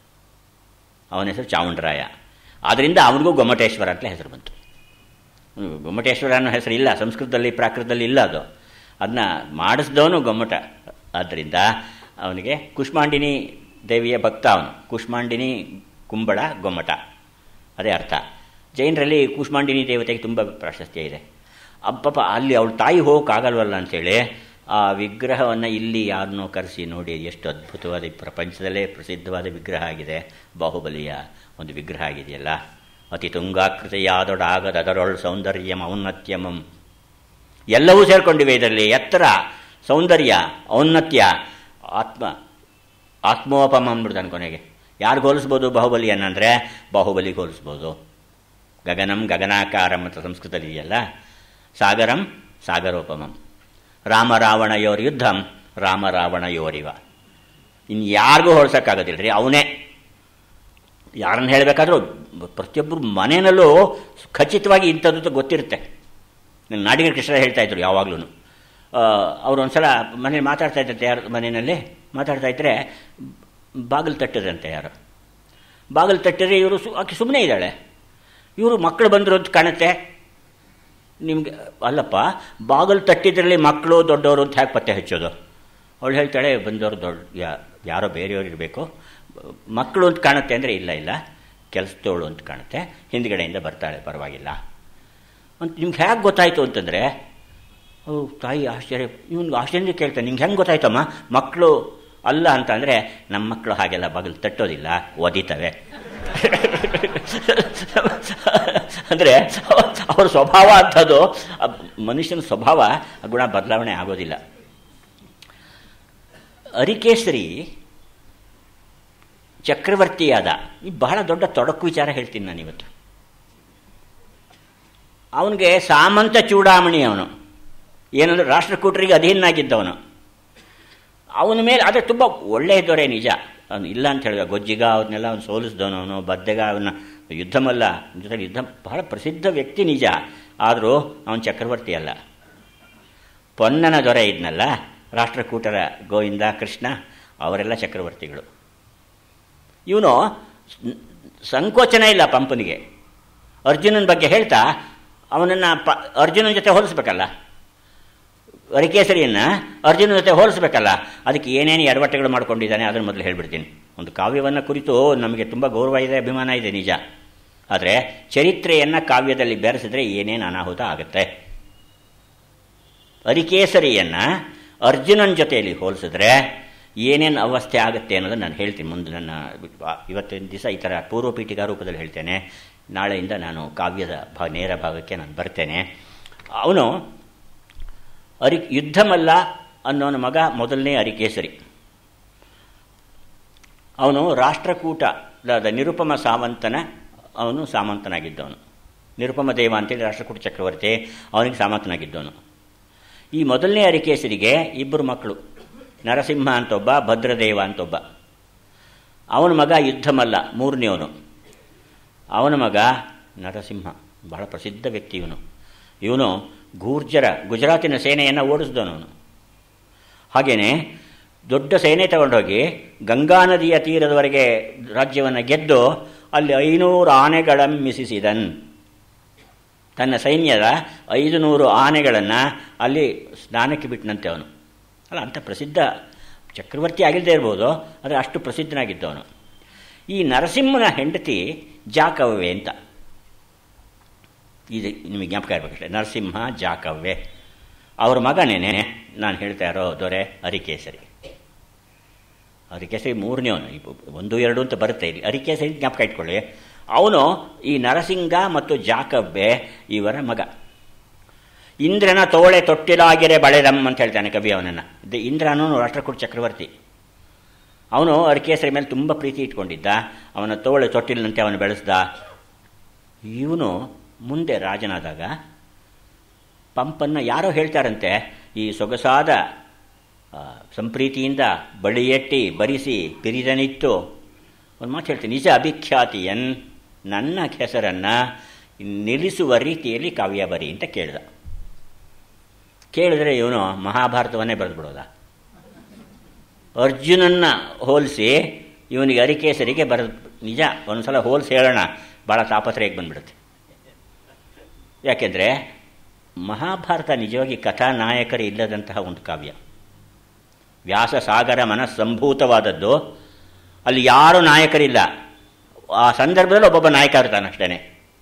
ಅವನ ಹೆಸರು ಚಾವುಂಡರಾಯ ಆದ್ದರಿಂದ ಅವನಿಗೂ ಗೊಮ್ಮಟೇಶ್ವರ ಅಂತಲೇ ಹೆಸರು ಬಂತು ಹ್ಮ್, ಗೊಮ್ಮಟೇಶ್ವರ ಅನ್ನೋ ಹೆಸರು ಇಲ್ಲ ಸಂಸ್ಕೃತದಲ್ಲಿ ಪ್ರಾಕೃತದಲ್ಲಿ ಇಲ್ಲ ಅದು ಅದನ್ನ ಮಾಡಿಸಿದವನು ಗೊಮ್ಮಟ ಆದ್ದರಿಂದ ಅವನಿಗೆ ಕುಷ್ಮಾಂಡಿನಿ ದೇವಿಯ ಭಕ್ತ ಅವನು ಕುಷ್ಮಾಂಡಿನಿ ಕುಂಬಳ ಗೊಮ್ಮಟ ಅದೇ ಅರ್ಥ ಜೈನರಲ್ಲಿ ಕೂಷ್ಮಾಂಡಿನಿ ದೇವತೆಗೆ ತುಂಬ ಪ್ರಾಶಸ್ತ್ಯ ಇದೆ ಅಪ್ಪಪ್ಪ ಅಲ್ಲಿ ಅವಳ ತಾಯಿ ಹೋಗೋಕ್ಕಾಗಲ್ವಲ್ಲ ಅಂಥೇಳಿ ಆ ವಿಗ್ರಹವನ್ನು ಇಲ್ಲಿ ಯಾರನ್ನೋ ಕರೆಸಿ ನೋಡಿ ಎಷ್ಟು ಅದ್ಭುತವಾದ ಈ ಪ್ರಪಂಚದಲ್ಲೇ ಪ್ರಸಿದ್ಧವಾದ ವಿಗ್ರಹ ಆಗಿದೆ ಬಾಹುಬಲಿಯ ಒಂದು ವಿಗ್ರಹ ಆಗಿದೆಯಲ್ಲ ಅತಿ ತುಂಗಾಕೃತಿಯಾದೊಡಾಗದ ಅದರೊಳ್ ಸೌಂದರ್ಯಂ ಔನ್ನತ್ಯಮಂ ಎಲ್ಲವೂ ಸೇರ್ಕೊಂಡಿವೆ ಇದರಲ್ಲಿ ಎತ್ತರ ಸೌಂದರ್ಯ ಔನ್ನತ್ಯ ಆತ್ಮ ಆತ್ಮೋಪಮ ಅಂದ್ಬಿಡ್ತಾನೆ ಕೊನೆಗೆ ಯಾರು ಹೋಲಿಸ್ಬೋದು ಬಾಹುಬಲಿಯನ್ನಂದರೆ ಬಾಹುಬಲಿಗೆ ಹೋಲಿಸ್ಬೋದು ಗಗನಂ ಗಗನಾಕಾರಂ ಅಂತ ಸಂಸ್ಕೃತದಲ್ಲಿ ಇದೆಯಲ್ಲ ಸಾಗರಂ ಸಾಗರೋಪಮಂ ರಾಮ ರಾವಣಯೋರ್ ಯುದ್ಧಂ ರಾಮ ರಾವಣಯೋರಿವ ಇನ್ನು ಯಾರಿಗೂ ಹೋಲ್ಸೋಕ್ಕಾಗೋದಿಲ್ಲ ರೀ ಅವನೇ ಯಾರನ್ನು ಹೇಳಬೇಕಾದ್ರೂ ಪ್ರತಿಯೊಬ್ಬರು ಮನೆಯಲ್ಲೂ ಖಚಿತವಾಗಿ ಇಂಥದ್ದು ಗೊತ್ತಿರುತ್ತೆ ನನ್ನ ನಾಡಿಗರ ಕೃಷ್ಣ ಹೇಳ್ತಾ ಇದ್ರು ಯಾವಾಗಲೂ ಅವರು ಒಂದ್ಸಲ ಮನೇಲಿ ಮಾತಾಡ್ತಾ ಇದ್ದಂತೆ ಯಾರು ಮನೆಯಲ್ಲಿ ಮಾತಾಡ್ತಾ ಇದ್ದರೆ ಬಾಗಿಲು ತಟ್ಟದಂತೆ ಯಾರು ಬಾಗಿಲು ತಟ್ಟಿದ್ರೆ ಇವರು ಸು ಆಕೆ ಸುಮ್ಮನೆ ಇದ್ದಾಳೆ ಇವರು ಮಕ್ಕಳು ಬಂದರು ಅಂತ ಕಾಣುತ್ತೆ ನಿಮಗೆ ಅಲ್ಲಪ್ಪ ಬಾಗಿಲು ತಟ್ಟಿದ್ರಲ್ಲಿ ಮಕ್ಕಳು ದೊಡ್ಡವರು ಅಂತ ಹೇಗೆ ಪತ್ತೆ ಹಚ್ಚೋದು ಅವಳು ಹೇಳ್ತಾಳೆ ಬಂದವರು ದೊಡ್ಡ ಯಾ ಯಾರೋ ಬೇರೆಯವ್ರು ಇರಬೇಕು ಮಕ್ಕಳು ಅಂತ ಕಾಣುತ್ತೆ ಅಂದರೆ ಇಲ್ಲ ಇಲ್ಲ ಕೆಲಸದವಳು ಅಂತ ಕಾಣುತ್ತೆ ಹಿಂದ್ಗಡೆಯಿಂದ ಬರ್ತಾಳೆ ಪರವಾಗಿಲ್ಲ ಅಂತ ನಿಮ್ಗೆ ಹೇಗೆ ಗೊತ್ತಾಯಿತು ಅಂತಂದರೆ ಅವು ತಾಯಿ ಆಶ್ಚರ್ಯ ಇವನ್ಗೆ ಆಶ್ಚರ್ಯ ಕೇಳ್ತಾನೆ ನಿಂಗೆ ಹೆಂಗೆ ಗೊತ್ತಾಯ್ತಮ್ಮ ಮಕ್ಕಳು ಅಲ್ಲ ಅಂತ ಅಂದರೆ ನಮ್ಮ ಮಕ್ಕಳು ಹಾಗೆಲ್ಲ ಬಾಗಿಲು ತಟ್ಟೋದಿಲ್ಲ ಒದಿತವೆ ಅಂದರೆ ಅವ್ರ ಸ್ವಭಾವ ಅಂಥದ್ದು ಆ ಮನುಷ್ಯನ ಸ್ವಭಾವ ಆ ಗುಣ ಬದಲಾವಣೆ ಆಗೋದಿಲ್ಲ ಅರಿಕೇಸರಿ ಚಕ್ರವರ್ತಿಯಾದ ಈ ಬಹಳ ದೊಡ್ಡ ತೊಡಕು ವಿಚಾರ ಹೇಳ್ತೀನಿ ನಾನು ಇವತ್ತು ಅವನಿಗೆ ಸಾಮಂತ ಚೂಡಾಮಣಿ ಅವನು ಏನಂದ್ರೆ ರಾಷ್ಟ್ರಕೂಟರಿಗೆ ಅಧೀನಾಗಿದ್ದವನು ಅವನ ಮೇಲೆ ಆದರೆ ತುಂಬ ಒಳ್ಳೆಯ ದೊರೆ ನಿಜ ಅವನು ಇಲ್ಲ ಅಂತ ಹೇಳಿದ ಗೊಜ್ಜಿಗ ಅವನ್ನೆಲ್ಲ ಅವನು ಸೋಲಿಸಿದವನು ಅವನು ಬದ್ದೆಗ ಅವನ ಯುದ್ಧಮಲ್ಲ ಜೊತೆಗೆ ಯುದ್ಧ ಬಹಳ ಪ್ರಸಿದ್ಧ ವ್ಯಕ್ತಿ ನಿಜ ಆದರೂ ಅವನು ಚಕ್ರವರ್ತಿ ಅಲ್ಲ ಪೊನ್ನನ ದೊರೆ ಇದ್ನಲ್ಲ ರಾಷ್ಟ್ರಕೂಟರ ಗೋವಿಂದ ಕೃಷ್ಣ ಅವರೆಲ್ಲ ಚಕ್ರವರ್ತಿಗಳು ಇವನು ಸಂಕೋಚನ ಇಲ್ಲ ಪಂಪನಿಗೆ ಅರ್ಜುನನ ಬಗ್ಗೆ ಹೇಳ್ತಾ ಅವನನ್ನು ಪ ಅರ್ಜುನನ ಜೊತೆ ಹೋಲಿಸ್ಬೇಕಲ್ಲ ಅರಿಕೇಸರಿಯನ್ನು ಅರ್ಜುನ ಜೊತೆ ಹೋಲಿಸ್ಬೇಕಲ್ಲ ಅದಕ್ಕೆ ಏನೇನು ಎಡವಟ್ಟೆಗಳು ಮಾಡ್ಕೊಂಡಿದ್ದಾನೆ ಅದನ್ನು ಮೊದಲು ಹೇಳ್ಬಿಡ್ತೀನಿ ಒಂದು ಕಾವ್ಯವನ್ನು ಕುರಿತು ನಮಗೆ ತುಂಬ ಗೌರವ ಇದೆ ಅಭಿಮಾನ ಇದೆ ನಿಜ ಆದರೆ ಚರಿತ್ರೆಯನ್ನು ಕಾವ್ಯದಲ್ಲಿ ಬೆರೆಸಿದ್ರೆ ಏನೇನು ಅನಾಹುತ ಆಗುತ್ತೆ ಅರಿಕೇಸರಿಯನ್ನು ಅರ್ಜುನನ ಜೊತೆಯಲ್ಲಿ ಹೋಲಿಸಿದ್ರೆ ಏನೇನು ಅವಸ್ಥೆ ಆಗುತ್ತೆ ಅನ್ನೋದನ್ನು ನಾನು ಹೇಳ್ತೀನಿ ಮುಂದೆ ನನ್ನ ಇವತ್ತಿನ ದಿವಸ ಈ ಥರ ಪೂರ್ವ ಪೀಠಿಕಾ ರೂಪದಲ್ಲಿ ಹೇಳ್ತೇನೆ ನಾಳೆಯಿಂದ ನಾನು ಕಾವ್ಯದ ಭಾ ನೇರ ಭಾಗಕ್ಕೆ ನಾನು ಬರ್ತೇನೆ ಅವನು ಅರಿ ಯುದ್ಧಮಲ್ಲ ಅನ್ನೋನ ಮಗ ಮೊದಲನೇ ಅರಿಕೇಸರಿ ಅವನು ರಾಷ್ಟ್ರಕೂಟದ ನಿರುಪಮ ಸಾವಂತನ ಅವನು ಸಾಮಂತನಾಗಿದ್ದವನು ನಿರುಪಮ ದೇವ ಅಂತೇಳಿ ರಾಷ್ಟ್ರಕೂಟ ಚಕ್ರವರ್ತಿ ಅವನಿಗೆ ಸಾಮಂತನಾಗಿದ್ದವನು ಈ ಮೊದಲನೇ ಅರಿಕೇಸರಿಗೆ ಇಬ್ಬರು ಮಕ್ಕಳು ನರಸಿಂಹ ಅಂತೊಬ್ಬ ಭದ್ರದೇವ ಅಂತೊಬ್ಬ ಅವನ ಮಗ ಯುದ್ಧಮಲ್ಲ ಮೂರನೇವನು ಅವನ ಮಗ ನರಸಿಂಹ ಬಹಳ ಪ್ರಸಿದ್ಧ ವ್ಯಕ್ತಿ ಇವನು ಇವನು ಗೂರ್ಜರ ಗುಜರಾತಿನ ಸೇನೆಯನ್ನು ಓಡಿಸಿದವನು ಹಾಗೆಯೇ ದೊಡ್ಡ ಸೇನೆ ತಗೊಂಡೋಗಿ ಗಂಗಾ ನದಿಯ ತೀರದವರೆಗೆ ರಾಜ್ಯವನ್ನು ಗೆದ್ದು ಅಲ್ಲಿ ಐನೂರು ಆನೆಗಳಮ್ಮಿಸಿದನ್ ತನ್ನ ಸೈನ್ಯದ ಐದು ನೂರು ಆನೆಗಳನ್ನು ಅಲ್ಲಿ ಸ್ನಾನಕ್ಕೆ ಬಿಟ್ಟನಂತೆ ಅವನು ಅಲ್ಲ ಅಂಥ ಪ್ರಸಿದ್ಧ ಚಕ್ರವರ್ತಿ ಆಗಿಲ್ಲದೆ ಇರ್ಬೋದು ಆದರೆ ಅಷ್ಟು ಪ್ರಸಿದ್ಧನಾಗಿದ್ದವನು ಈ ನರಸಿಂಹನ ಹೆಂಡತಿ ಜಾಕವ್ವೆ ಅಂತ ಇದು ನಿಮಗೆ ಜ್ಞಾಪಕ ಇರಬೇಕಷ್ಟೇ ನರಸಿಂಹ ಜಾಕವ್ವೆ ಅವ್ರ ಮಗನೇನೆ ನಾನು ಹೇಳ್ತಾ ಇರೋ ದೊರೆ ಅರಿಕೇಸರಿ ಅರಿಕೇಸರಿ ಮೂರನೇವನು ಒಂದು ಎರಡು ಅಂತ ಬರುತ್ತೆ ಇಲ್ಲಿ ಅರಿಕೇಸರಿ ಜ್ಞಾಪಕ ಇಟ್ಕೊಳ್ಳಿ ಅವನು ಈ ನರಸಿಂಗ ಮತ್ತು ಜಾಕವ್ವೆ ಇವರ ಮಗ ಇಂದ್ರನ ತೋಳೆ ತೊಟ್ಟಿಲಾಗಿರೆ ಬಳೆದಮ್ ಅಂತ ಹೇಳ್ತಾನೆ ಕವಿ ಅವನನ್ನು ಇಂದ್ರನು ರಾಷ್ಟ್ರಕೂಟ ಚಕ್ರವರ್ತಿ ಅವನು ಅರಕೇಸರಿ ಮೇಲೆ ತುಂಬ ಪ್ರೀತಿ ಇಟ್ಕೊಂಡಿದ್ದ ಅವನ ತೋಳೆ ತೊಟ್ಟಿಲಿನಂತೆ ಅವನು ಬೆಳೆಸ್ದ ಇವನು ಮುಂದೆ ರಾಜನಾದಾಗ ಪಂಪನ್ನು ಯಾರೋ ಹೇಳ್ತಾರಂತೆ ಈ ಸೊಗಸಾದ ಆ, ಸಂಪ್ರೀತಿಯಿಂದ ಬಳಿಯೆಟ್ಟಿ ಬರಿಸಿ ಪಿರಿದನಿತ್ತು ಒಂದು ಮಾತು ಹೇಳ್ತೀನಿ ನಿಜ ಅಭಿಖ್ಯಾತಿಯನ್ ನನ್ನ ಹೆಸರನ್ನು ನಿಲ್ಲಿಸುವ ರೀತಿಯಲ್ಲಿ ಕಾವ್ಯ ಬರಿ ಅಂತ ಕೇಳ್ದ ಕೇಳಿದ್ರೆ ಇವನು ಮಹಾಭಾರತವನ್ನೇ ಬರೆದ್ಬಿಡೋದ ಅರ್ಜುನನ್ನ ಹೋಲಿಸಿ ಇವನಿಗೆ ಅರಿಕೇಸರಿಗೆ ಬರೆದು ನಿಜ ಒಂದ್ಸಲ ಹೋಲಿಸಿ ಹೇಳೋಣ ಭಾಳ ತಾಪತ್ರಯಕ್ಕೆ ಬಂದ್ಬಿಡುತ್ತೆ ಯಾಕೆಂದರೆ ಮಹಾಭಾರತ ನಿಜವಾಗಿ ಕಥಾನಾಯಕರು ಇಲ್ಲದಂತಹ ಒಂದು ಕಾವ್ಯ ವ್ಯಾಸ ಸಾಗರ ಮನಸ್ಸಂಭೂತವಾದದ್ದು ಅಲ್ಲಿ ಯಾರೂ ನಾಯಕರಿಲ್ಲ ಆ ಸಂದರ್ಭದಲ್ಲಿ ಒಬ್ಬೊಬ್ಬ ನಾಯಕ ಇರ್ತಾನೆ ಅಷ್ಟೇ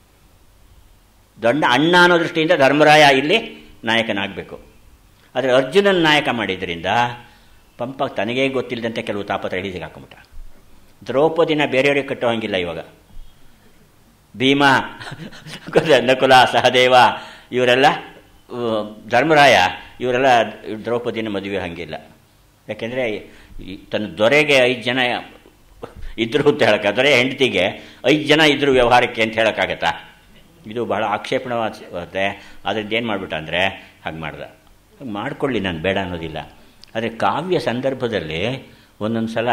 ದೊಡ್ಡ ಅಣ್ಣ ಅನ್ನೋ ದೃಷ್ಟಿಯಿಂದ ಧರ್ಮರಾಯ ಇಲ್ಲಿ ನಾಯಕನಾಗಬೇಕು ಆದರೆ ಅರ್ಜುನನ ನಾಯಕ ಮಾಡಿದ್ರಿಂದ ಪಂಪ ತನಗೇ ಗೊತ್ತಿಲ್ಲದಂತೆ ಕೆಲವು ತಾಪತ್ರ ಹಿಡಿದು ಹಾಕೊಂಬಿಟ್ಟ ದ್ರೌಪದಿನ ಬೇರೆಯವರಿಗೆ ಕಟ್ಟೋ ಹಂಗಿಲ್ಲ ಇವಾಗ ಭೀಮ ನಕುಲ ಸಹದೇವ ಇವರೆಲ್ಲ ಆ, ಧರ್ಮರಾಯ ಇವರೆಲ್ಲ ದ್ರೌಪದಿನ ಮದುವೆ ಹಂಗಿಲ್ಲ ಯಾಕೆಂದರೆ ತನ್ನ ದೊರೆಗೆ ಐದು ಜನ ಇದ್ರು ಅಂತ ಹೇಳಕ್ಕೆ ದೊರೆ ಹೆಂಡತಿಗೆ ಐದು ಜನ ಇದ್ರು ವ್ಯವಹಾರಕ್ಕೆ ಅಂತ ಹೇಳೋಕ್ಕಾಗತ್ತಾ ಇದು ಬಹಳ ಆಕ್ಷೇಪಣವಾಗುತ್ತೆ ಅದರಿಂದ ಏನು ಮಾಡ್ಬಿಟ್ಟ ಅಂದರೆ ಹಾಗೆ ಮಾಡ್ದ ಹಾಗೆ ಮಾಡ್ಕೊಳ್ಳಿ ನಾನು ಬೇಡ ಅನ್ನೋದಿಲ್ಲ ಆದರೆ ಕಾವ್ಯ ಸಂದರ್ಭದಲ್ಲಿ ಒಂದೊಂದು ಸಲ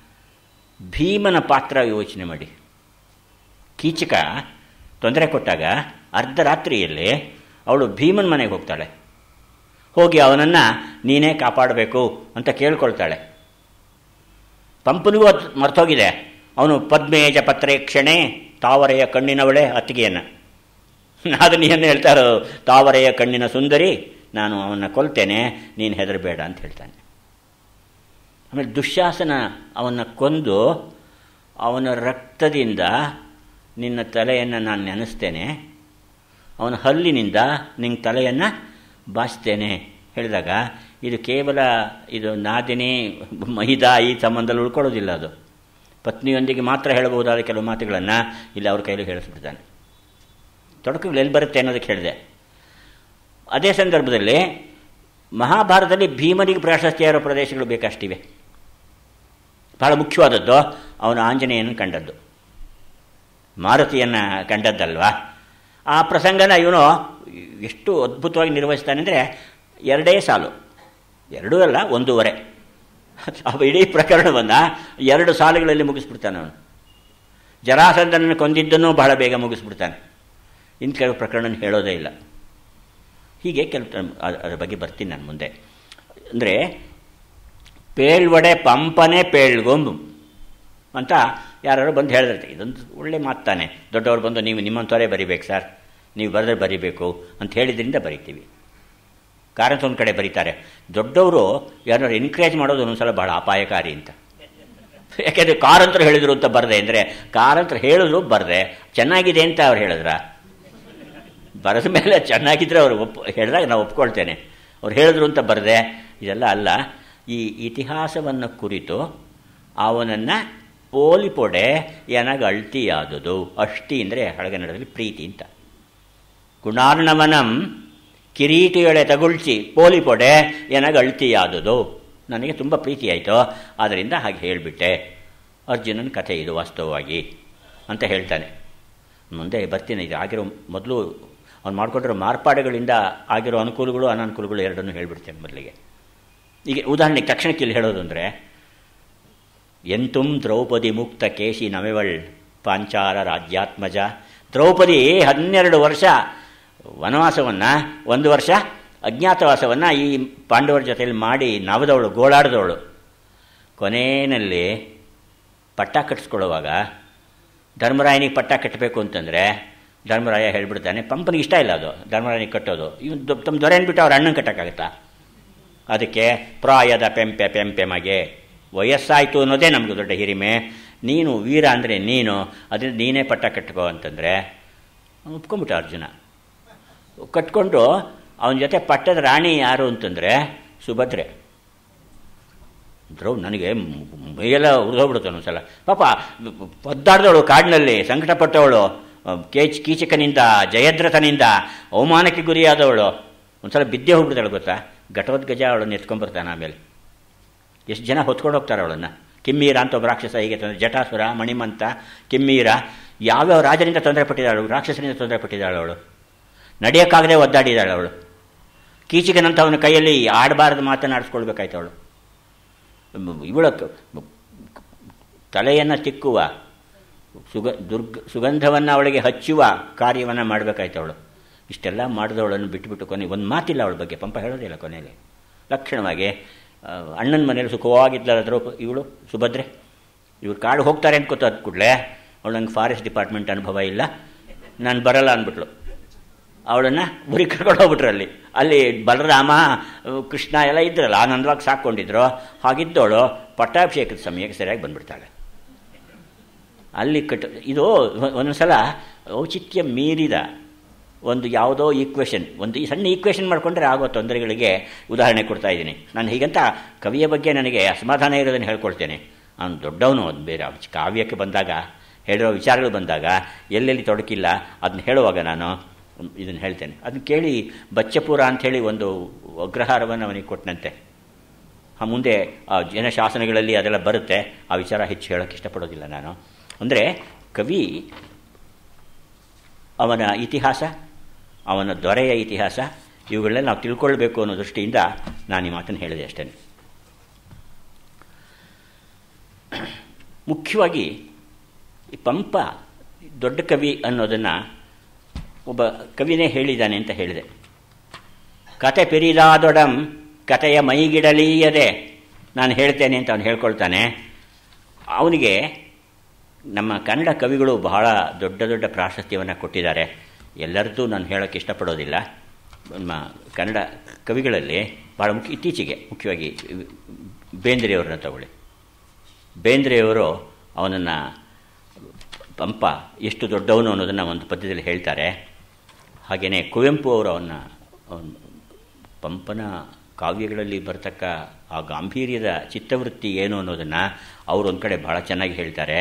ಭೀಮನ ಪಾತ್ರ ಯೋಚನೆ ಮಾಡಿ ಕೀಚಕ ತೊಂದರೆ ಕೊಟ್ಟಾಗ ಅರ್ಧರಾತ್ರಿಯಲ್ಲಿ ಅವಳು ಭೀಮನ ಮನೆಗೆ ಹೋಗ್ತಾಳೆ ಹೋಗಿ ಅವನನ್ನು ನೀನೇ ಕಾಪಾಡಬೇಕು ಅಂತ ಕೇಳ್ಕೊಳ್ತಾಳೆ ಪಂಪನಿಗೂ ಅದು ಮರ್ತೋಗಿದೆ ಅವನು ಪದ್ಮೇಜ ಪತ್ರೇಕ್ಷಣೆ ತಾವರೆಯ ಕಣ್ಣಿನವಳೆ ಅತ್ತಿಗೆಯನ್ನು ಅದನ್ನು ಏನು ಹೇಳ್ತಾರೋ ತಾವರೆಯ ಕಣ್ಣಿನ ಸುಂದರಿ ನಾನು ಅವನ್ನ ಕೊಲ್ತೇನೆ ನೀನು ಹೆದರಬೇಡ ಅಂತ ಹೇಳ್ತಾನೆ ಆಮೇಲೆ ದುಶ್ಯಾಸನ ಅವನ್ನ ಕೊಂದು ಅವನ ರಕ್ತದಿಂದ ನಿನ್ನ ತಲೆಯನ್ನು ನಾನು ನೆನೆಸ್ತೇನೆ ಅವನ ಹಲ್ಲಿನಿಂದ ನಿನ್ನ ತಲೆಯನ್ನು ಬಾಚ್ತೇನೆ ಹೇಳಿದಾಗ ಇದು ಕೇವಲ ಇದು ನಾದಿನಿ ಮಹಿದಾ ಈ ಸಂಬಂಧದಲ್ಲಿ ಉಳ್ಕೊಳ್ಳೋದಿಲ್ಲ ಅದು ಪತ್ನಿಯೊಂದಿಗೆ ಮಾತ್ರ ಹೇಳಬಹುದಾದ ಕೆಲವು ಮಾತುಗಳನ್ನು ಇಲ್ಲಿ ಅವ್ರ ಕೈಲಿ ಹೇಳಿಸ್ಬಿಡ್ತಾನೆ ತೊಡಕುಗಳು ಎಲ್ಲಿ ಬರುತ್ತೆ ಅನ್ನೋದಕ್ಕೆ ಹೇಳಿದೆ ಅದೇ ಸಂದರ್ಭದಲ್ಲಿ ಮಹಾಭಾರತದಲ್ಲಿ ಭೀಮನಿಗೆ ಪ್ರಾಶಸ್ತ್ಯ ಇರೋ ಪ್ರದೇಶಗಳು ಬೇಕಷ್ಟಿವೆ ಬಹಳ ಮುಖ್ಯವಾದದ್ದು ಅವನು ಆಂಜನೇಯನ ಕಂಡದ್ದು ಮಾರುತಿಯನ್ನು ಕಂಡದ್ದಲ್ವಾ ಆ ಪ್ರಸಂಗನ ಇವನು ಎಷ್ಟು ಅದ್ಭುತವಾಗಿ ನಿರ್ವಹಿಸ್ತಾನೆ ಅಂದರೆ ಎರಡೇ ಸಾಲು ಎರಡೂ ಅಲ್ಲ ಒಂದೂವರೆ ಆ ಇಡೀ ಪ್ರಕರಣವನ್ನು ಎರಡು ಸಾಲುಗಳಲ್ಲಿ ಮುಗಿಸ್ಬಿಡ್ತಾನೆ ಅವನು ಜರಾಸಂಧನನ್ನು ಕೊಂದಿದ್ದನ್ನು ಬಹಳ ಬೇಗ ಮುಗಿಸ್ಬಿಡ್ತಾನೆ ಇನ್ನು ಕೆಲವು ಪ್ರಕರಣ ಹೇಳೋದೇ ಇಲ್ಲ ಹೀಗೆ ಕೆಲವು ಅದರ ಬಗ್ಗೆ ಬರ್ತೀನಿ ನಾನು ಮುಂದೆ ಅಂದರೆ ಪೇಳ್ವಡೆ ಪಂಪನೆ ಪೇಳ್ಗೊಂಬು ಅಂತ ಯಾರು ಬಂದು ಹೇಳಿದ್ರೆ ಇದೊಂದು ಒಳ್ಳೆ ಮಾತಾನೆ ದೊಡ್ಡವರು ಬಂದು ನೀವು ನಿಮ್ಮಂಥವರೇ ಬರಿಬೇಕು ಸರ್ ನೀವು ಬರೆದ್ರೆ ಬರಿಬೇಕು ಅಂತ ಹೇಳಿದ್ರಿಂದ ಬರಿತೀವಿ ಕಾರಂತ ಒಂದು ಕಡೆ ಬರೀತಾರೆ ದೊಡ್ಡವರು ಯಾರು ಎನ್ಕರೇಜ್ ಮಾಡೋದು ಒಂದೊಂದ್ಸಲ ಬಹಳ ಅಪಾಯಕಾರಿ ಅಂತ ಯಾಕೆಂದರೆ ಕಾರಂತರು ಹೇಳಿದ್ರು ಅಂತ ಬರದೆ ಅಂದರೆ ಕಾರಂತರು ಹೇಳಿದ್ರು ಬರದೆ ಚೆನ್ನಾಗಿದೆ ಅಂತ ಅವ್ರು ಹೇಳಿದ್ರ ಬರೆದ ಮೇಲೆ ಚೆನ್ನಾಗಿದ್ದರೆ ಅವರು ಒಪ್ ಹೇಳಿದಾಗ ನಾವು ಒಪ್ಕೊಳ್ತೇನೆ ಅವ್ರು ಹೇಳಿದ್ರು ಅಂತ ಬರದೆ ಇದೆಲ್ಲ ಅಲ್ಲ ಈ ಇತಿಹಾಸವನ್ನು ಕುರಿತು ಅವನನ್ನು ಪೋಲಿಪೊಡೆ ಏನಾಗ ಅಳ್ತಿಯಾದುದು ಅಷ್ಟಿ ಅಂದರೆ ಹಳಗನ್ನಡದಲ್ಲಿ ಪ್ರೀತಿ ಅಂತ ಗುಣಾರ್ಣವನಂ ಕಿರೀಟಿಯೊಳೆ ತಗುಳ್ಸಿ ಪೋಲಿಪೊಡೆ ಏನಾಗ ಅಳ್ತಿಯಾದುದು ನನಗೆ ತುಂಬ ಪ್ರೀತಿ ಆಯಿತು ಆದ್ದರಿಂದ ಹಾಗೆ ಹೇಳಿಬಿಟ್ಟೆ ಅರ್ಜುನನ ಕಥೆ ಇದು ವಾಸ್ತವವಾಗಿ ಅಂತ ಹೇಳ್ತಾನೆ ಮುಂದೆ ಬರ್ತೀನಿ ಇದು ಆಗಿರೋ ಮೊದಲು ಅವ್ನು ಮಾಡಿಕೊಂಡಿರೋ ಮಾರ್ಪಾಡುಗಳಿಂದ ಆಗಿರೋ ಅನುಕೂಲಗಳು ಅನಾನುಕೂಲಗಳು ಎರಡನ್ನೂ ಹೇಳ್ಬಿಡ್ತೇನೆ ಮೊದಲಿಗೆ ಈಗ ಉದಾಹರಣೆಗೆ ತಕ್ಷಣಕ್ಕೆ ಇಲ್ಲಿ ಹೇಳೋದು ಅಂದರೆ ಎಂತುಂ ದ್ರೌಪದಿ ಮುಕ್ತ ಕೇಶಿ ನವೆವಳ್ ಪಾಂಚಾಲ ರಾಜ್ಯಾತ್ಮಜ ದ್ರೌಪದಿ ಹನ್ನೆರಡು ವರ್ಷ ವನವಾಸವನ್ನು ಒಂದು ವರ್ಷ ಅಜ್ಞಾತವಾಸವನ್ನು ಈ ಪಾಂಡವರ ಜೊತೆಯಲ್ಲಿ ಮಾಡಿ ನವದವಳು ಗೋಳಾಡಿದವಳು ಕೊನೆಯಲ್ಲಿ ಪಟ್ಟ ಕಟ್ಟಿಸ್ಕೊಳ್ಳುವಾಗ ಧರ್ಮರಾಯನಿಗೆ ಪಟ್ಟ ಕಟ್ಟಬೇಕು ಅಂತಂದರೆ ಧರ್ಮರಾಯ ಹೇಳ್ಬಿಡ್ತಾನೆ ಪಂಪನಿಗೆ ಇಷ್ಟ ಇಲ್ಲ ಅದು ಧರ್ಮರಾಯನಿಗೆ ಕಟ್ಟೋದು ಇವನು ತಮ್ಮ ದೊರೆಯನ್ನು ಬಿಟ್ಟು ಅವ್ರ ಅಣ್ಣನ ಕಟ್ಟೋಕ್ಕಾಗತ್ತಾ ಅದಕ್ಕೆ ಪ್ರಾಯದ ಪೆಂಪೆ ಪೆಂಪೆ ಮಗೆ ವಯಸ್ಸಾಯಿತು ಅನ್ನೋದೇ ನಮಗೆ ದೊಡ್ಡ ಹಿರಿಮೆ ನೀನು ವೀರ ಅಂದರೆ ನೀನು ಅದರಿಂದ ನೀನೇ ಪಟ್ಟ ಕಟ್ಕೋ ಅಂತಂದರೆ ಒಪ್ಕೊಂಬಿಟ್ಟ ಅರ್ಜುನ ಕಟ್ಕೊಂಡು ಅವನ ಜೊತೆ ಪಟ್ಟದ ರಾಣಿ ಯಾರು ಅಂತಂದರೆ ಸುಭದ್ರೆ ದ್ರೌ ನನಗೆ ಮೈಯೆಲ್ಲ ಉರಿದೋಗ್ಬಿಡುತ್ತೆ ಒಂದ್ಸಲ ಪಾಪ ಒದ್ದಾಡ್ದವಳು ಕಾಡಿನಲ್ಲಿ ಸಂಕಟಪಟ್ಟವಳು ಕೇಚ್ ಕೀಚಕನಿಂದ ಜಯದ್ರಥನಿಂದ ಅವಮಾನಕ್ಕೆ ಗುರಿಯಾದವಳು ಒಂದ್ಸಲ ಬಿದ್ದೆ ಹೋಗ್ಬಿಡ್ತಾಳೆ ಗೊತ್ತಾ ಘಟೋದ್ಗಜ ಅವಳನ್ನು ಎತ್ಕೊಂಡ್ಬರ್ತಾನೆ ಆಮೇಲೆ ಎಷ್ಟು ಜನ ಹೊತ್ಕೊಂಡು ಹೋಗ್ತಾರೆ ಅವಳನ್ನು ಕಿಮ್ಮೀರ ಅಂತ ಒಬ್ಬ ರಾಕ್ಷಸ ಹೀಗೆ ತೊಂದರೆ ಜಟಾಸುರ ಮಣಿಮಂತ ಕಿಮ್ಮೀರ ಯಾವ್ಯಾವ ರಾಜರಿಂದ ತೊಂದರೆ ಪಟ್ಟಿದ್ದಾಳು ರಾಕ್ಷಸರಿಂದ ತೊಂದರೆ ಪಟ್ಟಿದ್ದಾಳು ಅವಳು ನಡೆಯೋಕ್ಕಾಗದೆ ಒದ್ದಾಡಿದ್ದಾಳೆ ಅವಳು ಕೀಚಿಗನಂತ ಅವನ ಕೈಯಲ್ಲಿ ಆಡಬಾರದು ಮಾತನಾಡಿಸ್ಕೊಳ್ಬೇಕಾಯ್ತು ಅವಳು ಇವಳ ತಲೆಯನ್ನು ತಿಕ್ಕುವ ಸುಗ ದುರ್ಗ ಸುಗಂಧವನ್ನು ಅವಳಿಗೆ ಹಚ್ಚುವ ಕಾರ್ಯವನ್ನು ಮಾಡಬೇಕಾಯ್ತು ಅವಳು ಇಷ್ಟೆಲ್ಲ ಮಾಡಿದವಳನ್ನು ಬಿಟ್ಟುಬಿಟ್ಟು ಕೊನೆ ಒಂದು ಮಾತಿಲ್ಲ ಅವಳ ಬಗ್ಗೆ ಪಂಪ ಹೇಳೋದಿಲ್ಲ ಕೊನೆಯಲ್ಲಿ ಲಕ್ಷಣವಾಗಿ ಅಣ್ಣನ ಮನೇಲಿ ಸುಖವಾಗಿದ್ದಲಾದರೂ ಇವಳು ಸುಭದ್ರೆ ಇವ್ರು ಕಾಡು ಹೋಗ್ತಾರೆ ಅಂತ ಗೊತ್ತಾದ ಕೂಡಲೇ ಅವಳು ನಂಗೆ ಫಾರೆಸ್ಟ್ ಡಿಪಾರ್ಟ್ಮೆಂಟ್ ಅನುಭವ ಇಲ್ಲ ನಾನು ಬರಲ್ಲ ಅಂದ್ಬಿಟ್ಲು ಅವಳನ್ನು ಉರಿ ಕರ್ಕೊಂಡು ಹೋಗ್ಬಿಟ್ರು ಅಲ್ಲಿ ಅಲ್ಲಿ ಬಲರಾಮ ಕೃಷ್ಣ ಎಲ್ಲ ಇದ್ರಲ್ಲ ಆನಂದವಾಗಿ ಸಾಕೊಂಡಿದ್ರು ಹಾಗಿದ್ದವಳು ಪಟ್ಟಾಭಿಷೇಕದ ಸಮಯಕ್ಕೆ ಸರಿಯಾಗಿ ಬಂದ್ಬಿಡ್ತಾಳೆ ಅಲ್ಲಿ ಕಟ್ ಇದು ಒಂದೊಂದ್ಸಲ ಔಚಿತ್ಯ ಮೀರಿದ ಒಂದು ಯಾವುದೋ ಈಕ್ವೇಷನ್ ಒಂದು ಸಣ್ಣ ಈಕ್ವೇಷನ್ ಮಾಡಿಕೊಂಡ್ರೆ ಆಗೋ ತೊಂದರೆಗಳಿಗೆ ಉದಾಹರಣೆ ಕೊಡ್ತಾ ಇದ್ದೀನಿ ನಾನು ಹೀಗಂತ ಕವಿಯ ಬಗ್ಗೆ ನನಗೆ ಅಸಮಾಧಾನ ಇರೋದನ್ನು ಹೇಳ್ಕೊಳ್ತೇನೆ ಅವನು ದೊಡ್ಡವನು ಅದು ಬೇರೆ ಕಾವ್ಯಕ್ಕೆ ಬಂದಾಗ ಹೇಳಿರೋ ವಿಚಾರಗಳು ಬಂದಾಗ ಎಲ್ಲೆಲ್ಲಿ ತೊಡಕಿಲ್ಲ ಅದನ್ನ ಹೇಳುವಾಗ ನಾನು ಇದನ್ನು ಹೇಳ್ತೇನೆ ಅದನ್ನು ಕೇಳಿ ಬಚ್ಚಪುರ ಅಂಥೇಳಿ ಒಂದು ಅಗ್ರಹಾರವನ್ನು ಅವನಿಗೆ ಕೊಟ್ಟನಂತೆ ಆ ಮುಂದೆ ಆ ಜನಶಾಸನಗಳಲ್ಲಿ ಅದೆಲ್ಲ ಬರುತ್ತೆ ಆ ವಿಚಾರ ಹೆಚ್ಚು ಹೇಳೋಕ್ಕೆ ಇಷ್ಟಪಡೋದಿಲ್ಲ ನಾನು ಅಂದರೆ ಕವಿ ಅವನ ಇತಿಹಾಸ ಅವನ ದೊರೆಯ ಇತಿಹಾಸ ಇವುಗಳನ್ನ ನಾವು ತಿಳ್ಕೊಳ್ಬೇಕು ಅನ್ನೋ ದೃಷ್ಟಿಯಿಂದ ನಾನು ಈ ಮಾತನ್ನು ಹೇಳಿದೆ ಅಷ್ಟೇ ಮುಖ್ಯವಾಗಿ ಈ ಪಂಪ ದೊಡ್ಡ ಕವಿ ಅನ್ನೋದನ್ನು ಒಬ್ಬ ಕವಿನೇ ಹೇಳಿದ್ದಾನೆ ಅಂತ ಹೇಳಿದೆ ಕತೆ ಪೆರಿದಾದೊಡಂ ಕತೆಯ ಮೈಗಿಡಲೀಯದೆ ನಾನು ಹೇಳ್ತೇನೆ ಅಂತ ಅವನು ಹೇಳ್ಕೊಳ್ತಾನೆ ಅವನಿಗೆ ನಮ್ಮ ಕನ್ನಡ ಕವಿಗಳು ಬಹಳ ದೊಡ್ಡ ದೊಡ್ಡ ಪ್ರಾಶಸ್ತ್ಯವನ್ನು ಕೊಟ್ಟಿದ್ದಾರೆ ಎಲ್ಲರದ್ದು ನಾನು ಹೇಳೋಕ್ಕೆ ಇಷ್ಟಪಡೋದಿಲ್ಲ ನಮ್ಮ ಕನ್ನಡ ಕವಿಗಳಲ್ಲಿ ಭಾಳ ಮುಖ್ಯ ಇತ್ತೀಚೆಗೆ ಮುಖ್ಯವಾಗಿ ಬೇಂದ್ರೆಯವ್ರನ್ನ ತಗೊಳ್ಳಿ ಬೇಂದ್ರೆಯವರು ಅವನನ್ನು ಪಂಪ ಎಷ್ಟು ದೊಡ್ಡವನು ಅನ್ನೋದನ್ನು ಒಂದು ಪದ್ಯದಲ್ಲಿ ಹೇಳ್ತಾರೆ ಹಾಗೆಯೇ ಕುವೆಂಪು ಅವರು ಅವನ್ನ ಪಂಪನ ಕಾವ್ಯಗಳಲ್ಲಿ ಬರ್ತಕ್ಕ ಆ ಗಾಂಭೀರ್ಯದ ಚಿತ್ತವೃತ್ತಿ ಏನು ಅನ್ನೋದನ್ನು ಅವರು ಒಂದು ಕಡೆ ಭಾಳ ಚೆನ್ನಾಗಿ ಹೇಳ್ತಾರೆ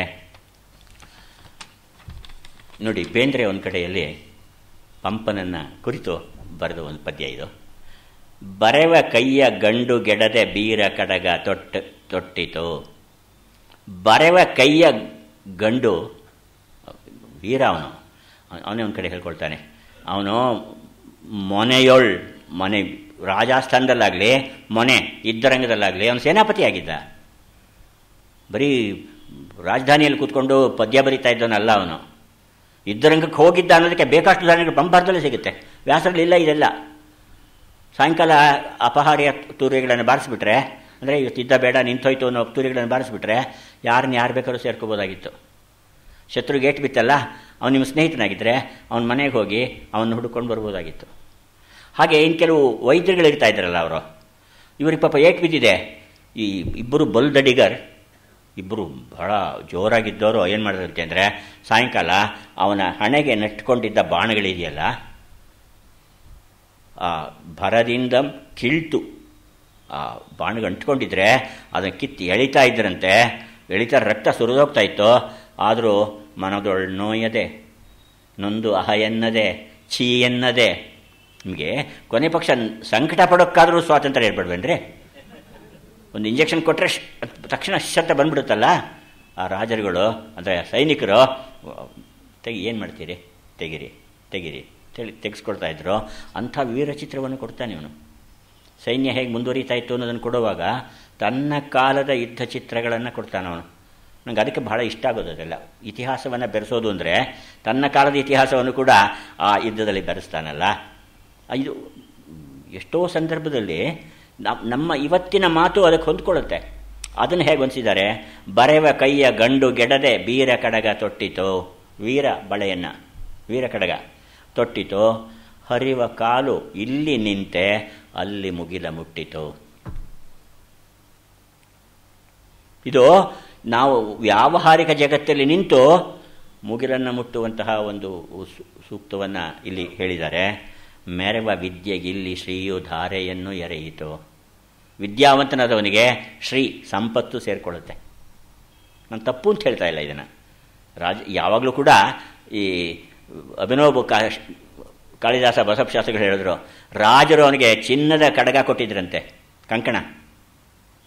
ನೋಡಿ ಬೇಂದ್ರೆ ಒಂದು ಕಡೆಯಲ್ಲಿ ಪಂಪನನ್ನು ಕುರಿತು ಬರೆದ ಒಂದು ಪದ್ಯ ಇದು ಬರೆವ ಕೈಯ ಗಂಡು ಗೆಡದೆ ಬೀರ ಕಡಗ ತೊಟ್ಟು ತೊಟ್ಟಿತು ಬರೆವ ಕೈಯ ಗಂಡು ವೀರ ಅವನು ಅವನೇ ಒಂದು ಕಡೆ ಹೇಳ್ಕೊಳ್ತಾನೆ ಅವನು ಮೊನೆಯೊಳ್ ಮನೆ ರಾಜಸ್ಥಾನದಲ್ಲಾಗಲಿ ಮೊನೆ ಯುದ್ಧರಂಗದಲ್ಲಾಗಲಿ ಅವನು ಸೇನಾಪತಿ ಆಗಿದ್ದ ಬರೀ ರಾಜಧಾನಿಯಲ್ಲಿ ಕೂತ್ಕೊಂಡು ಪದ್ಯ ಬರೀತಾ ಇದ್ದವನಲ್ಲ ಅವನು ಯುದ್ಧರಂಗಕ್ಕೆ ಹೋಗಿದ್ದ ಅನ್ನೋದಕ್ಕೆ ಬೇಕಷ್ಟು ಧಾನ್ಯಗಳು ಪಂಪಾರ್ಧಲ್ಲೇ ಸಿಗುತ್ತೆ ವ್ಯಾಸರಲ್ಲಿಲ್ಲ ಇದೆಲ್ಲ ಸಾಯಂಕಾಲ ಅಪಹಾರ್ಯ ತೂರಿಗಳನ್ನು ಬಾರಿಸ್ಬಿಟ್ರೆ ಅಂದರೆ ಇವತ್ತು ಇದ್ದ ಬೇಡ ನಿಂತೋಯ್ತು ಅನ್ನೋ ತೂರಿಗಳನ್ನು ಬಾರಿಸ್ಬಿಟ್ರೆ ಯಾರನ್ನ ಯಾರು ಬೇಕಾದ್ರೂ ಸೇರ್ಕೋಬೋದಾಗಿತ್ತು ಶತ್ರು ಗೇಟ್ ಬಿತ್ತಲ್ಲ ಅವನು ನಿಮ್ಮ ಸ್ನೇಹಿತನಾಗಿದ್ದರೆ ಅವನ ಮನೆಗೆ ಹೋಗಿ ಅವನ್ನ ಹುಡ್ಕೊಂಡು ಬರ್ಬೋದಾಗಿತ್ತು ಹಾಗೆ ಇನ್ನು ಕೆಲವು ವೈದ್ಯರುಗಳಿರ್ತಾ ಇದ್ದಾರಲ್ಲ ಅವರು ಇವರಿಗೆ ಪಾಪ ಏಟ್ ಬಿದ್ದಿದೆ ಈ ಇಬ್ಬರು ಬಲ್ದಡಿಗರ್ ಇಬ್ಬರು ಬಹಳ ಜೋರಾಗಿದ್ದವರು ಏನು ಮಾಡಿದಂತೆ ಅಂದರೆ ಸಾಯಂಕಾಲ ಅವನ ಹಣೆಗೆ ನೆಟ್ಕೊಂಡಿದ್ದ ಬಾಣಗಳಿದೆಯಲ್ಲ ಆ ಭರದಿಂದ ಕಿಳ್ತು ಆ ಬಾಣಗೆ ಅಂಟ್ಕೊಂಡಿದ್ರೆ ಅದನ್ನು ಕಿತ್ತು ಎಳಿತಾ ಇದ್ದರಂತೆ ಎಳಿತಾ ರಕ್ತ ಸುರಿದೋಗ್ತಾ ಇತ್ತು ಆದರೂ ಮನದೊಳ್ ನೋಯದೆ ನೊಂದು ಅಹ ಎನ್ನದೆ ಛೀ ಎನ್ನದೆ ನಿಮಗೆ ಕೊನೆ ಪಕ್ಷ ಸಂಕಟ ಪಡೋಕ್ಕಾದರೂ ಸ್ವಾತಂತ್ರ್ಯ ಇರ್ಬೇಡ್ವೇನ್ರಿ ಒಂದು ಇಂಜೆಕ್ಷನ್ ಕೊಟ್ಟರೆ ತಕ್ಷಣ ಶಬ್ದ ಬಂದ್ಬಿಡುತ್ತಲ್ಲ ಆ ರಾಜರುಗಳು ಅಂದರೆ ಸೈನಿಕರು ತೆಗಿ ಏನು ಮಾಡ್ತೀರಿ ತೆಗಿರಿ ತೆಗಿರಿ ತೆಳಿ ತೆಗೆಸ್ಕೊಡ್ತಾ ಇದ್ರು ಅಂಥ ವೀರಚಿತ್ರವನ್ನು ಕೊಡ್ತಾನೆ ಇವನು ಸೈನ್ಯ ಹೇಗೆ ಮುಂದುವರಿತಾ ಇತ್ತು ಅನ್ನೋದನ್ನು ಕೊಡುವಾಗ ತನ್ನ ಕಾಲದ ಯುದ್ಧ ಚಿತ್ರಗಳನ್ನು ಕೊಡ್ತಾನೆ ಅವನು ನನಗೆ ಅದಕ್ಕೆ ಬಹಳ ಇಷ್ಟ ಆಗೋದು ಅದೆಲ್ಲ ಇತಿಹಾಸವನ್ನು ಬೆರೆಸೋದು ಅಂದರೆ ತನ್ನ ಕಾಲದ ಇತಿಹಾಸವನ್ನು ಕೂಡ ಆ ಯುದ್ಧದಲ್ಲಿ ಬೆರೆಸ್ತಾನಲ್ಲ ಇದು ಎಷ್ಟೋ ಸಂದರ್ಭದಲ್ಲಿ ನಮ್ಮ ಇವತ್ತಿನ ಮಾತು ಅದಕ್ಕೆ ಹೊಂದ್ಕೊಳ್ಳುತ್ತೆ ಅದನ್ನು ಹೇಗೆ ಹೊಂದಿಸಿದ್ದಾರೆ ಬರೆವ ಕೈಯ ಗಂಡು ಗೆಡದೆ ಬೀರ ಕಡಗ ತೊಟ್ಟಿತು ವೀರ ಬಳೆಯನ್ನು ವೀರ ಕಡಗ ತೊಟ್ಟಿತು ಹರಿವ ಕಾಲು ಇಲ್ಲಿ ನಿಂತೆ ಅಲ್ಲಿ ಮುಗಿಲ ಮುಟ್ಟಿತು ಇದು ನಾವು ವ್ಯಾವಹಾರಿಕ ಜಗತ್ತಲ್ಲಿ ನಿಂತು ಮುಗಿಲನ್ನು ಮುಟ್ಟುವಂತಹ ಒಂದು ಸೂಕ್ತವನ್ನು ಇಲ್ಲಿ ಹೇಳಿದ್ದಾರೆ ಮೆರವ ವಿದ್ಯೆಗಿಲ್ಲಿ ಶ್ರೀಯು ಧಾರೆಯನ್ನು ಎರೆಯಿತು ವಿದ್ಯಾವಂತನಾದವನಿಗೆ ಶ್ರೀ ಸಂಪತ್ತು ಸೇರಿಕೊಳ್ಳುತ್ತೆ ನಾನು ತಪ್ಪು ಅಂತ ಹೇಳ್ತಾ ಇಲ್ಲ ಇದನ್ನು ರಾಜ ಯಾವಾಗಲೂ ಕೂಡ ಈ ಅಭಿನವ ಕಾ ಕಾಳಿದಾಸ ಬಸವಶಾಸ್ತ್ರಿಗಳು ಹೇಳಿದ್ರು ರಾಜರು ಅವನಿಗೆ ಚಿನ್ನದ ಕಡಗ ಕೊಟ್ಟಿದ್ರಂತೆ ಕಂಕಣ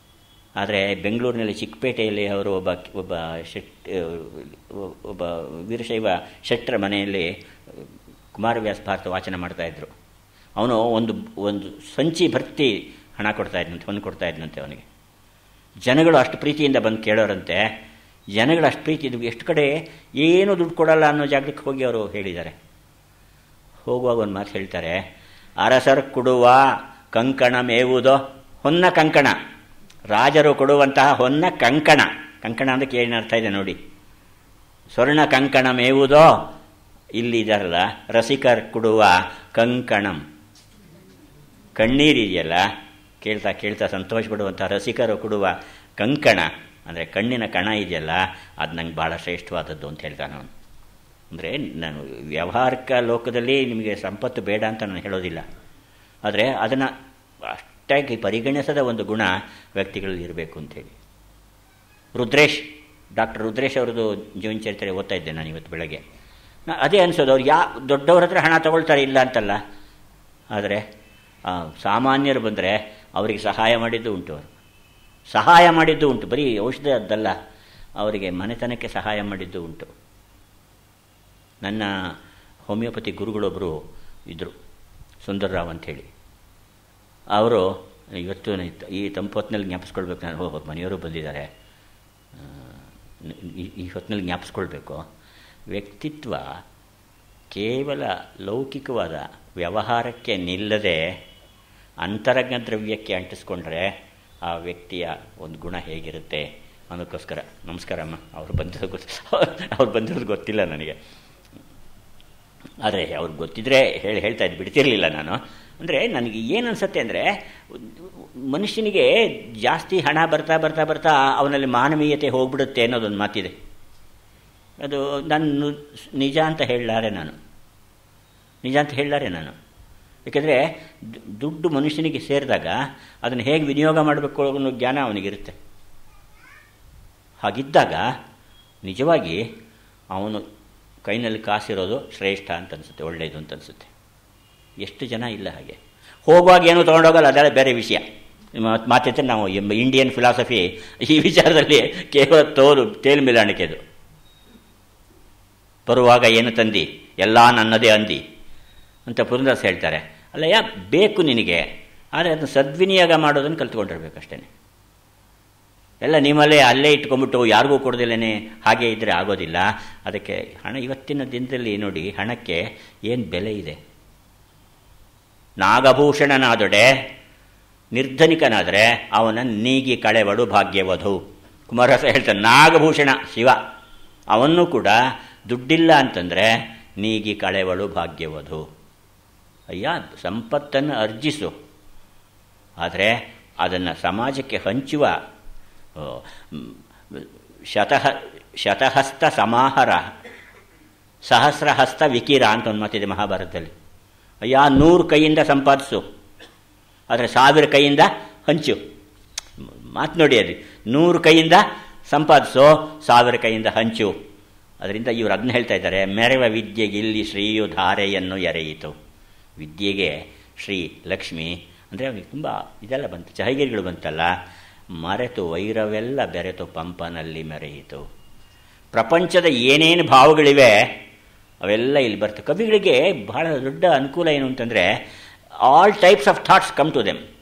ಆದರೆ ಬೆಂಗಳೂರಿನಲ್ಲಿ ಚಿಕ್ಕಪೇಟೆಯಲ್ಲಿ ಅವರು ಒಬ್ಬ ಒಬ್ಬ ಶೆಟ್ ಒಬ್ಬ ವೀರಶೈವ ಶೆಟ್ಟರ ಮನೆಯಲ್ಲಿ ಕುಮಾರವ್ಯಾಸ ಭಾರತ ವಾಚನ ಮಾಡ್ತಾಯಿದ್ರು ಅವನು ಒಂದು ಒಂದು ಸಂಚಿ ಭರ್ತಿ ಹಣ ಕೊಡ್ತಾ ಇದ್ನಂತೆ ಹೊಂದು ಕೊಡ್ತಾ ಇದ್ನಂತೆ ಅವನಿಗೆ ಜನಗಳು ಅಷ್ಟು ಪ್ರೀತಿಯಿಂದ ಬಂದು ಕೇಳೋರಂತೆ ಜನಗಳು ಅಷ್ಟು ಪ್ರೀತಿ ಇದು ಎಷ್ಟು ಕಡೆ ಏನೂ ದುಡ್ಡು ಕೊಡಲ್ಲ ಅನ್ನೋ ಜಾಗಕ್ಕೆ ಹೋಗಿ ಅವರು ಹೇಳಿದ್ದಾರೆ ಹೋಗುವಾಗ ಒಂದು ಮಾತು ಹೇಳ್ತಾರೆ ಅರಸರು ಕೊಡುವ ಕಂಕಣ ಮೇವುದೋ ಹೊನ್ನ ಕಂಕಣ ರಾಜರು ಕೊಡುವಂತಹ ಹೊನ್ನ ಕಂಕಣ ಕಂಕಣ ಅಂದರೆ ಏನು ಅರ್ಥ ಇದೆ ನೋಡಿ ಸ್ವರ್ಣ ಕಂಕಣ ಮೇವುದೋ ಇಲ್ಲಿದಾರಲ್ಲ ರಸಿಕರ್ ಕೊಡುವ ಕಂಕಣಂ ಕಣ್ಣೀರಿದೆಯಲ್ಲ ಕೇಳ್ತಾ ಕೇಳ್ತಾ ಸಂತೋಷ ಪಡುವಂಥ ರಸಿಕರು ಕೊಡುವ ಕಂಕಣ ಅಂದರೆ ಕಣ್ಣಿನ ಕಣ ಇದೆಯಲ್ಲ ಅದು ನಂಗೆ ಭಾಳ ಶ್ರೇಷ್ಠವಾದದ್ದು ಅಂತ ಹೇಳ್ತಾನೆ ಅವನು ಅಂದರೆ ನಾನು ವ್ಯಾವಹಾರಿಕ ಲೋಕದಲ್ಲಿ ನಿಮಗೆ ಸಂಪತ್ತು ಬೇಡ ಅಂತ ನಾನು ಹೇಳೋದಿಲ್ಲ ಆದರೆ ಅದನ್ನು ಅಷ್ಟಾಗಿ ಪರಿಗಣಿಸದ ಒಂದು ಗುಣ ವ್ಯಕ್ತಿಗಳಲ್ಲಿ ಇರಬೇಕು ಅಂಥೇಳಿ ರುದ್ರೇಶ್ ಡಾಕ್ಟರ್ ರುದ್ರೇಶ್ ಅವ್ರದ್ದು ಜೀವನ ಚರಿತ್ರೆ ಓದ್ತಾ ಇದ್ದೆ ನಾನು ಇವತ್ತು ಬೆಳಗ್ಗೆ ನಾ ಅದೇ ಅನಿಸೋದು ಅವ್ರು ಯಾ ದೊಡ್ಡವ್ರ ಹತ್ರ ಹಣ ತಗೊಳ್ತಾರೆ ಇಲ್ಲ ಅಂತಲ್ಲ ಆದರೆ ಸಾಮಾನ್ಯರು ಬಂದರೆ ಅವರಿಗೆ ಸಹಾಯ ಮಾಡಿದ್ದು ಉಂಟು ಅವರು ಸಹಾಯ ಮಾಡಿದ್ದು ಉಂಟು ಬರೀ ಔಷಧ ಅದ್ದಲ್ಲ ಅವರಿಗೆ ಮನೆತನಕ್ಕೆ ಸಹಾಯ ಮಾಡಿದ್ದು ಉಂಟು ನನ್ನ ಹೋಮಿಯೋಪತಿ ಗುರುಗಳೊಬ್ಬರು ಇದ್ದರು ಸುಂದರ್ರಾವ್ ಅಂಥೇಳಿ ಅವರು ಇವತ್ತು ಈ ತಂಪು ಹೊತ್ತಿನಲ್ಲಿ ಜ್ಞಾಪಿಸ್ಕೊಳ್ಬೇಕು ನಾನು ಹೋಗ್ಬೋದು ಮನೆಯವರು ಬಂದಿದ್ದಾರೆ ಈ ಹೊತ್ತಿನಲ್ಲಿ ಜ್ಞಾಪಿಸ್ಕೊಳ್ಬೇಕು ವ್ಯಕ್ತಿತ್ವ ಕೇವಲ ಲೌಕಿಕವಾದ ವ್ಯವಹಾರಕ್ಕೆ ನಿಲ್ಲದೆ ಅಂತರಂಗ ದ್ರವ್ಯಕ್ಕೆ ಅಂಟಿಸ್ಕೊಂಡ್ರೆ ಆ ವ್ಯಕ್ತಿಯ ಒಂದು ಗುಣ ಹೇಗಿರುತ್ತೆ ಅನ್ನೋಕ್ಕೋಸ್ಕರ ನಮಸ್ಕಾರ ಅಮ್ಮ ಅವ್ರು ಬಂದಿರೋದು ಗೊತ್ತು ಅವ್ರು ಬಂದಿರೋದು ಗೊತ್ತಿಲ್ಲ ನನಗೆ ಆದರೆ ಅವ್ರಿಗೆ ಗೊತ್ತಿದ್ರೆ ಹೇಳಿ ಹೇಳ್ತಾ ಇದ್ದು ಬಿಡ್ತಿರಲಿಲ್ಲ ನಾನು ಅಂದರೆ ನನಗೆ ಏನು ಅನಿಸುತ್ತೆ ಅಂದರೆ ಮನುಷ್ಯನಿಗೆ ಜಾಸ್ತಿ ಹಣ ಬರ್ತಾ ಬರ್ತಾ ಬರ್ತಾ ಅವನಲ್ಲಿ ಮಾನವೀಯತೆ ಹೋಗ್ಬಿಡುತ್ತೆ ಅನ್ನೋದೊಂದು ಮಾತಿದೆ ಅದು ನಾನು ನಿಜ ಅಂತ ಹೇಳಲಾರೆ ನಾನು ನಿಜ ಅಂತ ಹೇಳಲಾರೆ ನಾನು ಏಕೆಂದರೆ ದುಡ್ಡು ಮನುಷ್ಯನಿಗೆ ಸೇರಿದಾಗ ಅದನ್ನು ಹೇಗೆ ವಿನಿಯೋಗ ಮಾಡಬೇಕು ಅನ್ನೋ ಜ್ಞಾನ ಅವನಿಗಿರುತ್ತೆ ಹಾಗಿದ್ದಾಗ ನಿಜವಾಗಿ ಅವನು ಕೈನಲ್ಲಿ ಕಾಸಿರೋದು ಶ್ರೇಷ್ಠ ಅಂತ ಅನಿಸುತ್ತೆ ಒಳ್ಳೆಯದು ಅಂತ ಅನಿಸುತ್ತೆ ಎಷ್ಟು ಜನ ಇಲ್ಲ ಹಾಗೆ ಹೋಗುವಾಗ ಏನೂ ತೊಗೊಂಡೋಗಲ್ಲ ಅದೆಲ್ಲ ಬೇರೆ ವಿಷಯ ಮಾತೈತೆ ನಾವು ಇಂಡಿಯನ್ ಫಿಲಾಸಫಿ ಈ ವಿಚಾರದಲ್ಲಿ ಕೇವಲ ತೋರು ತೇಲು ಮೇಲಾಣಿಕೆ ಅದು ಬರುವಾಗ ಏನು ತಂದಿ ಎಲ್ಲ ನನ್ನದೇ ಅಂದಿ ಅಂತ ಪುರಂದಾಸ್ ಹೇಳ್ತಾರೆ ಅಲ್ಲಯ್ಯ ಬೇಕು ನಿನಗೆ ಆದರೆ ಅದನ್ನು ಸದ್ವಿನಿಯೋಗ ಮಾಡೋದನ್ನು ಕಲ್ತ್ಕೊಂಡಿರ್ಬೇಕಷ್ಟೇ ಎಲ್ಲ ನಿಮ್ಮಲ್ಲೇ ಅಲ್ಲೇ ಇಟ್ಕೊಂಡ್ಬಿಟ್ಟು ಯಾರಿಗೂ ಕೊಡದಿಲ್ಲೇ ಹಾಗೆ ಇದ್ದರೆ ಆಗೋದಿಲ್ಲ ಅದಕ್ಕೆ ಹಣ ಇವತ್ತಿನ ದಿನದಲ್ಲಿ ನೋಡಿ ಹಣಕ್ಕೆ ಏನು ಬೆಲೆ ಇದೆ ನಾಗಭೂಷಣನಾದೊಡೆ ನಿರ್ಧನಿಕನಾದರೆ ಅವನ ನೀಗಿ ಕಳೆವಡು ಭಾಗ್ಯವಧು ಕುಮಾರಸ ಹೇಳ್ತಾನೆ ನಾಗಭೂಷಣ ಶಿವ ಅವನ್ನೂ ಕೂಡ ದುಡ್ಡಿಲ್ಲ ಅಂತಂದರೆ ನೀಗಿ ಕಳೆವಳು ಭಾಗ್ಯವಧು ಅಯ್ಯ ಸಂಪತ್ತನ್ನು ಅರ್ಜಿಸು ಆದರೆ ಅದನ್ನು ಸಮಾಜಕ್ಕೆ ಹಂಚುವ ಶತಹ ಶತಹಸ್ತ ಸಮಾಹಾರ ಸಹಸ್ರಹಸ್ತ ವಿಕಿರ ಅಂತ ಒಂದು ಮಾತಿದೆ ಮಹಾಭಾರತದಲ್ಲಿ ಅಯ್ಯ ನೂರು ಕೈಯಿಂದ ಸಂಪಾದಿಸು ಆದರೆ ಸಾವಿರ ಕೈಯಿಂದ ಹಂಚು ಮಾತು ನೋಡಿ ಅದು ನೂರು ಕೈಯಿಂದ ಸಂಪಾದಿಸೋ ಸಾವಿರ ಕೈಯಿಂದ ಹಂಚು ಅದರಿಂದ ಇವರು ಅದನ್ನ ಹೇಳ್ತಾ ಇದ್ದಾರೆ ಮೆರವ ವಿದ್ಯೆಗೆ ಇಲ್ಲಿ ಶ್ರೀಯು ಧಾರೆಯನ್ನು ಎರೆಯಿತು ವಿದ್ಯೆಗೆ ಶ್ರೀ ಲಕ್ಷ್ಮಿ ಅಂದರೆ ಅವನಿಗೆ ತುಂಬ ಇದೆಲ್ಲ ಬಂತು ಚಹಗಿರಿಗಳು ಬಂತಲ್ಲ ಮರೆತು ವೈರವೆಲ್ಲ ಬೆರೆತು ಪಂಪನಲ್ಲಿ ಮೆರೆಯಿತು ಪ್ರಪಂಚದ ಏನೇನು ಭಾವಗಳಿವೆ ಅವೆಲ್ಲ ಇಲ್ಲಿ ಬರ್ತವೆ ಕವಿಗಳಿಗೆ ಬಹಳ ದೊಡ್ಡ ಅನುಕೂಲ ಏನು ಅಂತಂದರೆ all types of thoughts come to them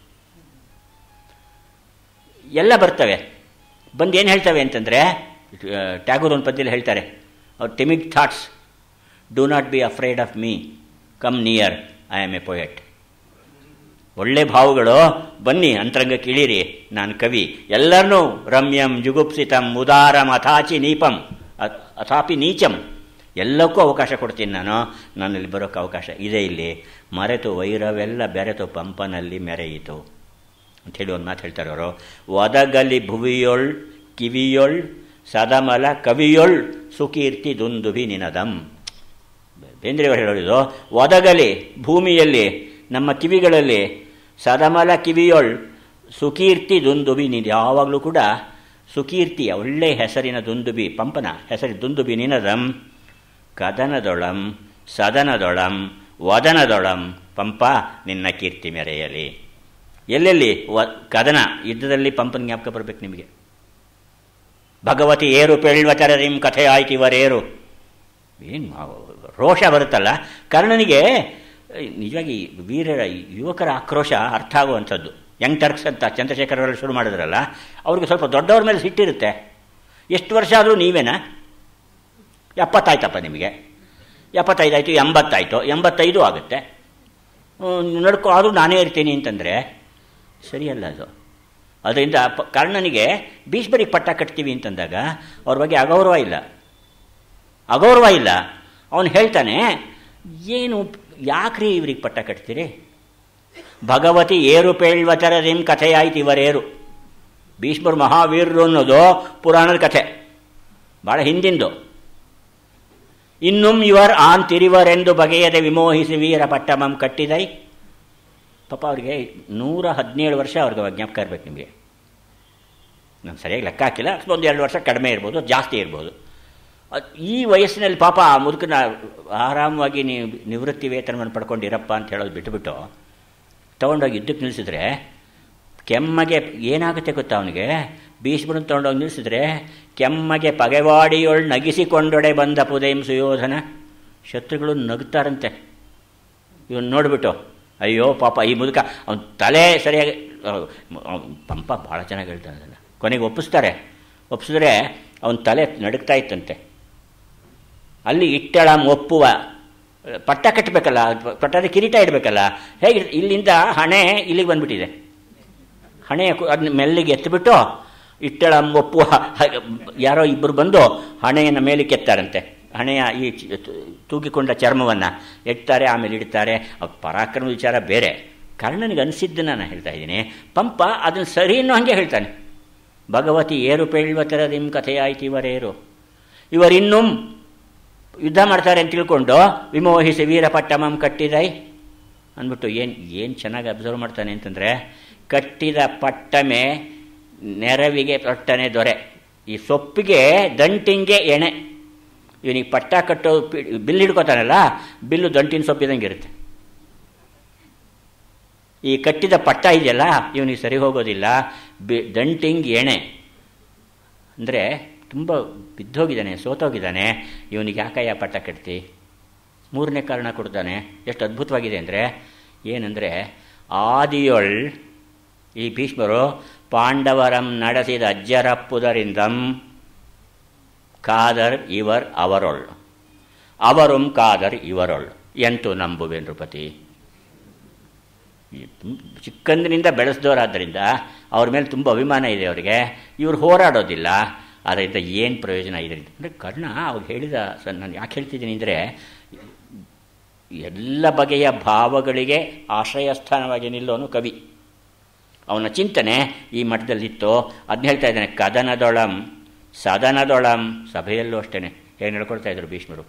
ಎಲ್ಲ ಬರ್ತವೆ ಬಂದು ಏನು ಹೇಳ್ತವೆ ಅಂತಂದರೆ ಟ್ಯಾಗೂರ್ ಒಂದು ಪದ್ಯದಲ್ಲಿ ಹೇಳ್ತಾರೆ ಅವ್ರ timid thoughts do not be afraid of me come near I am a poet ಒಳ್ಳೆ ಭಾವಗಳು ಬನ್ನಿ ಅಂತರಂಗಕ್ಕೆ ಇಳೀರಿ ನಾನು ಕವಿ ಎಲ್ಲರನ್ನೂ ರಮ್ಯಂ ಜುಗುಪ್ಸಿತಂ ಉದಾರಂ ಅಥಾಚಿ ನೀಪಂ ಅಥಾಪಿ ನೀಚಂ ಎಲ್ಲಕ್ಕೂ ಅವಕಾಶ ಕೊಡ್ತೀನಿ ನಾನು ನನ್ನಲ್ಲಿ ಬರೋಕ್ಕೆ ಅವಕಾಶ ಇದೆ ಇಲ್ಲಿ ಮರೆತು ವೈರವೆಲ್ಲ ಬೆರೆತು ಪಂಪನಲ್ಲಿ ಮೆರೆಯಿತು ಅಂಥೇಳಿ ಒಂದು ಮಾತು ಹೇಳ್ತಾರೆ ಅವರು ಒದಗಲಿ ಭುವಿಯೊಳ್ ಕಿವಿಯೊಳ್ ಸದಮಲ ಕವಿಯೊಳ್ ಸುಕೀರ್ತಿ ದುಂದುಭಿ ನಿನದಂ ಬೇಂದ್ರೆಯವರು ಹೇಳೋದು ಒದಗಲಿ ಭೂಮಿಯಲ್ಲಿ ನಮ್ಮ ಕಿವಿಗಳಲ್ಲಿ ಸದಮಲ ಕಿವಿಯೊಳ್ ಸುಕೀರ್ತಿ ದುಂದುಬಿ ನೀನು ಯಾವಾಗಲೂ ಕೂಡ ಸುಕೀರ್ತಿಯ ಒಳ್ಳೆಯ ಹೆಸರಿನ ದುಂದುಬಿ ಪಂಪನ ಹೆಸರಿ ದುಂದುಬಿ ನಿನದಂ ಕದನದೊಳಂ ಸದನದೊಳಂ ವದನದೊಳಂ ಪಂಪ ನಿನ್ನ ಕೀರ್ತಿ ಮೆರೆಯಲಿ ಎಲ್ಲೆಲ್ಲಿ ವ ಕದನ ಯುದ್ಧದಲ್ಲಿ ಪಂಪನ ಜ್ಞಾಪಕ ಬರಬೇಕು ನಿಮಗೆ ಭಗವತಿ ಏರು ಪೆಳ್ವತರ ನಿಮ್ ಕಥೆ ಆಯ್ತು ಇವರೇರು ಏನು ರೋಷ ಬರುತ್ತಲ್ಲ ಕರ್ಣನಿಗೆ ನಿಜವಾಗಿ ವೀರರ ಯುವಕರ ಆಕ್ರೋಶ ಅರ್ಥ ಆಗುವಂಥದ್ದು ಯಂಗ್ ಟರ್ಕ್ಸ್ ಅಂತ ಚಂದ್ರಶೇಖರ್ ಅವರು ಶುರು ಮಾಡಿದ್ರಲ್ಲ ಅವ್ರಿಗೆ ಸ್ವಲ್ಪ ದೊಡ್ಡವ್ರ ಮೇಲೆ ಸಿಟ್ಟಿರುತ್ತೆ ಎಷ್ಟು ವರ್ಷ ಆದರೂ ನೀವೇನಾ ಎಪ್ಪತ್ತಾಯ್ತಪ್ಪ ನಿಮಗೆ ಎಪ್ಪತ್ತೈದು ಆಯಿತು ಎಂಬತ್ತಾಯಿತು ಎಂಬತ್ತೈದು ಆಗುತ್ತೆ ನಡ್ಕೊ ಆದರೂ ನಾನೇ ಇರ್ತೀನಿ ಅಂತಂದರೆ ಸರಿಯಲ್ಲ ಅದು ಅದರಿಂದ ಪ ಕರ್ಣನಿಗೆ ಭೀಷ್ಮರಿಗೆ ಪಟ್ಟ ಕಟ್ತೀವಿ ಅಂತಂದಾಗ ಅವ್ರ ಬಗ್ಗೆ ಅಗೌರವ ಇಲ್ಲ ಅಗೌರವ ಇಲ್ಲ ಅವನು ಹೇಳ್ತಾನೆ ಏನು ಯಾಕ್ರಿ ಇವ್ರಿಗೆ ಪಟ್ಟ ಕಟ್ತೀರಿ ಭಗವತಿ ಏರು ಪೇಳ್ವಚರ ನಿಮ್ ಕಥೆ ಆಯ್ತು ಇವರೇರು ಭೀಷ್ಮರು ಮಹಾವೀರರು ಅನ್ನೋದು ಪುರಾಣದ ಕಥೆ ಭಾಳ ಹಿಂದಿಂದು ಇನ್ನುಂ ಇವರ್ ಆನ್ ತಿರಿವರೆಂದು ಬಗೆಯದೆ ವಿಮೋಹಿಸಿ ವೀರ ಪಟ್ಟಮಂ ಕಟ್ಟಿದೈ ಪಾಪ ಅವ್ರಿಗೆ ನೂರ ಹದಿನೇಳು ವರ್ಷ ಅವ್ರಿಗೆ ಜ್ಞಾಪಕ ಇರ್ಬೇಕು ನಿಮಗೆ ನಾನು ಸರಿಯಾಗಿ ಲೆಕ್ಕ ಹಾಕಿಲ್ಲ ಒಂದು ಎರಡು ವರ್ಷ ಕಡಿಮೆ ಇರ್ಬೋದು ಜಾಸ್ತಿ ಇರ್ಬೋದು ಈ ವಯಸ್ಸಿನಲ್ಲಿ ಪಾಪ ಆ ಮುದುಕನ ಆರಾಮವಾಗಿ ನೀವು ನಿವೃತ್ತಿ ವೇತನವನ್ನು ಪಡ್ಕೊಂಡಿರಪ್ಪ ಅಂತ ಹೇಳೋದು ಬಿಟ್ಟುಬಿಟ್ಟು ತೊಗೊಂಡೋಗಿ ಯುದ್ಧಕ್ಕೆ ನಿಲ್ಲಿಸಿದ್ರೆ ಕೆಮ್ಮಗೆ ಏನಾಗುತ್ತೆ ಗೊತ್ತಾ ಅವನಿಗೆ ಭೀಷ್ಮರನ್ನು ತೊಗೊಂಡೋಗಿ ನಿಲ್ಲಿಸಿದ್ರೆ ಕೆಮ್ಮಗೆ ಪಗೆವಾಡಿಯೊಳ್ ನಗಿಸಿಕೊಂಡೊಡೆ ಬಂದ ಪುದೈಂ ಸುಯೋಧನ ಶತ್ರುಗಳು ನಗ್ತಾರಂತೆ ಇವನು ನೋಡಿಬಿಟ್ಟು ಅಯ್ಯೋ ಪಾಪ ಈ ಮುದುಕ ಅವನ ತಲೆ ಸರಿಯಾಗಿ ಪಂಪ ಭಾಳ ಚೆನ್ನಾಗಿ ಹೇಳ್ತಾನೆ ಅದನ್ನು ಕೊನೆಗೆ ಒಪ್ಪಿಸ್ತಾರೆ ಒಪ್ಪಿಸಿದ್ರೆ ಅವನ ತಲೆ ನಡುಕ್ತಾ ಇತ್ತಂತೆ ಅಲ್ಲಿ ಇಟ್ಟಳ ಒಪ್ಪುವ ಪಟ್ಟ ಕಟ್ಟಬೇಕಲ್ಲ ಪಟ್ಟದ ಕಿರೀಟ ಇಡಬೇಕಲ್ಲ ಹೇಗೆ ಇಲ್ಲಿಂದ ಹಣೆ ಇಲ್ಲಿಗೆ ಬಂದ್ಬಿಟ್ಟಿದೆ ಹಣೆ ಅದನ್ನ ಮೆಲ್ಲಿಗೆ ಎತ್ತಿಬಿಟ್ಟು ಇಟ್ಟಳ ಒಪ್ಪುವ ಯಾರೋ ಇಬ್ಬರು ಬಂದು ಹಣೆಯನ್ನು ಮೇಲಕ್ಕೆ ಎತ್ತಾರಂತೆ ಹಣೆಯ ಈ ತೂಗಿಕೊಂಡ ಚರ್ಮವನ್ನು ಎಟ್ತಾರೆ ಆಮೇಲೆ ಇಡ್ತಾರೆ ಪರಾಕ್ರಮ ವಿಚಾರ ಬೇರೆ ಕರ್ಣನಿಗೆ ಅನಿಸಿದ್ದನ್ನು ನಾನು ಹೇಳ್ತಾ ಇದ್ದೀನಿ ಪಂಪ ಅದನ್ನು ಸರಿ ಅನ್ನೋ ಹಾಗೆ ಹೇಳ್ತಾನೆ ಭಗವತಿ ಏರು ಪೇಳ್ವತರ ನಿಮ್ಮ ಕಥೆಯಾಯ್ತು ಇವರೇರು ಇವರಿನ್ನೂ ಯುದ್ಧ ಮಾಡ್ತಾರೆ ಅಂತ ತಿಳ್ಕೊಂಡು ವಿಮೋಹಿಸಿ ವೀರಪಟ್ಟಮಂ ಕಟ್ಟಿದೈ ಅಂದ್ಬಿಟ್ಟು ಏನು ಏನು ಚೆನ್ನಾಗಿ ಅಬ್ಸರ್ವ್ ಮಾಡ್ತಾನೆ ಅಂತಂದರೆ ಕಟ್ಟಿದ ಪಟ್ಟಮೆ ನೆರವಿಗೆ ಪಟ್ಟನೆ ದೊರೆ ಈ ಸೊಪ್ಪಿಗೆ ದಂಟಿಂಗೆ ಎಣೆ ಇವನಿಗೆ ಪಟ್ಟ ಕಟ್ಟೋ ಬಿಲ್ ಹಿಡ್ಕೋತಾನಲ್ಲ ಬಿಲ್ಲು ದಂಟಿನ ಸೊಪ್ಪಿದಂಗೆ ಇರುತ್ತೆ ಈ ಕಟ್ಟಿದ ಪಟ್ಟ ಇದೆಯಲ್ಲ ಇವನಿಗೆ ಸರಿ ಹೋಗೋದಿಲ್ಲ ಬಿ ದಂಟಿಂಗ್ ಎಣೆ ಅಂದರೆ ತುಂಬ ಬಿದ್ದೋಗಿದ್ದಾನೆ ಸೋತೋಗಿದ್ದಾನೆ ಇವನಿಗೆ ಯಾಕಯ್ಯ ಪಟ್ಟ ಕಟ್ತಿ ಮೂರನೇ ಕಾರಣ ಕೊಡ್ತಾನೆ ಎಷ್ಟು ಅದ್ಭುತವಾಗಿದೆ ಅಂದರೆ ಏನಂದರೆ ಆದಿಯೊಳ್ ಈ ಭೀಷ್ಮರು ಪಾಂಡವರಂ ನಡೆಸಿದ ಅಜ್ಜರಪ್ಪುದರಿಂದಂ ಕಾದರ್ ಇವರ್ ಅವರೊಳ್ ಅವರುಂ ಕಾದರ್ ಇವರೊಳ್ ಎಂತು ನಂಬುವೆ ನೃಪತಿ ಚಿಕ್ಕಂದಿನಿಂದ ಬೆಳೆಸಿದವರಾದ್ದರಿಂದ ಅವ್ರ ಮೇಲೆ ತುಂಬ ಅಭಿಮಾನ ಇದೆ ಅವರಿಗೆ ಇವರು ಹೋರಾಡೋದಿಲ್ಲ ಅದರಿಂದ ಏನು ಪ್ರಯೋಜನ ಇದೆ ಅಂದರೆ ಕರ್ಣ ಅವ್ರು ಹೇಳಿದ ಸರ್ ನಾನು ಯಾಕೆ ಹೇಳ್ತಿದ್ದೀನಿ ಅಂದರೆ ಎಲ್ಲ ಬಗೆಯ ಭಾವಗಳಿಗೆ ಆಶ್ರಯಸ್ಥಾನವಾಗಿ ನಿಲ್ಲೋನು ಕವಿ ಅವನ ಚಿಂತನೆ ಈ ಮಟ್ಟದಲ್ಲಿತ್ತು ಅದನ್ನ ಹೇಳ್ತಾ ಇದ್ದಾನೆ ಕದನದೊಳಂ ಸದನದೊಳಂ ಸಭೆಯಲ್ಲೂ ಅಷ್ಟೇ ಏನು ಹೇಳ್ಕೊಳ್ತಾ ಇದ್ರು ಭೀಷ್ಮರು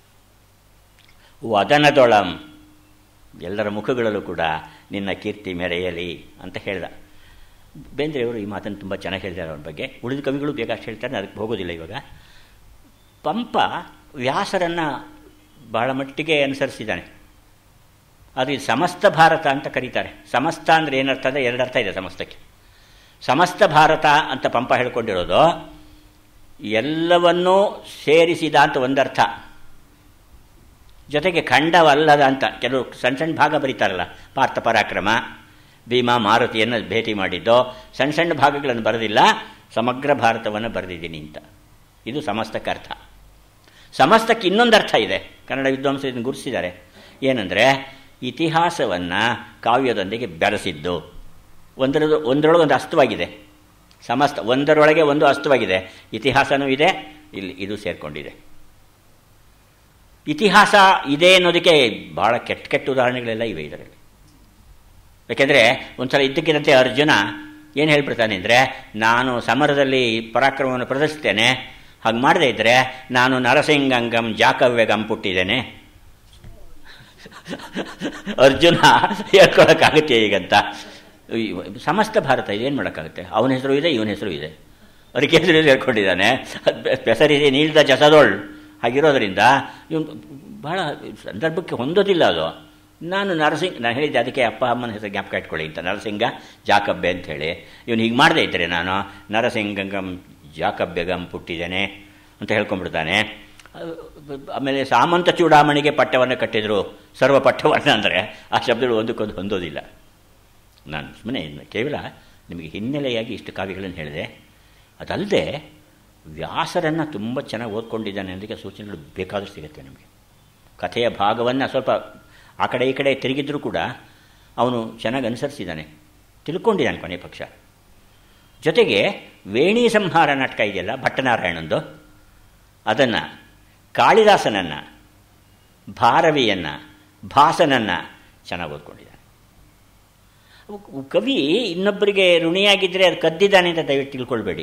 ವದನದೊಳಂ ಎಲ್ಲರ ಮುಖಗಳಲ್ಲೂ ಕೂಡ ನಿನ್ನ ಕೀರ್ತಿ ಮೆರೆಯಲಿ ಅಂತ ಹೇಳ್ದ ಬೇಂದ್ರೆಯವರು ಈ ಮಾತನ್ನು ತುಂಬ ಚೆನ್ನಾಗಿ ಹೇಳಿದ್ದಾರೆ ಅವನ ಬಗ್ಗೆ ಉಳಿದ ಕವಿಗಳು ಬೇಗ ಅಷ್ಟು ಹೇಳ್ತಾರೆ ಅದಕ್ಕೆ ಹೋಗೋದಿಲ್ಲ ಇವಾಗ ಪಂಪ ವ್ಯಾಸರನ್ನು ಬಹಳ ಮಟ್ಟಿಗೆ ಅನುಸರಿಸಿದ್ದಾನೆ ಅದು ಇದು ಸಮಸ್ತ ಭಾರತ ಅಂತ ಕರೀತಾರೆ ಸಮಸ್ತ ಅಂದರೆ ಏನರ್ಥ ಅಂದರೆ ಎರಡು ಅರ್ಥ ಇದೆ ಸಮಸ್ತಕ್ಕೆ ಸಮಸ್ತ ಭಾರತ ಅಂತ ಪಂಪ ಹೇಳ್ಕೊಂಡಿರೋದು ಎಲ್ಲವನ್ನೂ ಸೇರಿಸಿದ ಅಂತ ಒಂದರ್ಥ ಜೊತೆಗೆ ಖಂಡವಲ್ಲದ ಅಂತ ಕೆಲವು ಸಣ್ಣ ಸಣ್ಣ ಭಾಗ ಬರೀತಾರಲ್ಲ ಪಾರ್ಥ ಪರಾಕ್ರಮ ಭೀಮಾ ಮಾರುತಿಯನ್ನು ಭೇಟಿ ಮಾಡಿದ್ದು ಸಣ್ಣ ಸಣ್ಣ ಭಾಗಗಳನ್ನು ಬರೆದಿಲ್ಲ ಸಮಗ್ರ ಭಾರತವನ್ನು ಬರೆದಿದ್ದೀನಿ ಅಂತ ಇದು ಸಮಸ್ತಕ್ಕೆ ಅರ್ಥ ಸಮಸ್ತಕ್ಕೆ ಇನ್ನೊಂದು ಅರ್ಥ ಇದೆ ಕನ್ನಡ ವಿದ್ವಾಂಸ ಇದನ್ನು ಗುರುತಿಸಿದ್ದಾರೆ ಏನಂದರೆ ಇತಿಹಾಸವನ್ನು ಕಾವ್ಯದೊಂದಿಗೆ ಬೆರೆಸಿದ್ದು ಒಂದರ ಒಂದರೊಳಗೆ ಒಂದು ಅಸ್ತವಾಗಿದೆ ಸಮಸ್ತ ಒಂದರೊಳಗೆ ಒಂದು ಅಸ್ತವಾಗಿದೆ ಇತಿಹಾಸನೂ ಇದೆ ಇಲ್ಲಿ ಇದು ಸೇರಿಕೊಂಡಿದೆ ಇತಿಹಾಸ ಇದೆ ಅನ್ನೋದಕ್ಕೆ ಭಾಳ ಕೆಟ್ಟ ಕೆಟ್ಟ ಉದಾಹರಣೆಗಳೆಲ್ಲ ಇವೆ ಇದರಲ್ಲಿ ಯಾಕೆಂದರೆ ಒಂದ್ಸಲ ಇದ್ದಕ್ಕಿದ್ದಂತೆ ಅರ್ಜುನ ಏನು ಹೇಳ್ಬಿಡ್ತಾನೆ ಅಂದರೆ ನಾನು ಸಮರದಲ್ಲಿ ಪರಾಕ್ರಮವನ್ನು ಪ್ರದರ್ಶಿಸ್ತೇನೆ ಹಾಗೆ ಮಾಡದೇ ಇದ್ದರೆ ನಾನು ನರಸಿಂಗಂಗಂ ಜಾಕವ್ಯಗಂ ಪುಟ್ಟಿದ್ದೇನೆ ಅರ್ಜುನ ಹೇಳ್ಕೊಳಕ್ಕಾಗುತ್ತೆ ಈಗಂತ ಸಮಸ್ತ ಭಾರತ ಇದೇನು ಮಾಡೋಕ್ಕಾಗುತ್ತೆ ಅವನ ಹೆಸರು ಇದೆ ಇವನ ಹೆಸರು ಇದೆ ಅದಕ್ಕೆ ಹೆಸರು ಹೇಳ್ಕೊಂಡಿದ್ದಾನೆ ಹೆಸರಿದೆ ನೀಳ್ದ ಜಸದೋಳ್ ಹಾಗಿರೋದ್ರಿಂದ ಇವನು ಬಹಳ ಸಂದರ್ಭಕ್ಕೆ ಹೊಂದೋದಿಲ್ಲ ಅದು ನಾನು ನರಸಿಂಗ್ ನಾನು ಹೇಳಿದ್ದೆ ಅದಕ್ಕೆ ಅಪ್ಪ ಅಮ್ಮನ ಹೆಸರು ಜ್ಞಾಪಕ ಇಟ್ಕೊಳ್ಳಿ ಅಂತ ನರಸಿಂಗ ಜಾಕಬ್ಬೆ ಅಂತ ಹೇಳಿ ಇವನು ಹೀಗೆ ಮಾಡದೇ ಇದ್ದರೆ ನಾನು ನರಸಿಂಗಂ ಜಾಕಬ್ಬೆಗಂ ಪುಟ್ಟಿದ್ದೇನೆ ಅಂತ ಹೇಳ್ಕೊಂಡ್ಬಿಡ್ತಾನೆ ಆಮೇಲೆ ಸಾಮಂತ ಚೂಡಾಮಣಿಗೆ ಪಟ್ಟವನ್ನು ಕಟ್ಟಿದರು ಸರ್ವ ಪಟ್ಟವನ್ನು ಅಂದರೆ ಆ ಶಬ್ದಗಳು ಒಂದಕ್ಕೊಂದು ಹೊಂದೋದಿಲ್ಲ ನಾನು ಸುಮ್ಮನೆ ಕೇವಲ ನಿಮಗೆ ಹಿನ್ನೆಲೆಯಾಗಿ ಇಷ್ಟು ಕಾವ್ಯಗಳನ್ನು ಹೇಳಿದೆ ಅದಲ್ಲದೆ ವ್ಯಾಸರನ್ನು ತುಂಬ ಚೆನ್ನಾಗಿ ಓದ್ಕೊಂಡಿದ್ದಾನೆ ಅನ್ನೋದಕ್ಕೆ ಸೂಚನೆಗಳು ಬೇಕಾದರೂ ಸಿಗುತ್ತೆ ನಿಮಗೆ ಕಥೆಯ ಭಾಗವನ್ನು ಸ್ವಲ್ಪ ಆ ಕಡೆ ಈ ಕಡೆ ತಿರುಗಿದ್ರೂ ಕೂಡ ಅವನು ಚೆನ್ನಾಗಿ ಅನುಸರಿಸಿದ್ದಾನೆ ತಿಳ್ಕೊಂಡಿದ್ದಾನೆ ಕೊನೆ ಪಕ್ಷ ಜೊತೆಗೆ ವೇಣಿ ಸಂಹಾರ ನಾಟಕ ಇದೆಯಲ್ಲ ಭಟ್ಟನಾರಾಯಣಂದು ಅದನ್ನು ಕಾಳಿದಾಸನನ್ನು ಭಾರವಿಯನ್ನು ಭಾಸನನ್ನು ಚೆನ್ನಾಗಿ ಓದ್ಕೊಂಡಿದ್ದಾನೆ ಕವಿ ಇನ್ನೊಬ್ಬರಿಗೆ ಋಣಿಯಾಗಿದ್ದರೆ ಅದು ಕದ್ದಿದ್ದಾನೆ ಅಂತ ದಯವಿಟ್ಟು ತಿಳ್ಕೊಳ್ಬೇಡಿ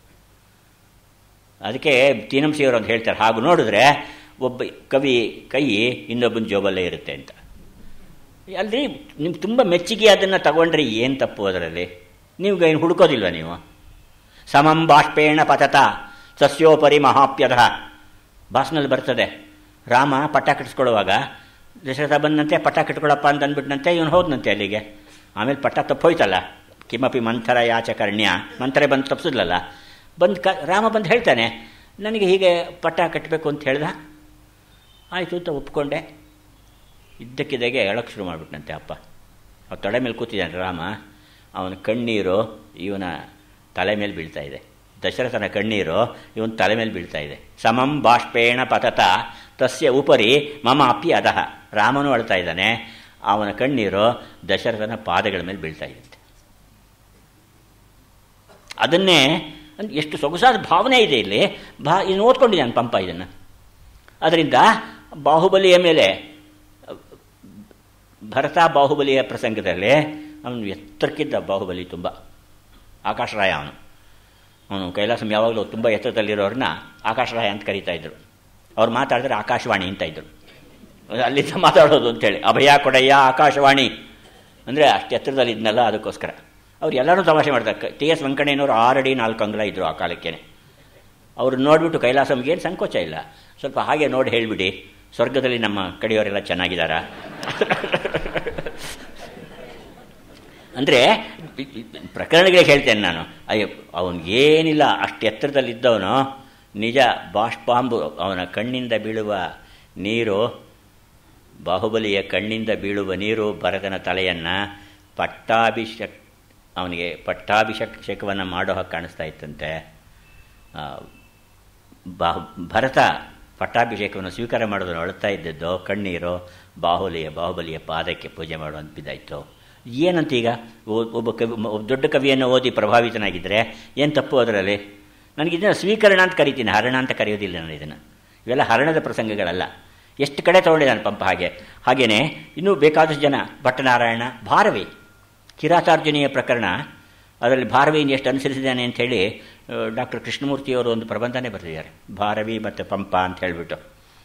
ಅದಕ್ಕೆ ತೀನಂಸಿಯವರು ಅಂತ ಹೇಳ್ತಾರೆ ಹಾಗೂ ನೋಡಿದ್ರೆ ಒಬ್ಬ ಕವಿ ಕೈ ಇನ್ನೊಬ್ಬನ ಜೋಬಲ್ಲೇ ಇರುತ್ತೆ ಅಂತ ಅಲ್ರಿ ನಿಮ್ಗೆ ತುಂಬ ಮೆಚ್ಚುಗೆ ಅದನ್ನು ತಗೊಂಡ್ರೆ ಏನು ತಪ್ಪು ಅದರಲ್ಲಿ ನೀವು ಏನು ಹುಡುಕೋದಿಲ್ವ ನೀವು ಸಮಂ ಬಾಷ್ಪೇಣ ಪತತ ಸಸ್ಯೋಪರಿ ಮಹಾಪ್ಯದ ಭಾಷನಲ್ಲಿ ಬರ್ತದೆ ರಾಮ ಪಟ್ಟ ಕಟ್ಟಿಸ್ಕೊಳ್ಳುವಾಗ ದಶರಥ ಬಂದಂತೆ ಪಟ್ಟ ಕಟ್ಕೊಳ್ಳಪ್ಪ ಅಂತ ಅಂದ್ಬಿಟ್ನಂತೆ ಇವನು ಹೋದ್ನಂತೆ ಅಲ್ಲಿಗೆ ಆಮೇಲೆ ಪಟ್ಟ ತಪ್ಪೋಯ್ತಲ್ಲ ಕಿಮಪಿ ಮಂಥರ ಯಾಚಕರ್ಣ್ಯ ಮಂಥರೆ ಬಂದು ತಪ್ಪಿಸಿದ್ಲಲ್ಲ ಬಂದು ಕ ರಾಮ ಬಂದು ಹೇಳ್ತಾನೆ ನನಗೆ ಹೀಗೆ ಪಟ್ಟ ಕಟ್ಟಬೇಕು ಅಂತ ಹೇಳ್ದ ಆಯಿತು ಅಂತ ಒಪ್ಕೊಂಡೆ ಇದ್ದಕ್ಕಿದ್ದಾಗೆ ಹೇಳೋಕ್ಕೆ ಶುರು ಮಾಡಿಬಿಟ್ನಂತೆ ಅಪ್ಪ ಅವ್ನು ತೊಡೆ ಮೇಲೆ ಕೂತಿದ್ದಾನೆ ರಾಮ ಅವನ ಕಣ್ಣೀರು ಇವನ ತಲೆ ಮೇಲೆ ಬೀಳ್ತಾ ಇದೆ ದಶರಥನ ಕಣ್ಣೀರು ಇವನ ತಲೆ ಮೇಲೆ ಬೀಳ್ತಾ ಇದೆ ಸಮಂ ಬಾಷ್ಪೇಣ ಪತತ ತಸ್ಯ ಉಪರಿ ಮಮ ಅಪ್ಪಿ ಅದಹ ರಾಮನು ಅಳ್ತಾ ಇದ್ದಾನೆ ಅವನ ಕಣ್ಣೀರು ದಶರಥನ ಪಾದಗಳ ಮೇಲೆ ಬೀಳ್ತಾ ಇದಂತೆ ಅದನ್ನೇ ಎಷ್ಟು ಸೊಗಸಾದ ಭಾವನೆ ಇದೆ ಇಲ್ಲಿ ಬಾ ಇನ್ನು ಓದ್ಕೊಂಡಿದ್ದಾನೆ ಪಂಪ ಇದನ್ನು ಅದರಿಂದ ಬಾಹುಬಲಿಯ ಮೇಲೆ ಭರತ ಬಾಹುಬಲಿಯ ಪ್ರಸಂಗದಲ್ಲಿ ಅವನು ಎತ್ತರಕ್ಕಿದ್ದ ಬಾಹುಬಲಿ ತುಂಬ ಆಕಾಶರಾಯ ಅವನು ಅವನು ಕೈಲಾಸಂ ಯಾವಾಗಲೂ ತುಂಬ ಎತ್ತರದಲ್ಲಿರೋರನ್ನ ಆಕಾಶರಾಯ ಅಂತ ಕರೀತಾ ಇದ್ರು ಅವ್ರು ಮಾತಾಡಿದ್ರೆ ಆಕಾಶವಾಣಿ ಅಂತ ಇದ್ರು ಅಲ್ಲಿಂದ ಮಾತಾಡೋದು ಅಂತೇಳಿ ಅಭಯ ಕೊಡಯ್ಯ ಆಕಾಶವಾಣಿ ಅಂದರೆ ಅಷ್ಟು ಎತ್ತರದಲ್ಲಿ ಇದ್ನಲ್ಲ ಅದಕ್ಕೋಸ್ಕರ ಅವ್ರು ಎಲ್ಲರೂ ತಮಾಷೆ ಮಾಡ್ತಾರೆ ಟಿ ಎಸ್ ವೆಂಕಣ್ಣಯ್ಯನವರು ಆರಡಿ ನಾಲ್ಕು ಅಂಗಳ ಇದ್ದರು ಆ ಕಾಲಕ್ಕೇನೆ ಅವ್ರು ನೋಡಿಬಿಟ್ಟು ಕೈಲಾಸಂಗೆ ಏನು ಸಂಕೋಚ ಇಲ್ಲ ಸ್ವಲ್ಪ ಹಾಗೆ ನೋಡಿ ಹೇಳಿಬಿಡಿ ಸ್ವರ್ಗದಲ್ಲಿ ನಮ್ಮ ಕಡೆಯವರೆಲ್ಲ ಚೆನ್ನಾಗಿದ್ದಾರಾ ಅಂದರೆ ಪ್ರಕರಣಗಳಿಗೆ ಹೇಳ್ತೇನೆ ನಾನು ಅಯ್ಯೋ ಅವನಿಗೇನಿಲ್ಲ ಅಷ್ಟು ಎತ್ತರದಲ್ಲಿದ್ದವನು ನಿಜ ಬಾಷ್ಪಾಂಬು ಅವನ ಕಣ್ಣಿಂದ ಬೀಳುವ ನೀರು ಬಾಹುಬಲಿಯ ಕಣ್ಣಿಂದ ಬೀಳುವ ನೀರು ಭರತನ ತಲೆಯನ್ನು ಪಟ್ಟಾಭಿಷೇಕ್ ಅವನಿಗೆ ಪಟ್ಟಾಭಿಷೇಕವನ್ನು ಮಾಡೋ ಹಾಗೆ ಕಾಣಿಸ್ತಾ ಇತ್ತಂತೆ ಬಾಹು ಭರತ ಪಟ್ಟಾಭಿಷೇಕವನ್ನು ಸ್ವೀಕಾರ ಮಾಡೋದನ್ನು ಅಳ್ತಾ ಇದ್ದದ್ದು ಕಣ್ಣೀರು ಬಾಹುಲಿಯ ಬಾಹುಬಲಿಯ ಪಾದಕ್ಕೆ ಪೂಜೆ ಮಾಡುವಂತ ಬಿದ್ದಾಯಿತು ಏನಂತ ಈಗ ಒಬ್ಬ ಕವಿ ಒಬ್ಬ ದೊಡ್ಡ ಕವಿಯನ್ನು ಓದಿ ಪ್ರಭಾವಿತನಾಗಿದ್ದರೆ ಏನು ತಪ್ಪು ಅದರಲ್ಲಿ ನನಗೆ ಇದನ್ನು ಸ್ವೀಕರಣ ಅಂತ ಕರಿತೀನಿ ಹರಣ ಅಂತ ಕರೆಯೋದಿಲ್ಲ ನಾನು ಇದನ್ನು ಇವೆಲ್ಲ ಹರಣದ ಪ್ರಸಂಗಗಳಲ್ಲ ಎಷ್ಟು ಕಡೆ ತೊಗೊಂಡಿದ್ದಾನೆ ಪಂಪ ಹಾಗೆ ಹಾಗೆಯೇ ಇನ್ನೂ ಬೇಕಾದಷ್ಟು ಜನ ಭಟ್ಟನಾರಾಯಣ ಭಾರವಿ ಕಿರಾತಾರ್ಜುನಿಯ ಪ್ರಕರಣ ಅದರಲ್ಲಿ ಭಾರವಿಯನ್ನು ಎಷ್ಟು ಅನುಸರಿಸಿದ್ದಾನೆ ಅಂಥೇಳಿ ಡಾಕ್ಟರ್ ಕೃಷ್ಣಮೂರ್ತಿಯವರು ಒಂದು ಪ್ರಬಂಧನೇ ಬರೆದಿದ್ದಾರೆ ಭಾರವಿ ಮತ್ತು ಪಂಪ ಅಂತ ಹೇಳಿಬಿಟ್ಟು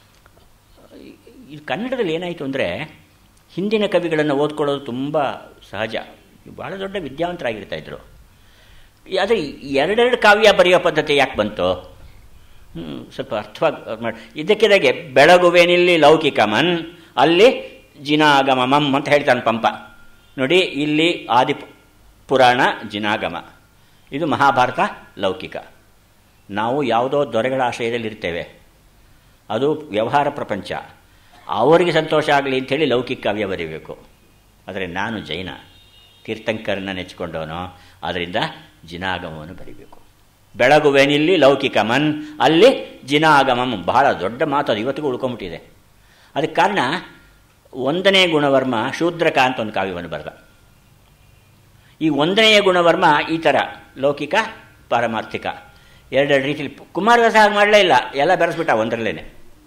ಇದು ಕನ್ನಡದಲ್ಲಿ ಏನಾಯಿತು ಅಂದರೆ ಹಿಂದಿನ ಕವಿಗಳನ್ನು ಓದ್ಕೊಳ್ಳೋದು ತುಂಬ ಸಹಜ ಭಾಳ ದೊಡ್ಡ ವಿದ್ಯಾವಂತರಾಗಿರ್ತಾಯಿದ್ರು ಆದರೆ ಎರಡೆರಡು ಕಾವ್ಯ ಬರೆಯೋ ಪದ್ಧತಿ ಯಾಕೆ ಬಂತು ಸ್ವಲ್ಪ ಅರ್ಥವಾಗಿ ಮಾಡಿ ಇದಕ್ಕಿದಾಗೆ ಬೆಳಗುವೇನಿಲ್ಲಿ ಲೌಕಿಕ ಮನ್ ಅಲ್ಲಿ ಜಿನಾಗಮ ಮಮ್ ಅಂತ ಹೇಳ್ತಾನೆ ಪಂಪ ನೋಡಿ ಇಲ್ಲಿ ಆದಿ ಪುರಾಣ ಜಿನಾಗಮ ಇದು ಮಹಾಭಾರತ ಲೌಕಿಕ ನಾವು ಯಾವುದೋ ದೊರೆಗಳ ಆಶ್ರಯದಲ್ಲಿ ಇರ್ತೇವೆ ಅದು ವ್ಯವಹಾರ ಪ್ರಪಂಚ ಅವರಿಗೆ ಸಂತೋಷ ಆಗಲಿ ಅಂಥೇಳಿ ಲೌಕಿಕ ಕಾವ್ಯ ಬರೀಬೇಕು ಆದರೆ ನಾನು ಜೈನ ತೀರ್ಥಂಕರನ್ನ ನೆಚ್ಚಿಕೊಂಡವನು ಆದ್ದರಿಂದ ಜಿನಾಗಮವನ್ನು ಬರೀಬೇಕು ಬೆಳಗುವೆನಿಲ್ಲಿ ಲೌಕಿಕ ಮನ್ ಅಲ್ಲಿ ಜಿನಾಗಮಂ ಬಹಳ ದೊಡ್ಡ ಮಾತು ಅದು ಇವತ್ತಿಗೂ ಉಳ್ಕೊಂಬಿಟ್ಟಿದೆ ಅದಕ್ಕೆ ಕಾರಣ ಒಂದನೇ ಗುಣವರ್ಮ ಶೂದ್ರಕ ಅಂತ ಒಂದು ಕಾವ್ಯವನ್ನು ಬರೆದ ಈ ಒಂದನೆಯ ಗುಣವರ್ಮ ಈ ಥರ ಲೌಕಿಕ ಪಾರಮಾರ್ಥಿಕ ಎರಡೆರಡು ರೀತಿಯಲ್ಲಿ ಕುಮಾರವ್ಯಾಸ ಹಾಗೆ ಮಾಡಲೇ ಇಲ್ಲ ಎಲ್ಲ ಬೆರೆಸ್ಬಿಟ್ಟ ಒಂದರಲ್ಲೇ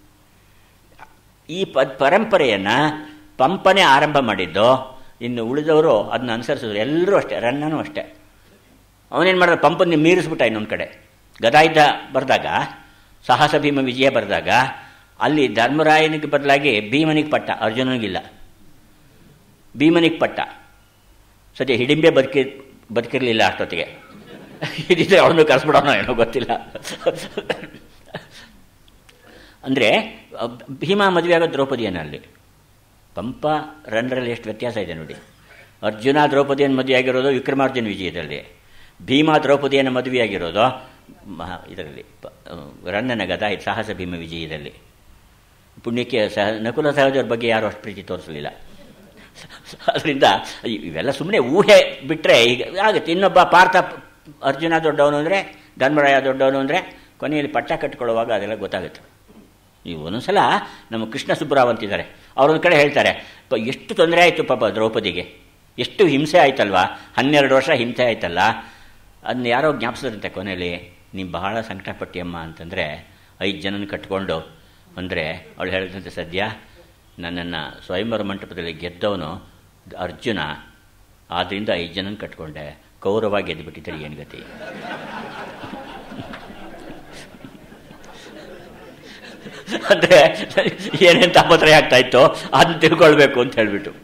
ಈ ಪ ಪರಂಪರೆಯನ್ನು ಪಂಪನೇ ಆರಂಭ ಮಾಡಿದ್ದು ಇನ್ನು ಉಳಿದವರು ಅದನ್ನ ಅನುಸರಿಸಿದ್ರು ಎಲ್ಲರೂ ಅಷ್ಟೇ ರನ್ನನೂ ಅಷ್ಟೇ ಅವನೇನು ಮಾಡಿದ ಪಂಪನ್ನು ಮೀರಿಸ್ಬಿಟ್ಟ ಇನ್ನೊಂದು ಕಡೆ ಗದಾಯುದ್ಧ ಬರೆದಾಗ ಸಾಹಸ ಭೀಮ ವಿಜಯ ಬರೆದಾಗ ಅಲ್ಲಿ ಧರ್ಮರಾಯನಿಗೆ ಬದಲಾಗಿ ಭೀಮನಿಗೆ ಪಟ್ಟ ಅರ್ಜುನನಿಗಿಲ್ಲ ಭೀಮನಿಗೆ ಪಟ್ಟ ಸದ್ಯ ಹಿಡಿಂಬೆ ಬದುಕಿ ಬದುಕಿರಲಿಲ್ಲ ಅಷ್ಟೊತ್ತಿಗೆ ಇದಿದ್ರೆ ಅವನು ಕರೆಸ್ಬಿಡೋಣ ಏನೋ ಗೊತ್ತಿಲ್ಲ ಅಂದರೆ ಭೀಮ ಮದುವೆ ಆಗೋ ದ್ರೌಪದಿಯನ್ನು ಅಲ್ಲಿ ಪಂಪ ರನ್ನರಲ್ಲಿ ಎಷ್ಟು ವ್ಯತ್ಯಾಸ ಇದೆ ನೋಡಿ ಅರ್ಜುನ ದ್ರೌಪದಿಯನ್ನು ಮದುವೆಯಾಗಿರೋದು ವಿಕ್ರಮಾರ್ಜುನ ವಿಜಯದಲ್ಲಿ ಭೀಮಾ ದ್ರೌಪದಿಯನ್ನು ಮದುವೆಯಾಗಿರೋದು ಮಹಾ ಇದರಲ್ಲಿ ಪ- ರನ್ನನ ಗದ ಸಾಹಸ ಭೀಮ ವಿಜಯದಲ್ಲಿ ಪುಣ್ಯಕ್ಕೆ ಸಹ ನಕುಲ ಸಹಜರ ಬಗ್ಗೆ ಯಾರು ಅಷ್ಟು ಪ್ರೀತಿ ತೋರಿಸಲಿಲ್ಲ ಅದರಿಂದ ಇವೆಲ್ಲ ಸುಮ್ಮನೆ ಊಹೆ ಬಿಟ್ಟರೆ ಈಗ ಆಗುತ್ತೆ ಇನ್ನೊಬ್ಬ ಪಾರ್ಥ ಅರ್ಜುನ ದೊಡ್ಡವನು ಅಂದರೆ ಧರ್ಮರಾಯ ದೊಡ್ಡವನು ಅಂದರೆ ಕೊನೆಯಲ್ಲಿ ಪಟ್ಟ ಕಟ್ಕೊಳ್ಳುವಾಗ ಅದೆಲ್ಲ ಗೊತ್ತಾಗುತ್ತೆ ನೀವು ಒಂದೊಂದ್ಸಲ ನಮ್ಮ ಕೃಷ್ಣ ಸುಬ್ಬರಾವ್ ಅಂತಿದ್ದಾರೆ ಅವರೊಂದು ಕಡೆ ಹೇಳ್ತಾರೆ ಪ ಎಷ್ಟು ತೊಂದರೆ ಆಯಿತು ಪಾಪ ದ್ರೌಪದಿಗೆ ಎಷ್ಟು ಹಿಂಸೆ ಆಯ್ತಲ್ವಾ ಹನ್ನೆರಡು ವರ್ಷ ಹಿಂಸೆ ಆಯ್ತಲ್ಲ ಅದನ್ನ ಯಾರೋ ಜ್ಞಾಪಿಸಿದಂತೆ ಕೊನೆಯಲ್ಲಿ ನೀವು ಬಹಳ ಸಂಕಟಪಟ್ಟಿಯಮ್ಮ ಅಂತಂದರೆ ಐದು ಜನನ ಕಟ್ಕೊಂಡು ಅಂದರೆ ಅವಳು ಹೇಳಿದಂತೆ ಸದ್ಯ ನನ್ನನ್ನು ಸ್ವಯಂವರ ಮಂಟಪದಲ್ಲಿ ಗೆದ್ದವನು ಅರ್ಜುನ ಆದ್ದರಿಂದ ಐದು ಜನನ ಕಟ್ಕೊಂಡೆ ಕೌರವ ಗೆದ್ದುಬಿಟ್ಟಿದ್ದಾರೆ ಏನು ಗತಿ ಅಂದರೆ ಏನೇನು ತಾಪತ್ರಯ ಆಗ್ತಾ ಇತ್ತೋ ಅದನ್ನ ತಿಳ್ಕೊಳ್ಬೇಕು ಅಂತ ಹೇಳಿಬಿಟ್ಟು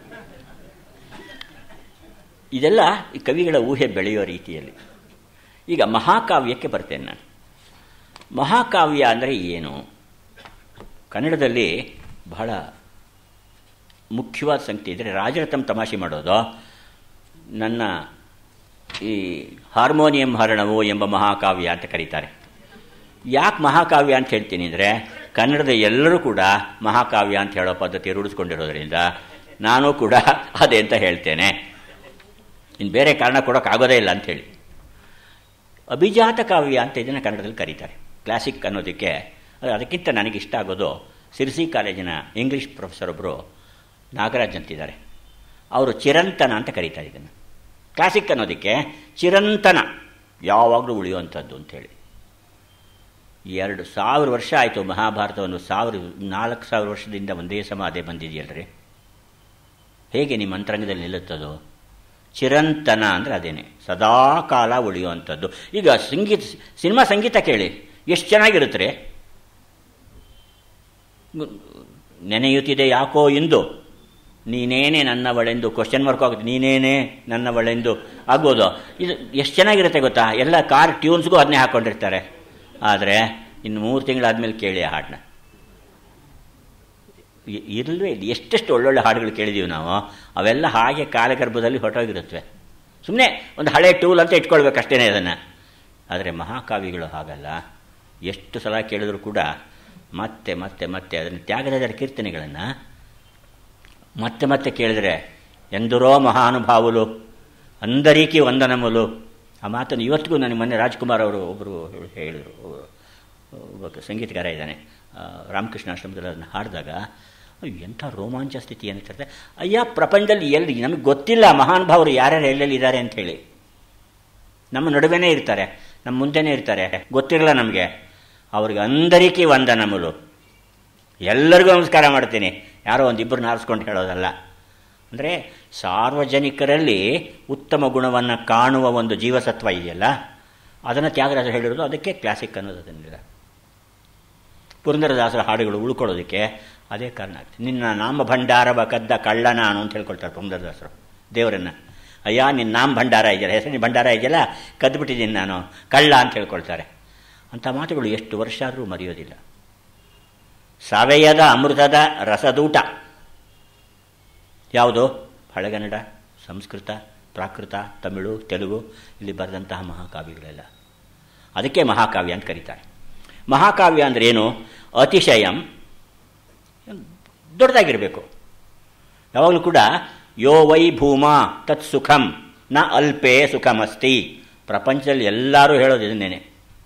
ಇದೆಲ್ಲ ಈ ಕವಿಗಳ ಊಹೆ ಬೆಳೆಯೋ ರೀತಿಯಲ್ಲಿ ಈಗ ಮಹಾಕಾವ್ಯಕ್ಕೆ ಬರ್ತೇನೆ ನಾನು ಮಹಾಕಾವ್ಯ ಅಂದರೆ ಏನು ಕನ್ನಡದಲ್ಲಿ ಬಹಳ ಮುಖ್ಯವಾದ ಸಂಗತಿ ಇದ್ದರೆ ರಾಜರ ತಮ್ಮ ತಮಾಷೆ ಮಾಡೋದು ನನ್ನ ಈ ಹಾರ್ಮೋನಿಯಂ ಹರಣವು ಎಂಬ ಮಹಾಕಾವ್ಯ ಅಂತ ಕರೀತಾರೆ ಯಾಕೆ ಮಹಾಕಾವ್ಯ ಅಂತ ಹೇಳ್ತೀನಿ ಅಂದರೆ ಕನ್ನಡದ ಎಲ್ಲರೂ ಕೂಡ ಮಹಾಕಾವ್ಯ ಅಂತ ಹೇಳೋ ಪದ್ಧತಿ ರೂಢಿಸ್ಕೊಂಡಿರೋದ್ರಿಂದ ನಾನು ಕೂಡ ಅದೇ ಅಂತ ಹೇಳ್ತೇನೆ ಇನ್ನು ಬೇರೆ ಕಾರಣ ಕೊಡೋಕ್ಕಾಗೋದೇ ಇಲ್ಲ ಅಂಥೇಳಿ ಅಭಿಜಾತ ಕಾವ್ಯ ಅಂತ ಇದನ್ನು ಕನ್ನಡದಲ್ಲಿ ಕರೀತಾರೆ ಕ್ಲಾಸಿಕ್ ಅನ್ನೋದಕ್ಕೆ ಅದು ಅದಕ್ಕಿಂತ ನನಗಿಷ್ಟ ಆಗೋದು ಸಿರ್ಸಿ ಕಾಲೇಜಿನ ಇಂಗ್ಲೀಷ್ ಪ್ರೊಫೆಸರ್ ಒಬ್ಬರು ನಾಗರಾಜ್ ಅಂತಿದ್ದಾರೆ ಅವರು ಚಿರಂತನ ಅಂತ ಕರೀತಾರೆ ಇದನ್ನು ಕ್ಲಾಸಿಕ್ ಅನ್ನೋದಕ್ಕೆ ಚಿರಂತನ ಯಾವಾಗಲೂ ಉಳಿಯುವಂಥದ್ದು ಅಂಥೇಳಿ ಎರಡು ಸಾವಿರ ವರ್ಷ ಆಯಿತು ಮಹಾಭಾರತವನ್ನು ಸಾವಿರ ನಾಲ್ಕು ಸಾವಿರ ವರ್ಷದಿಂದ ಒಂದೇ ಸಮ ಅದೇ ಬಂದಿದೆಯಲ್ರಿ ಹೇಗೆ ನಿಮ್ಮ ಅಂತರಂಗದಲ್ಲಿ ನಿಲ್ಲುತ್ತದೋ ಚಿರಂತನ ಅಂದರೆ ಅದೇನೆ ಸದಾ ಕಾಲ ಉಳಿಯುವಂಥದ್ದು ಈಗ ಸಂಗೀತ ಸಿನಿಮಾ ಸಂಗೀತ ಕೇಳಿ ಎಷ್ಟು ಚೆನ್ನಾಗಿರುತ್ತೆ ನೆನೆಯುತ್ತಿದೆ ಯಾಕೋ ಇಂದು ನೀನೇನೇ ನನ್ನವಳೆಂದು ಕ್ವಶನ್ ಮಾರ್ಕ್ ಆಗುತ್ತೆ ನೀನೇನೇ ನನ್ನವಳೆಂದು ಆಗ್ಬೋದು ಇದು ಎಷ್ಟು ಚೆನ್ನಾಗಿರುತ್ತೆ ಗೊತ್ತಾ ಎಲ್ಲ ಕಾರ್ ಟ್ಯೂನ್ಸ್ಗೂ ಅದನ್ನೇ ಹಾಕ್ಕೊಂಡಿರ್ತಾರೆ ಆದರೆ ಇನ್ನು ಮೂರು ತಿಂಗಳಾದಮೇಲೆ ಕೇಳಿ ಆ ಹಾಡನ್ನ ಇರಲ್ವೇ ಇಲ್ಲ ಎಷ್ಟೆಷ್ಟು ಒಳ್ಳೊಳ್ಳೆ ಹಾಡುಗಳು ಕೇಳಿದ್ದೀವಿ ನಾವು ಅವೆಲ್ಲ ಹಾಗೆ ಕಾಲಗರ್ಭದಲ್ಲಿ ಹೊರಟೋಗಿರುತ್ತವೆ ಸುಮ್ಮನೆ ಒಂದು ಹಳೆ ಟೂಲ್ ಅಂತ ಇಟ್ಕೊಳ್ಬೇಕಷ್ಟೇ ಅದನ್ನು ಆದರೆ ಮಹಾಕಾವಿಗಳು ಹಾಗಲ್ಲ ಎಷ್ಟು ಸಲ ಕೇಳಿದ್ರು ಕೂಡ ಮತ್ತೆ ಮತ್ತೆ ಮತ್ತೆ ಅದನ್ನು ತ್ಯಾಗರಾಜರ ಕೀರ್ತನೆಗಳನ್ನು ಮತ್ತೆ ಮತ್ತೆ ಕೇಳಿದರೆ ಎಂದರೋ ಮಹಾನುಭಾವುಲು ಅಂದರೀಕಿ ವಂದನಮುಲು ಆ ಮಾತನ್ನು ಇವತ್ತಿಗೂ ನನಗೆ ಮೊನ್ನೆ ರಾಜ್ಕುಮಾರ್ ಅವರು ಒಬ್ಬರು ಹೇಳಿದರು ಒಬ್ಬ ಸಂಗೀತಗಾರ ಇದ್ದಾನೆ ರಾಮಕೃಷ್ಣ ಆಶ್ರಮದಲ್ಲಿ ಅದನ್ನು ಹಾಡಿದಾಗ ಎಂಥ ರೋಮಾಂಚ ಸ್ಥಿತಿ ಏನಿರ್ತದೆ ಅಯ್ಯ ಪ್ರಪಂಚದಲ್ಲಿ ಎಲ್ಲಿ ನಮಗೆ ಗೊತ್ತಿಲ್ಲ ಮಹಾನುಭಾವರು ಯಾರ್ಯಾರು ಎಲ್ಲೆಲ್ಲಿ ಇದ್ದಾರೆ ಅಂಥೇಳಿ ನಮ್ಮ ನಡುವೆನೇ ಇರ್ತಾರೆ ನಮ್ಮ ಮುಂದೆನೇ ಇರ್ತಾರೆ ಗೊತ್ತಿರಲ್ಲ ನಮಗೆ ಅವ್ರಿಗೆ ಅಂದರಿಕಿ ವಂದನಮುಲು ಎಲ್ಲರಿಗೂ ನಮಸ್ಕಾರ ಮಾಡ್ತೀನಿ ಯಾರೋ ಒಂದು ಇಬ್ಬರನ್ನ ಆರಿಸ್ಕೊಂಡು ಹೇಳೋದಲ್ಲ ಅಂದರೆ ಸಾರ್ವಜನಿಕರಲ್ಲಿ ಉತ್ತಮ ಗುಣವನ್ನು ಕಾಣುವ ಒಂದು ಜೀವಸತ್ವ ಇದೆಯಲ್ಲ ಅದನ್ನು ತ್ಯಾಗರಾಜ ಹೇಳಿರೋದು ಅದಕ್ಕೆ ಕ್ಲಾಸಿಕ್ ಅನ್ನೋದು ಅದನ್ನಿಲ್ಲ ಪುರಂದರದಾಸರ ಹಾಡುಗಳು ಉಳ್ಕೊಳ್ಳೋದಕ್ಕೆ ಅದೇ ಕಾರಣ ಆಗ್ತದೆ ನಿನ್ನ ನಾಮ ಭಂಡಾರವ ಕದ್ದ ಕಳ್ಳ ನಾನು ಅಂತ ಹೇಳ್ಕೊಳ್ತಾರೆ ಪುರಂದರದಾಸರು ದೇವರನ್ನು ಅಯ್ಯ ನಿನ್ನ ನಾಮ ಭಂಡಾರ ಇದೆಯಲ್ಲ ಹೆಸರಿನ ಭಂಡಾರ ಇದೆಯಲ್ಲ ಕದ್ದುಬಿಟ್ಟಿದ್ದೀನಿ ನಾನು ಕಳ್ಳ ಅಂತ ಹೇಳ್ಕೊಳ್ತಾರೆ ಅಂಥ ಮಾತುಗಳು ಎಷ್ಟು ವರ್ಷ ಆದರೂ ಮರೆಯೋದಿಲ್ಲ ಸವೆಯದ ಅಮೃತದ ರಸದೂಟ ಯಾವುದು ಹಳೆಗನ್ನಡ ಸಂಸ್ಕೃತ ಪ್ರಾಕೃತ ತಮಿಳು ತೆಲುಗು ಇಲ್ಲಿ ಬರೆದಂತಹ ಮಹಾಕಾವ್ಯಗಳೆಲ್ಲ ಅದಕ್ಕೆ ಮಹಾಕಾವ್ಯ ಅಂತ ಕರೀತಾರೆ ಮಹಾಕಾವ್ಯ ಅಂದರೆ ಏನು ಅತಿಶಯಂ ದೊಡ್ಡದಾಗಿರಬೇಕು ಯಾವಾಗಲೂ ಕೂಡ ಯೋ ವೈ ಭೂಮಾ ತತ್ ಸುಖಂ ನ ಅಲ್ಪೇ ಸುಖಮಸ್ತಿ ಪ್ರಪಂಚದಲ್ಲಿ ಎಲ್ಲರೂ ಹೇಳೋದು ಇದನ್ನೇನೆ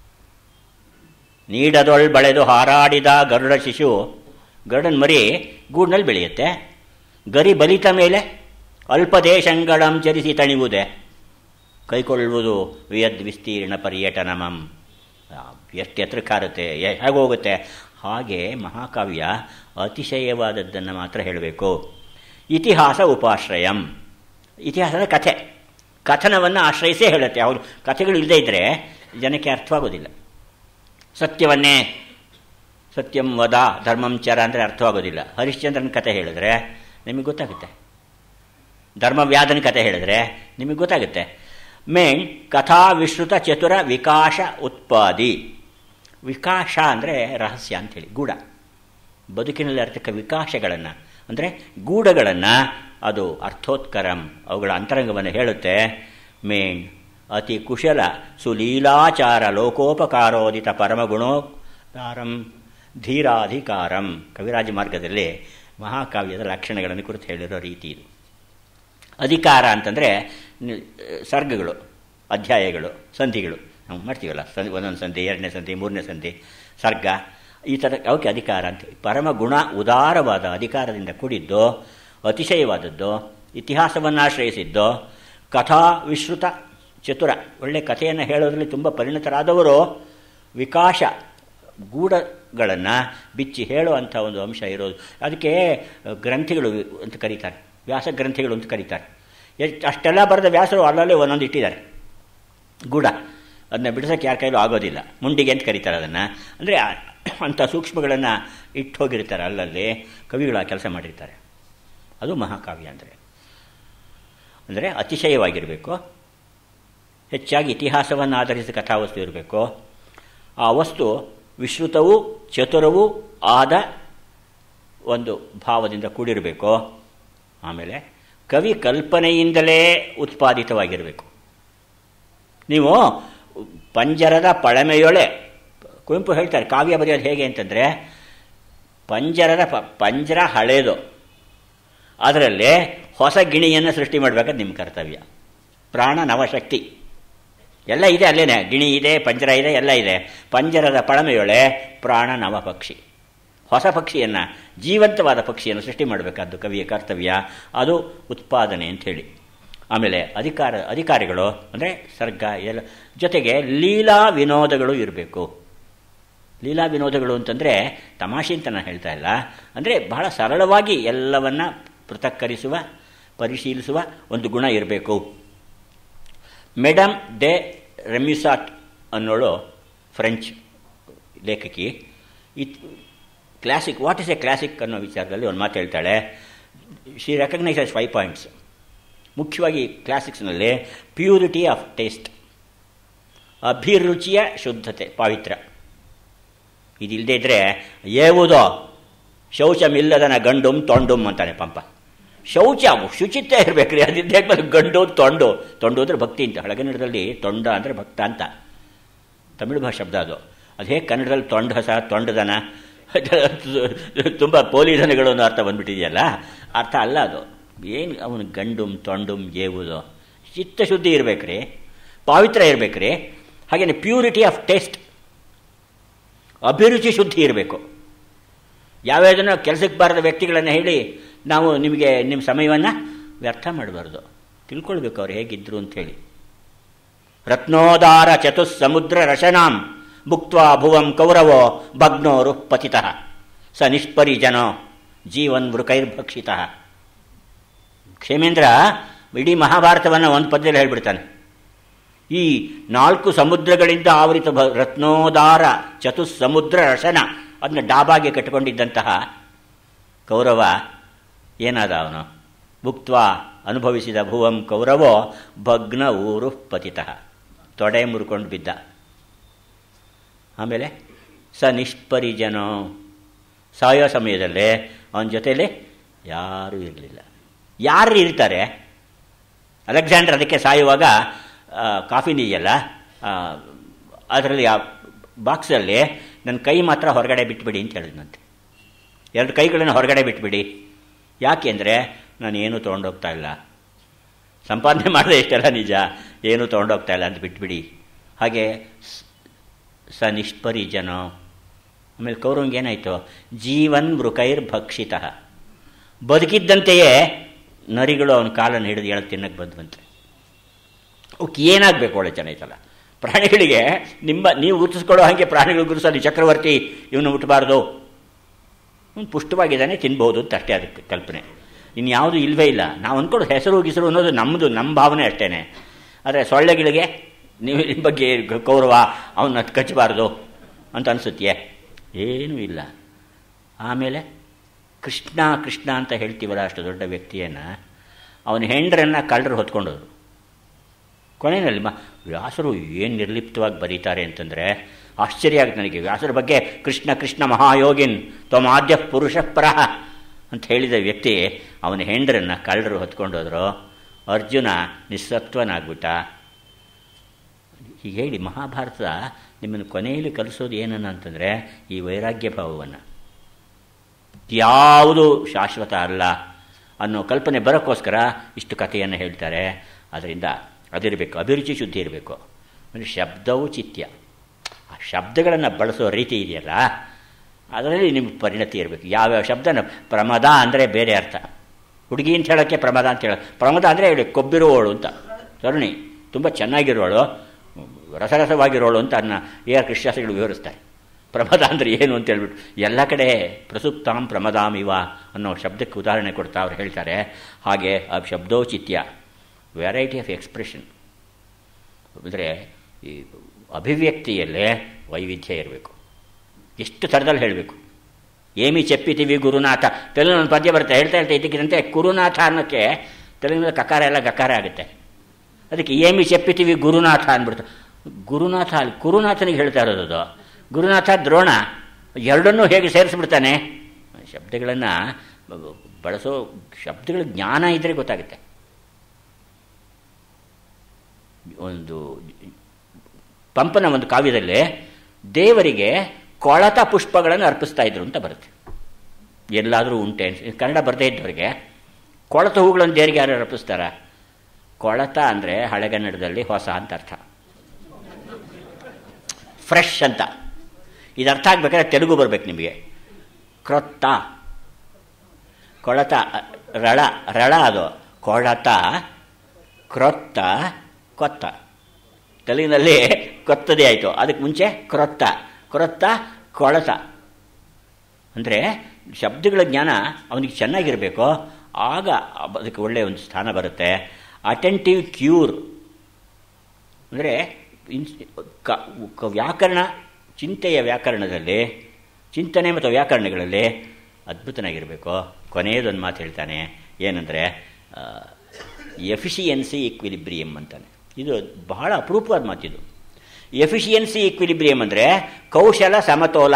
ನೀಡದೊಳ್ ಬಳೆದು ಹಾರಾಡಿದ ಗರುಡ ಶಿಶು ಗರುಡನ ಮರಿ ಗೂಡಿನಲ್ಲಿ ಬೆಳೆಯುತ್ತೆ ಗರಿ ಬಲಿತ ಮೇಲೆ ಅಲ್ಪ ದೇಶಂಗಳಂ ಚರಿಸಿ ತಣಿವುದೇ ಕೈಕೊಳ್ಳುವುದು ವಿಯದ್ ವಿಸ್ತೀರ್ಣ ಪರ್ಯಟನಮಂ ಎಷ್ಟು ಎತ್ತರಕ್ಕಾರುತ್ತೆ ಹೇಗೆ ಹೋಗುತ್ತೆ ಹಾಗೆ ಮಹಾಕಾವ್ಯ ಅತಿಶಯವಾದದ್ದನ್ನು ಮಾತ್ರ ಹೇಳಬೇಕು ಇತಿಹಾಸ ಉಪಾಶ್ರಯಂ ಇತಿಹಾಸದ ಕಥೆ ಕಥನವನ್ನು ಆಶ್ರಯಿಸೇ ಹೇಳುತ್ತೆ ಅವರು ಕಥೆಗಳು ಇಲ್ಲದೇ ಇದ್ದರೆ ಜನಕ್ಕೆ ಅರ್ಥವಾಗೋದಿಲ್ಲ ಸತ್ಯವನ್ನೇ ಸತ್ಯಂ ವದ ಧರ್ಮಂ ಚರ ಅಂದರೆ ಅರ್ಥವಾಗೋದಿಲ್ಲ ಹರಿಶ್ಚಂದ್ರನ ಕಥೆ ಹೇಳಿದ್ರೆ ನಿಮಗೆ ಗೊತ್ತಾಗುತ್ತೆ ಧರ್ಮವ್ಯಾಧನ ಕಥೆ ಹೇಳಿದ್ರೆ ನಿಮಗೆ ಗೊತ್ತಾಗುತ್ತೆ ಮೇನ್ ಕಥಾ ವಿಶ್ರುತ ಚತುರ ವಿಕಾಶ ಉತ್ಪಾದಿ ವಿಕಾಶ ಅಂದರೆ ರಹಸ್ಯ ಅಂಥೇಳಿ ಗೂಢ ಬದುಕಿನಲ್ಲಿ ಅರ್ಥಕ ವಿಕಾಸಗಳನ್ನು ಅಂದರೆ ಗೂಢಗಳನ್ನು ಅದು ಅರ್ಥೋತ್ಕರಂ ಅವುಗಳ ಅಂತರಂಗವನ್ನು ಹೇಳುತ್ತೆ ಮೇಣ್ ಅತಿ ಕುಶಲ ಸುಲೀಲಾಚಾರ ಲೋಕೋಪಕಾರೋದಿತ ಪರಮಗುಣೋಕಾರಂ ಧೀರಾಧಿಕಾರಂ ಕವಿರಾಜ ಮಾರ್ಗದಲ್ಲಿ ಮಹಾಕಾವ್ಯದ ಲಕ್ಷಣಗಳನ್ನು ಕುರಿತು ಹೇಳಿರೋ ರೀತಿ ಇದು ಅಧಿಕಾರ ಅಂತಂದರೆ ಸರ್ಗಗಳು ಅಧ್ಯಾಯಗಳು ಸಂಧಿಗಳು ನಾವು ಮಾಡ್ತೀವಲ್ಲ ಸಂಧಿ ಒಂದೊಂದು ಸಂಧಿ ಎರಡನೇ ಸಂಧಿ ಮೂರನೇ ಸಂಧಿ ಸರ್ಗ ಈ ಥರ ಅವಕ್ಕೆ ಅಧಿಕಾರ ಅಂತ ಪರಮ ಗುಣ ಉದಾರವಾದ ಅಧಿಕಾರದಿಂದ ಕೂಡಿದ್ದು ಅತಿಶಯವಾದದ್ದು ಇತಿಹಾಸವನ್ನು ಆಶ್ರಯಿಸಿದ್ದು ಕಥಾ ವಿಶ್ರುತ ಚತುರ ಒಳ್ಳೆ ಕಥೆಯನ್ನು ಹೇಳೋದ್ರಲ್ಲಿ ತುಂಬ ಪರಿಣಿತರಾದವರು ವಿಕಾಶ ಗೂಢಗಳನ್ನು ಬಿಚ್ಚಿ ಹೇಳುವಂಥ ಒಂದು ಅಂಶ ಇರೋದು ಅದಕ್ಕೆ ಗ್ರಂಥಿಗಳು ಅಂತ ಕರೀತಾರೆ ವ್ಯಾಸ ಗ್ರಂಥಿಗಳು ಅಂತ ಕರೀತಾರೆ ಎಷ್ಟು ಅಷ್ಟೆಲ್ಲ ಬರೆದ ವ್ಯಾಸರು ಅಲ್ಲಲ್ಲೇ ಒಂದೊಂದು ಇಟ್ಟಿದ್ದಾರೆ ಗೂಢ ಅದನ್ನ ಬಿಡಿಸೋಕ್ಕೆ ಯಾರ ಕೈಲೂ ಆಗೋದಿಲ್ಲ ಮುಂಡಿಗೆ ಅಂತ ಕರೀತಾರೆ ಅದನ್ನು ಅಂದರೆ ಅಂಥ ಸೂಕ್ಷ್ಮಗಳನ್ನು ಇಟ್ಟು ಹೋಗಿರ್ತಾರೆ ಅಲ್ಲಲ್ಲಿ ಕವಿಗಳು ಆ ಕೆಲಸ ಮಾಡಿರ್ತಾರೆ ಅದು ಮಹಾಕಾವ್ಯ ಅಂದರೆ ಅಂದರೆ ಅತಿಶಯವಾಗಿರಬೇಕು ಹೆಚ್ಚಾಗಿ ಇತಿಹಾಸವನ್ನು ಆಧರಿಸಿದ ಕಥಾವಸ್ತು ಇರಬೇಕು ಆ ವಸ್ತು ವಿಶ್ರುತವೂ ಚತುರವೂ ಆದ ಒಂದು ಭಾವದಿಂದ ಕೂಡಿರಬೇಕು ಆಮೇಲೆ ಕವಿ ಕಲ್ಪನೆಯಿಂದಲೇ ಉತ್ಪಾದಿತವಾಗಿರಬೇಕು ನೀವು ಪಂಜರದ ಪಳಮೆಯೊಳೆ ಕುವೆಂಪು ಹೇಳ್ತಾರೆ ಕಾವ್ಯ ಬರೆಯೋದು ಹೇಗೆ ಅಂತಂದರೆ ಪಂಜರದ ಪ ಪಂಜರ ಹಳೇದು ಅದರಲ್ಲಿ ಹೊಸ ಗಿಣಿಯನ್ನು ಸೃಷ್ಟಿ ಮಾಡಬೇಕಾದ್ರೆ ನಿಮ್ಮ ಕರ್ತವ್ಯ ಪ್ರಾಣ ನವಶಕ್ತಿ ಎಲ್ಲ ಇದೆ ಅಲ್ಲೇನೆ ಗಿಣಿ ಇದೆ ಪಂಜರ ಇದೆ ಎಲ್ಲ ಇದೆ ಪಂಜರದ ಪಳಮೆಯೊಳೆ ಪ್ರಾಣ ನವ ಪಕ್ಷಿ ಹೊಸ ಪಕ್ಷಿಯನ್ನು ಜೀವಂತವಾದ ಪಕ್ಷಿಯನ್ನು ಸೃಷ್ಟಿ ಮಾಡಬೇಕಾದ್ದು ಕವಿಯ ಕರ್ತವ್ಯ ಅದು ಉತ್ಪಾದನೆ ಅಂಥೇಳಿ ಆಮೇಲೆ ಅಧಿಕಾರ ಅಧಿಕಾರಿಗಳು ಅಂದರೆ ಸರ್ಗ ಎಲ್ಲ ಜೊತೆಗೆ ಲೀಲಾ ವಿನೋದಗಳು ಇರಬೇಕು ಲೀಲಾ ವಿನೋದಗಳು ಅಂತಂದರೆ ತಮಾಷೆ ಅಂತ ನಾನು ಹೇಳ್ತಾ ಇಲ್ಲ ಅಂದರೆ ಬಹಳ ಸರಳವಾಗಿ ಎಲ್ಲವನ್ನ ಪೃಥಕ್ಕರಿಸುವ ಪರಿಶೀಲಿಸುವ ಒಂದು ಗುಣ ಇರಬೇಕು ಮೆಡಮ್ ಡೆ ರೆಮ್ಯುಸಾಟ್ ಅನ್ನೋಳು ಫ್ರೆಂಚ್ ಲೇಖಕಿ ಇತ್ classic what is a classic ಅನ್ನೋ ವಿಚಾರದಲ್ಲಿ ಒಂದು ಮಾತು ಹೇಳ್ತಾಳೆ ಶಿ ರೆಕಗ್ನೈಸಸ್ ಫೈವ್ ಪಾಯಿಂಟ್ಸ್ ಮುಖ್ಯವಾಗಿ ಕ್ಲಾಸಿಕ್ಸ್ನಲ್ಲಿ ಪ್ಯೂರಿಟಿ ಆಫ್ ಟೇಸ್ಟ್ ಅಭಿರುಚಿಯ ಶುದ್ಧತೆ ಪಾವಿತ್ರ ಇದಿಲ್ಲದೆ ಇದ್ದರೆ ಏವುದೋ ಶೌಚಮಿಲ್ಲದನ ಗಂಡುಮ್ ತೊಂಡುಮ್ ಅಂತಾನೆ ಪಂಪ ಶೌಚ ಶುಚಿತ್ವ ಇರಬೇಕ್ರಿ ಅದಿದ್ದೇ ಗಂಡು ತೊಂಡು ತೊಂಡು ಅಂದರೆ ಭಕ್ತಿ ಅಂತ ಹಳಗನ್ನಡದಲ್ಲಿ ತೊಂಡ ಅಂದರೆ ಭಕ್ತ ಅಂತ ತಮಿಳು ಭಾಷೆ ಶಬ್ದ ಅದು ಅದು ಹೇಗೆ ಕನ್ನಡದಲ್ಲಿ ತೊಂಡಸ ತೊಂಡದನ ತುಂಬ ಪೋಲಿದನಗಳು ಅನ್ನೋ ಅರ್ಥ ಬಂದ್ಬಿಟ್ಟಿದೆಯಲ್ಲ ಅರ್ಥ ಅಲ್ಲ ಅದು ಏನು ಅವನು ಗಂಡುಮ್ ತೊಂಡುಮ್ ಏವುದೋ ಚಿತ್ತಶುದ್ಧಿ ಇರಬೇಕ್ರಿ ಪಾವಿತ್ರ ಇರಬೇಕ್ರಿ ಹಾಗೆಯೇ ಪ್ಯೂರಿಟಿ ಆಫ್ ಟೇಸ್ಟ್ ಅಭಿರುಚಿ ಶುದ್ಧಿ ಇರಬೇಕು ಯಾವ್ಯಾವುದನ್ನು ಕೆಲಸಕ್ಕೆ ಬಾರದ ವ್ಯಕ್ತಿಗಳನ್ನು ಹೇಳಿ ನಾವು ನಿಮಗೆ ನಿಮ್ಮ ಸಮಯವನ್ನು ವ್ಯರ್ಥ ಮಾಡಬಾರ್ದು ತಿಳ್ಕೊಳ್ಬೇಕು ಅವ್ರು ಹೇಗಿದ್ರು ಅಂಥೇಳಿ ರತ್ನೋದಾರ ಚತುಸ್ ಸಮುದ್ರ ರಶನಾಂ ಭುಕ್ತ್ವಾ ಭುವಂ ಕೌರವೋ ಭಗ್ನೋರು ಪತಿತಃ ಸ ನಿಷ್ಪರಿಜನೋ ಜೀವನ್ ವೃಕೈರ್ಭಕ್ಷಿತ ಕ್ಷೇಮೇಂದ್ರ ಇಡೀ ಮಹಾಭಾರತವನ್ನು ಒಂದು ಪದ್ಯದಲ್ಲಿ ಹೇಳ್ಬಿಡ್ತಾನೆ ಈ ನಾಲ್ಕು ಸಮುದ್ರಗಳಿಂದ ಆವರಿತ ಭ ರತ್ನೋದಾರ ಚತುಸ್ ಸಮುದ್ರ ರಶನ ಅದನ್ನ ಡಾಬಾಗೆ ಕಟ್ಟಿಕೊಂಡಿದ್ದಂತಹ ಕೌರವ ಏನಾದ ಅವನು ಭುಕ್ತ್ವಾ ಅನುಭವಿಸಿದ ಭುವಂ ಕೌರವೋ ಭಗ್ನ ಊರು ಪತಿತಃ ತೊಡೆ ಮುರ್ಕೊಂಡು ಬಿದ್ದ ಆಮೇಲೆ ಸ ನಿಷ್ಪರಿಜನೋ ಸಾಯೋ ಸಮಯದಲ್ಲಿ ಅವನ ಜೊತೆಯಲ್ಲಿ ಯಾರೂ ಇರಲಿಲ್ಲ ಯಾರು ಇರ್ತಾರೆ ಅಲೆಕ್ಸಾಂಡರ್ ಅದಕ್ಕೆ ಸಾಯುವಾಗ ಕಾಫಿನ್ ಇದೆಯಲ್ಲ ಅದರಲ್ಲಿ ಆ ಬಾಕ್ಸಲ್ಲಿ ನನ್ನ ಕೈ ಮಾತ್ರ ಹೊರಗಡೆ ಬಿಟ್ಬಿಡಿ ಅಂತ ಹೇಳಿದ್ನಂತೆ ಎರಡು ಕೈಗಳನ್ನು ಹೊರಗಡೆ ಬಿಟ್ಬಿಡಿ ಯಾಕೆ ಅಂದರೆ ನಾನು ಏನೂ ತೊಗೊಂಡೋಗ್ತಾ ಇಲ್ಲ ಸಂಪಾದನೆ ಮಾಡಿದೆ ಇಷ್ಟೆಲ್ಲ ನಿಜ ಏನೂ ತೊಗೊಂಡೋಗ್ತಾ ಇಲ್ಲ ಅಂತ ಬಿಟ್ಬಿಡಿ ಹಾಗೆ ಸ ನಿಷ್ಪರಿಜನ ಆಮೇಲೆ ಕೌರವಂಗೆ ಏನಾಯಿತು ಜೀವನ್ ಮೃಕೈರ್ ಭಕ್ಷಿತ ಬದುಕಿದ್ದಂತೆಯೇ ನರಿಗಳು ಅವನ ಕಾಲನ್ನು ಹಿಡಿದು ಎಳಕ್ಕೆ ತಿನ್ನಕ್ಕೆ ಬಂದ್ವಂತೆ ಅವಕ್ಕೆ ಏನಾಗಬೇಕು ಒಳ್ಳೆ ಚೆನ್ನಾಯ್ತಲ್ಲ ಪ್ರಾಣಿಗಳಿಗೆ ನಿಮ್ಮ ನೀವು ಗುರುತಿಸ್ಕೊಳ್ಳೋ ಹಾಗೆ ಪ್ರಾಣಿಗಳು ಗುರುಸೋದು ಚಕ್ರವರ್ತಿ ಇವನು ಮುಟ್ಟಬಾರ್ದು ಇವನು ಪುಷ್ಟವಾಗಿದ್ದಾನೆ ತಿನ್ಬೋದು ಅಂತ ಅಷ್ಟೇ ಅದಕ್ಕೆ ಕಲ್ಪನೆ ಇನ್ಯಾವುದು ಇಲ್ಲವೇ ಇಲ್ಲ ನಾವು ಅಂದ್ಕೊಂಡು ಹೆಸರು ಗಿಸರು ಅನ್ನೋದು ನಮ್ಮದು ನಮ್ಮ ಭಾವನೆ ಅಷ್ಟೇ ಆದರೆ ಸೊಳ್ಳೆಗಳಿಗೆ ನೀವು ನಿಮ್ಮ ಬಗ್ಗೆ ಕೌರವ ಅವನ್ನ ಕಚ್ಚಬಾರ್ದು ಅಂತ ಅನಿಸುತ್ತೆ ಏನೂ ಇಲ್ಲ ಆಮೇಲೆ ಕೃಷ್ಣ ಕೃಷ್ಣ ಅಂತ ಹೇಳ್ತೀವಲ್ಲ ಅಷ್ಟು ದೊಡ್ಡ ವ್ಯಕ್ತಿಯನ್ನು ಅವನ ಹೆಂಡ್ರನ್ನು ಕಳ್ಳರು ಹೊತ್ಕೊಂಡೋರು ಕೊನೆಯಲ್ಲಿ ಮ ವ್ಯಾಸರು ಏನು ನಿರ್ಲಿಪ್ತವಾಗಿ ಬರೀತಾರೆ ಅಂತಂದರೆ ಆಶ್ಚರ್ಯ ಆಗುತ್ತೆ ನನಗೆ ವ್ಯಾಸರ ಬಗ್ಗೆ ಕೃಷ್ಣ ಕೃಷ್ಣ ಮಹಾಯೋಗಿನ್ ತ್ವಮಾದ್ಯ ಪುರುಷ ಪರಹ ಅಂತ ಹೇಳಿದ ವ್ಯಕ್ತಿ ಅವನ ಹೆಂಡ್ರನ್ನು ಕಳ್ಳರು ಹೊತ್ಕೊಂಡೋದ್ರು ಅರ್ಜುನ ನಿಸ್ಸತ್ವನಾಗ್ಬಿಟ್ಟ ಹೀಗೆ ಹೇಳಿ ಮಹಾಭಾರತ ನಿಮ್ಮನ್ನು ಕೊನೆಯಲ್ಲಿ ಕಲಿಸೋದು ಏನನ್ನ ಅಂತಂದರೆ ಈ ವೈರಾಗ್ಯ ಭಾವವನ್ನು ಯಾವುದು ಶಾಶ್ವತ ಅಲ್ಲ ಅನ್ನೋ ಕಲ್ಪನೆ ಬರೋಕ್ಕೋಸ್ಕರ ಇಷ್ಟು ಕಥೆಯನ್ನು ಹೇಳ್ತಾರೆ ಅದರಿಂದ ಅದಿರಬೇಕು ಅಭಿರುಚಿ ಶುದ್ಧಿ ಇರಬೇಕು ಅಂದರೆ ಶಬ್ದವು ಚಿತ್ಯ ಆ ಶಬ್ದಗಳನ್ನು ಬಳಸೋ ರೀತಿ ಇದೆಯಲ್ಲ ಅದರಲ್ಲಿ ನಿಮ್ಗೆ ಪರಿಣತಿ ಇರಬೇಕು ಯಾವ್ಯಾವ ಶಬ್ದನ ಪ್ರಮದ ಅಂದರೆ ಬೇರೆ ಅರ್ಥ ಹುಡುಗಿ ಅಂತ ಹೇಳೋಕ್ಕೆ ಪ್ರಮದ ಅಂತ ಹೇಳೋ ಪ್ರಮದ ಅಂದರೆ ಹೇಳಿ ಕೊಬ್ಬಿರುವವಳು ಅಂತ ತರುಣಿ ತುಂಬ ಚೆನ್ನಾಗಿರೋಳು ರಸರಸವಾಗಿರೋಳು ಅಂತ ಅದನ್ನ ಎ ಆರ್ ಕೃಷ್ಣಾಸ್ತ್ರಿಗಳು ವಿವರಿಸ್ತಾರೆ ಪ್ರಮದ ಅಂದರೆ ಏನು ಅಂತ ಹೇಳ್ಬಿಟ್ಟು ಎಲ್ಲ ಕಡೆ ಪ್ರಸುಪ್ತಾಂ ಪ್ರಮದಾಂ ಇವ ಅನ್ನೋ ಶಬ್ದಕ್ಕೆ ಉದಾಹರಣೆ ಕೊಡ್ತಾ ಅವ್ರು ಹೇಳ್ತಾರೆ ಹಾಗೆ ಆ ಶಬ್ದೋಚಿತ್ಯ ವೆರೈಟಿ ಆಫ್ ಎಕ್ಸ್ಪ್ರೆಷನ್ ಅಂದರೆ ಈ ಅಭಿವ್ಯಕ್ತಿಯಲ್ಲೇ ವೈವಿಧ್ಯ ಇರಬೇಕು ಎಷ್ಟು ಥರದಲ್ಲಿ ಹೇಳಬೇಕು ಏಮಿ ಚೆಪ್ಪಿತೀವಿ ಗುರುನಾಥ ತೆಲುಗು ಒಂದು ಪದ್ಯ ಬರುತ್ತೆ ಹೇಳ್ತಾ ಹೇಳ್ತಾ ಇದ್ದಕ್ಕಿದಂತೆ ಕುರುನಾಥ ಅನ್ನೋಕ್ಕೆ ತೆಲುಗಿನ ಕಕಾರ ಎಲ್ಲ ಗಕಾರ ಆಗುತ್ತೆ ಅದಕ್ಕೆ ಏಮಿ ಚೆಪ್ಪಿತೀವಿ ಗುರುನಾಥ ಅಂದ್ಬಿಡ್ತು ಗುರುನಾಥ ಅಲ್ಲಿ ಕುರುನಾಥನಿಗೆ ಹೇಳ್ತಾ ಇರೋದು ಅದು ಗುರುನಾಥ ದ್ರೋಣ ಎರಡನ್ನೂ ಹೇಗೆ ಸೇರಿಸ್ಬಿಡ್ತಾನೆ ಶಬ್ದಗಳನ್ನು ಬಳಸೋ ಶಬ್ದಗಳ ಜ್ಞಾನ ಇದ್ದರೆ ಗೊತ್ತಾಗುತ್ತೆ ಒಂದು ಪಂಪನ ಒಂದು ಕಾವ್ಯದಲ್ಲಿ ದೇವರಿಗೆ ಕೊಳತ ಪುಷ್ಪಗಳನ್ನು ಅರ್ಪಿಸ್ತಾ ಇದ್ರು ಅಂತ ಬರುತ್ತೆ ಎಲ್ಲಾದರೂ ಉಂಟೆ ಕನ್ನಡ ಬರದೇ ಇದ್ದವರಿಗೆ ಕೊಳತ ಹೂಗಳನ್ನು ದೇವರಿಗೆ ಯಾರು ಅರ್ಪಿಸ್ತಾರ ಕೊಳತ ಅಂದರೆ ಹಳೆಗನ್ನಡದಲ್ಲಿ ಹೊಸ ಅಂತ ಅರ್ಥ ಫ್ರೆಶ್ ಅಂತ ಇದು ಅರ್ಥ ಆಗ್ಬೇಕಾದ್ರೆ ತೆಲುಗು ಬರಬೇಕು ನಿಮಗೆ ಕ್ರೊತ್ತ ಕೊಳತ ರಳ ರಳ ಅದು ಕೊಳತ ಕ್ರೊತ್ತ ಕೊತ್ತ ತೆಲುಗಿನಲ್ಲಿ ಕೊತ್ತದೇ ಆಯಿತು ಅದಕ್ಕೆ ಮುಂಚೆ ಕ್ರೊತ್ತ ಕ್ರೊತ್ತ ಕೊಳತ ಅಂದರೆ ಶಬ್ದಗಳ ಜ್ಞಾನ ಅವನಿಗೆ ಚೆನ್ನಾಗಿರಬೇಕು ಆಗ ಅದಕ್ಕೆ ಒಳ್ಳೆಯ ಒಂದು ಸ್ಥಾನ ಬರುತ್ತೆ ಅಟೆಂಟಿವ್ ಕ್ಯೂರ್ ಅಂದರೆ ಇನ್ಸ್ ಕ ವ್ಯಾಕರಣ ಚಿಂತೆಯ ವ್ಯಾಕರಣದಲ್ಲಿ ಚಿಂತನೆ ಮತ್ತು ವ್ಯಾಕರಣಗಳಲ್ಲಿ ಅದ್ಭುತನಾಗಿರಬೇಕು ಕೊನೆಯದೊಂದು ಮಾತು ಹೇಳ್ತಾನೆ ಏನಂದರೆ ಎಫಿಷಿಯನ್ಸಿ ಈಕ್ವಿಲಿಬ್ರಿಯಮ್ ಅಂತಾನೆ ಇದು ಬಹಳ ಅಪರೂಪವಾದ ಮಾತಿದು ಎಫಿಷಿಯನ್ಸಿ ಈಕ್ವಿಲಿಬ್ರಿಯಮ್ ಅಂದರೆ ಕೌಶಲ ಸಮತೋಲ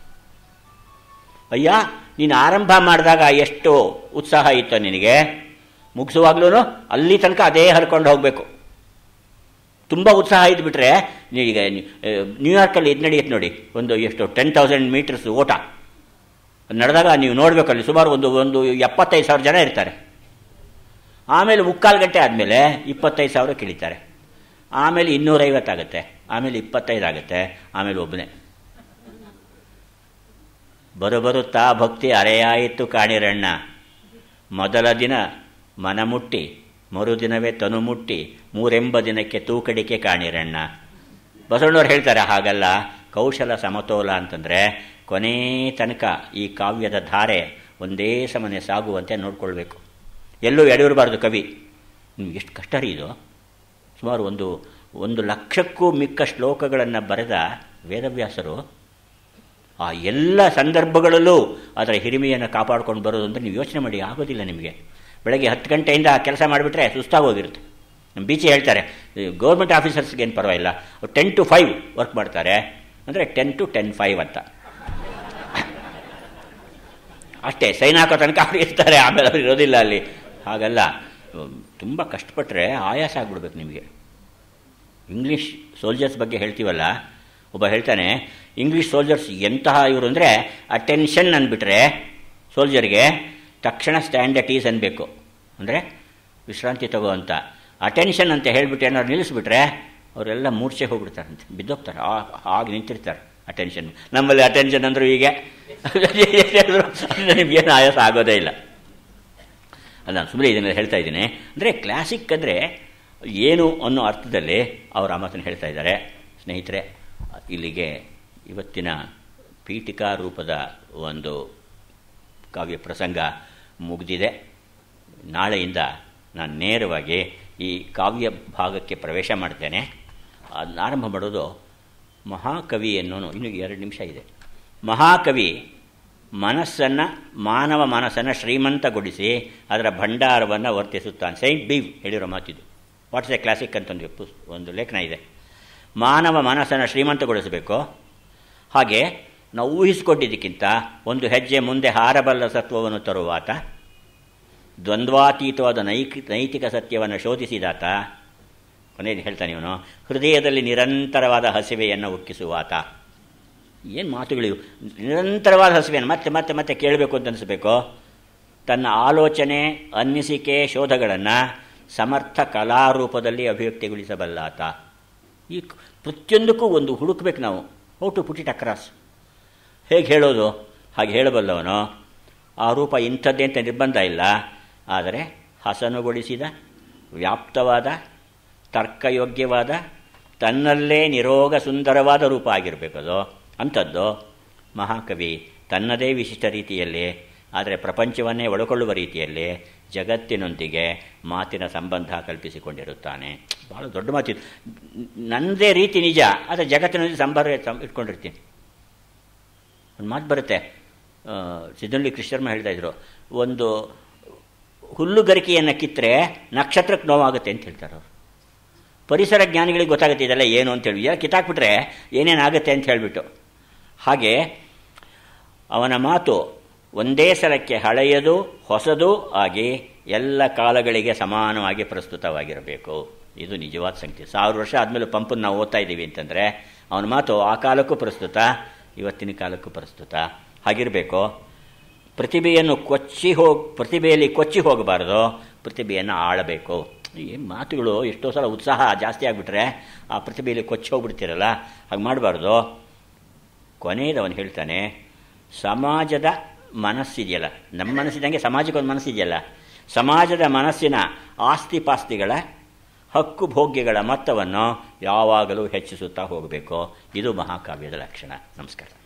ಅಯ್ಯ ನೀನು ಆರಂಭ ಮಾಡಿದಾಗ ಎಷ್ಟು ಉತ್ಸಾಹ ಇತ್ತು ನಿನಗೆ ಮುಗಿಸುವಾಗ್ಲೂ ಅಲ್ಲಿ ತನಕ ಅದೇ ಹರ್ಕೊಂಡು ಹೋಗಬೇಕು ತುಂಬ ಉತ್ಸಾಹ ಇದ್ಬಿಟ್ರೆ ಈಗ ನ್ಯೂಯಾರ್ಕಲ್ಲಿ ಇದು ನಡೆಯುತ್ತೆ ನೋಡಿ ಒಂದು ಎಷ್ಟು ಟೆನ್ ತೌಸಂಡ್ ಮೀಟರ್ಸ್ ಓಟ ನಡೆದಾಗ ನೀವು ನೋಡಬೇಕು ಅಲ್ಲಿ ಸುಮಾರು ಒಂದು ಒಂದು ಎಪ್ಪತ್ತೈದು ಸಾವಿರ ಜನ ಇರ್ತಾರೆ ಆಮೇಲೆ ಮುಕ್ಕಾಲು ಗಂಟೆ ಆದಮೇಲೆ ಇಪ್ಪತ್ತೈದು ಸಾವಿರ ಕಿಳಿತಾರೆ ಆಮೇಲೆ ಇನ್ನೂರೈವತ್ತಾಗುತ್ತೆ ಆಮೇಲೆ ಇಪ್ಪತ್ತೈದು ಆಗುತ್ತೆ ಆಮೇಲೆ ಒಬ್ಬನೇ ಬರುಬರುತ್ತಾ ಭಕ್ತಿ ಅರೆಯಾಯಿತು ಕಾಣಿರಣ್ಣ ಮೊದಲ ದಿನ ಮನ ಮುಟ್ಟಿ ಮರುದಿನವೇ ತನು ಮುಟ್ಟಿ ಮೂರೆಂಬ ದಿನಕ್ಕೆ ತೂಕಡಿಕೆ ಕಾಣಿರಣ್ಣ ಬಸವಣ್ಣವ್ರು ಹೇಳ್ತಾರೆ ಹಾಗಲ್ಲ ಕೌಶಲ ಸಮತೋಲ ಅಂತಂದರೆ ಕೊನೇ ತನಕ ಈ ಕಾವ್ಯದ ಧಾರೆ ಒಂದೇ ಸಮನೆ ಸಾಗುವಂತೆ ನೋಡ್ಕೊಳ್ಬೇಕು ಎಲ್ಲೂ ಎಡೆಯಿರಬಾರ್ದು ಕವಿ ನಿಮ್ಗೆ ಎಷ್ಟು ಕಷ್ಟ ರೀ ಇದು ಸುಮಾರು ಒಂದು ಒಂದು ಲಕ್ಷಕ್ಕೂ ಮಿಕ್ಕ ಶ್ಲೋಕಗಳನ್ನು ಬರೆದ ವೇದವ್ಯಾಸರು ಆ ಎಲ್ಲ ಸಂದರ್ಭಗಳಲ್ಲೂ ಅದರ ಹಿರಿಮೆಯನ್ನು ಕಾಪಾಡ್ಕೊಂಡು ಬರೋದು ಅಂದರೆ ನೀವು ಯೋಚನೆ ಮಾಡಿ ಆಗೋದಿಲ್ಲ ನಿಮಗೆ ಬೆಳಗ್ಗೆ ಹತ್ತು ಗಂಟೆಯಿಂದ ಕೆಲಸ ಮಾಡಿಬಿಟ್ರೆ ಸುಸ್ತಾಗೋಗಿರುತ್ತೆ ನಮ್ಮ ಬೀಚಿ ಹೇಳ್ತಾರೆ ಗೌರ್ಮೆಂಟ್ ಆಫೀಸರ್ಸ್ಗೆ ಏನು ಪರವಾಗಿಲ್ಲ ಟೆನ್ ಟು ಫೈವ್ ವರ್ಕ್ ಮಾಡ್ತಾರೆ ಅಂದರೆ ಟೆನ್ ಟು ಟೆನ್ ಫೈವ್ ಅಂತ ಅಷ್ಟೇ ಸೈನ್ ಹಾಕೋ ತನಕ ಅವ್ರು ಇರ್ತಾರೆ ಆಮೇಲೆ ಅವ್ರು ಇರೋದಿಲ್ಲ ಅಲ್ಲಿ ಹಾಗಲ್ಲ ತುಂಬ ಕಷ್ಟಪಟ್ಟರೆ ಆಯಾಸ ಆಗ್ಬಿಡ್ಬೇಕು ನಿಮಗೆ ಇಂಗ್ಲೀಷ್ ಸೋಲ್ಜರ್ಸ್ ಬಗ್ಗೆ ಹೇಳ್ತೀವಲ್ಲ ಒಬ್ಬ ಹೇಳ್ತಾನೆ ಇಂಗ್ಲೀಷ್ ಸೋಲ್ಜರ್ಸ್ ಎಂತಹ ಇವರು ಅಂದರೆ ಅಟೆನ್ಷನ್ ಅಂದ್ಬಿಟ್ರೆ ಸೋಲ್ಜರ್ಗೆ ತಕ್ಷಣ ಸ್ಟ್ಯಾಂಡ್ ಅಟ್ ಈಸ್ ಅನ್ಬೇಕು ಅಂದರೆ ವಿಶ್ರಾಂತಿ ತಗೋ ಅಂತ ಅಟೆನ್ಷನ್ ಅಂತ ಹೇಳಿಬಿಟ್ಟು ಏನಾದ್ರು ನಿಲ್ಲಿಸ್ಬಿಟ್ರೆ ಅವರೆಲ್ಲ ಮೂರ್ಛೆ ಹೋಗ್ಬಿಡ್ತಾರಂತೆ ಬಿದ್ದೋಗ್ತಾರೆ ಆಗ ನಿಂತಿರ್ತಾರೆ ಅಟೆನ್ಷನ್ ನಮ್ಮಲ್ಲಿ ಅಟೆನ್ಷನ್ ಅಂದರು ಹೀಗೆ ನಿಮಗೇನು ಆಯಾಸ ಆಗೋದೇ ಇಲ್ಲ ಅಲ್ಲ ನಾನು ಸುಮ್ಮನೆ ಇದನ್ನು ಹೇಳ್ತಾ ಇದ್ದೀನಿ ಅಂದರೆ ಕ್ಲಾಸಿಕ್ ಅಂದರೆ ಏನು ಅನ್ನೋ ಅರ್ಥದಲ್ಲಿ ಅವರು ಆ ಮಾತನ್ನು ಹೇಳ್ತಾ ಇದ್ದಾರೆ ಸ್ನೇಹಿತರೆ ಇಲ್ಲಿಗೆ ಇವತ್ತಿನ ಪೀಠಿಕಾ ರೂಪದ ಒಂದು ಕಾವ್ಯ ಪ್ರಸಂಗ ಮುಗಿದಿದೆ ನಾಳೆಯಿಂದ ನಾನು ನೇರವಾಗಿ ಈ ಕಾವ್ಯ ಭಾಗಕ್ಕೆ ಪ್ರವೇಶ ಮಾಡ್ತೇನೆ ಅದನ್ನ ಆರಂಭ ಮಾಡೋದು ಮಹಾಕವಿ ಅನ್ನೋನು ಇನ್ನು ಎರಡು ನಿಮಿಷ ಇದೆ ಮಹಾಕವಿ ಮನಸ್ಸನ್ನು ಮಾನವ ಮನಸ್ಸನ್ನು ಶ್ರೀಮಂತಗೊಳಿಸಿ ಅದರ ಭಂಡಾರವನ್ನು ವರ್ತಿಸುತ್ತಾನೆ ಸೈಂಟ್ ಬೀವ್ ಹೇಳಿರೋ ಮಾತಿದು ವಾಟ್ಸ್ ಎ ಕ್ಲಾಸಿಕ್ ಅಂತ ಒಂದು ಪುಸ್ ಒಂದು ಲೇಖನ ಇದೆ ಮಾನವ ಮನಸ್ಸನ್ನು ಶ್ರೀಮಂತಗೊಳಿಸಬೇಕು ಹಾಗೆ ನಾವು ಊಹಿಸಿಕೊಂಡಿದ್ದಕ್ಕಿಂತ ಒಂದು ಹೆಜ್ಜೆ ಮುಂದೆ ಹಾರಬಲ್ಲ ಸತ್ವವನ್ನು ತರುವಾತ ದ್ವಂದ್ವಾತೀತವಾದ ನೈಕ ನೈತಿಕ ಸತ್ಯವನ್ನು ಶೋಧಿಸಿದಾತ ಕೊನೆಯಲ್ಲಿ ಹೇಳ್ತಾನೆ ಇವನು ಹೃದಯದಲ್ಲಿ ನಿರಂತರವಾದ ಹಸಿವೆಯನ್ನು ಉಕ್ಕಿಸುವಾತ ಏನು ಮಾತುಗಳಿವು ನಿರಂತರವಾದ ಹಸಿವೆಯನ್ನು ಮತ್ತೆ ಮತ್ತೆ ಮತ್ತೆ ಕೇಳಬೇಕು ಅಂತ ಅನಿಸ್ಬೇಕು ತನ್ನ ಆಲೋಚನೆ ಅನ್ನಿಸಿಕೆ ಶೋಧಗಳನ್ನು ಸಮರ್ಥ ಕಲಾರೂಪದಲ್ಲಿ ಅಭಿವ್ಯಕ್ತಿಗೊಳಿಸಬಲ್ಲಾತ ಈ ಪ್ರತಿಯೊಂದಕ್ಕೂ ಒಂದು ಹುಡುಕ್ಬೇಕು ನಾವು how to put it across ಹೇಗೆ ಹೇಳೋದು ಹಾಗೆ ಹೇಳಬಲ್ಲವನು ಆ ರೂಪ ಇಂಥದ್ದೇ ಅಂತ ನಿರ್ಬಂಧ ಇಲ್ಲ ಆದರೆ ಹಸನುಗೊಳಿಸಿದ ವ್ಯಾಪ್ತವಾದ ತರ್ಕಯೋಗ್ಯವಾದ ತನ್ನಲ್ಲೇ ನಿರೋಗ ಸುಂದರವಾದ ರೂಪ ಆಗಿರಬೇಕದು ಅಂಥದ್ದು ಮಹಾಕವಿ ತನ್ನದೇ ವಿಶಿಷ್ಟ ರೀತಿಯಲ್ಲಿ ಆದರೆ ಪ್ರಪಂಚವನ್ನೇ ಒಳಕೊಳ್ಳುವ ರೀತಿಯಲ್ಲಿ ಜಗತ್ತಿನೊಂದಿಗೆ ಮಾತಿನ ಸಂಬಂಧ ಕಲ್ಪಿಸಿಕೊಂಡಿರುತ್ತಾನೆ ಭಾಳ ದೊಡ್ಡ ಮಾತಿದು ನನ್ನದೇ ರೀತಿ ನಿಜ ಆದರೆ ಜಗತ್ತಿನೊಂದಿಗೆ ಸಂಬಂಧ ಇಟ್ಕೊಂಡಿರ್ತೀನಿ ಒಂದು ಮಾತು ಬರುತ್ತೆ ಸಿದ್ಧಳ್ಳಿ ಕೃಷ್ಣರ್ಮ ಹೇಳ್ತಾ ಇದ್ರು ಒಂದು ಹುಲ್ಲುಗರಿಕೆಯನ್ನು ಕಿತ್ತರೆ ನಕ್ಷತ್ರಕ್ಕೆ ನೋವಾಗುತ್ತೆ ಅಂತ ಹೇಳ್ತಾರೆ ಅವರು ಪರಿಸರ ಜ್ಞಾನಿಗಳಿಗೆ ಗೊತ್ತಾಗುತ್ತೆ ಇದೆಲ್ಲ ಏನು ಅಂತೇಳಿ ಯಾರು ಕಿತ್ತಾಕ್ಬಿಟ್ರೆ ಏನೇನಾಗುತ್ತೆ ಅಂತ ಹೇಳಿಬಿಟ್ಟು ಹಾಗೆ ಅವನ ಮಾತು ಒಂದೇ ಸಲಕ್ಕೆ ಹಳೆಯದು ಹೊಸದು ಆಗಿ ಎಲ್ಲ ಕಾಲಗಳಿಗೆ ಸಮಾನವಾಗಿ ಪ್ರಸ್ತುತವಾಗಿರಬೇಕು ಇದು ನಿಜವಾದ ಸಂಗತಿ ಸಾವಿರ ವರ್ಷ ಆದಮೇಲೆ ಪಂಪನ್ನು ನಾವು ಓದ್ತಾ ಇದ್ದೀವಿ ಅಂತಂದರೆ ಅವನ ಮಾತು ಆ ಕಾಲಕ್ಕೂ ಪ್ರಸ್ತುತ ಇವತ್ತಿನ ಕಾಲಕ್ಕೂ ಪ್ರಸ್ತುತ ಹಾಗಿರಬೇಕು ಪ್ರತಿಭೆಯನ್ನು ಕೊಚ್ಚಿ ಹೋಗಿ ಪ್ರತಿಭೆಯಲ್ಲಿ ಕೊಚ್ಚಿ ಹೋಗಬಾರ್ದು ಪ್ರತಿಭೆಯನ್ನು ಆಳಬೇಕು ಈ ಮಾತುಗಳು ಎಷ್ಟೋ ಸಲ ಉತ್ಸಾಹ ಜಾಸ್ತಿ ಆಗಿಬಿಟ್ರೆ ಆ ಪ್ರತಿಭೆಯಲ್ಲಿ ಕೊಚ್ಚಿ ಹೋಗ್ಬಿಡ್ತೀರಲ್ಲ ಹಾಗೆ ಮಾಡಬಾರ್ದು ಕೊನೆಯದು ಅವನು ಹೇಳ್ತಾನೆ ಸಮಾಜದ ಮನಸ್ಸಿದೆಯಲ್ಲ ನಮ್ಮ ಮನಸ್ಸಿದಂಗೆ ಸಮಾಜಕ್ಕೊಂದು ಮನಸ್ಸಿದೆಯಲ್ಲ ಸಮಾಜದ ಮನಸ್ಸಿನ ಆಸ್ತಿ ಪಾಸ್ತಿಗಳ ಹಕ್ಕು ಭೋಗ್ಯಗಳ ಮೊತ್ತವನ್ನು ಯಾವಾಗಲೂ ಹೆಚ್ಚಿಸುತ್ತಾ ಹೋಗಬೇಕು ಇದು ಮಹಾಕಾವ್ಯದ ಲಕ್ಷಣ ನಮಸ್ಕಾರ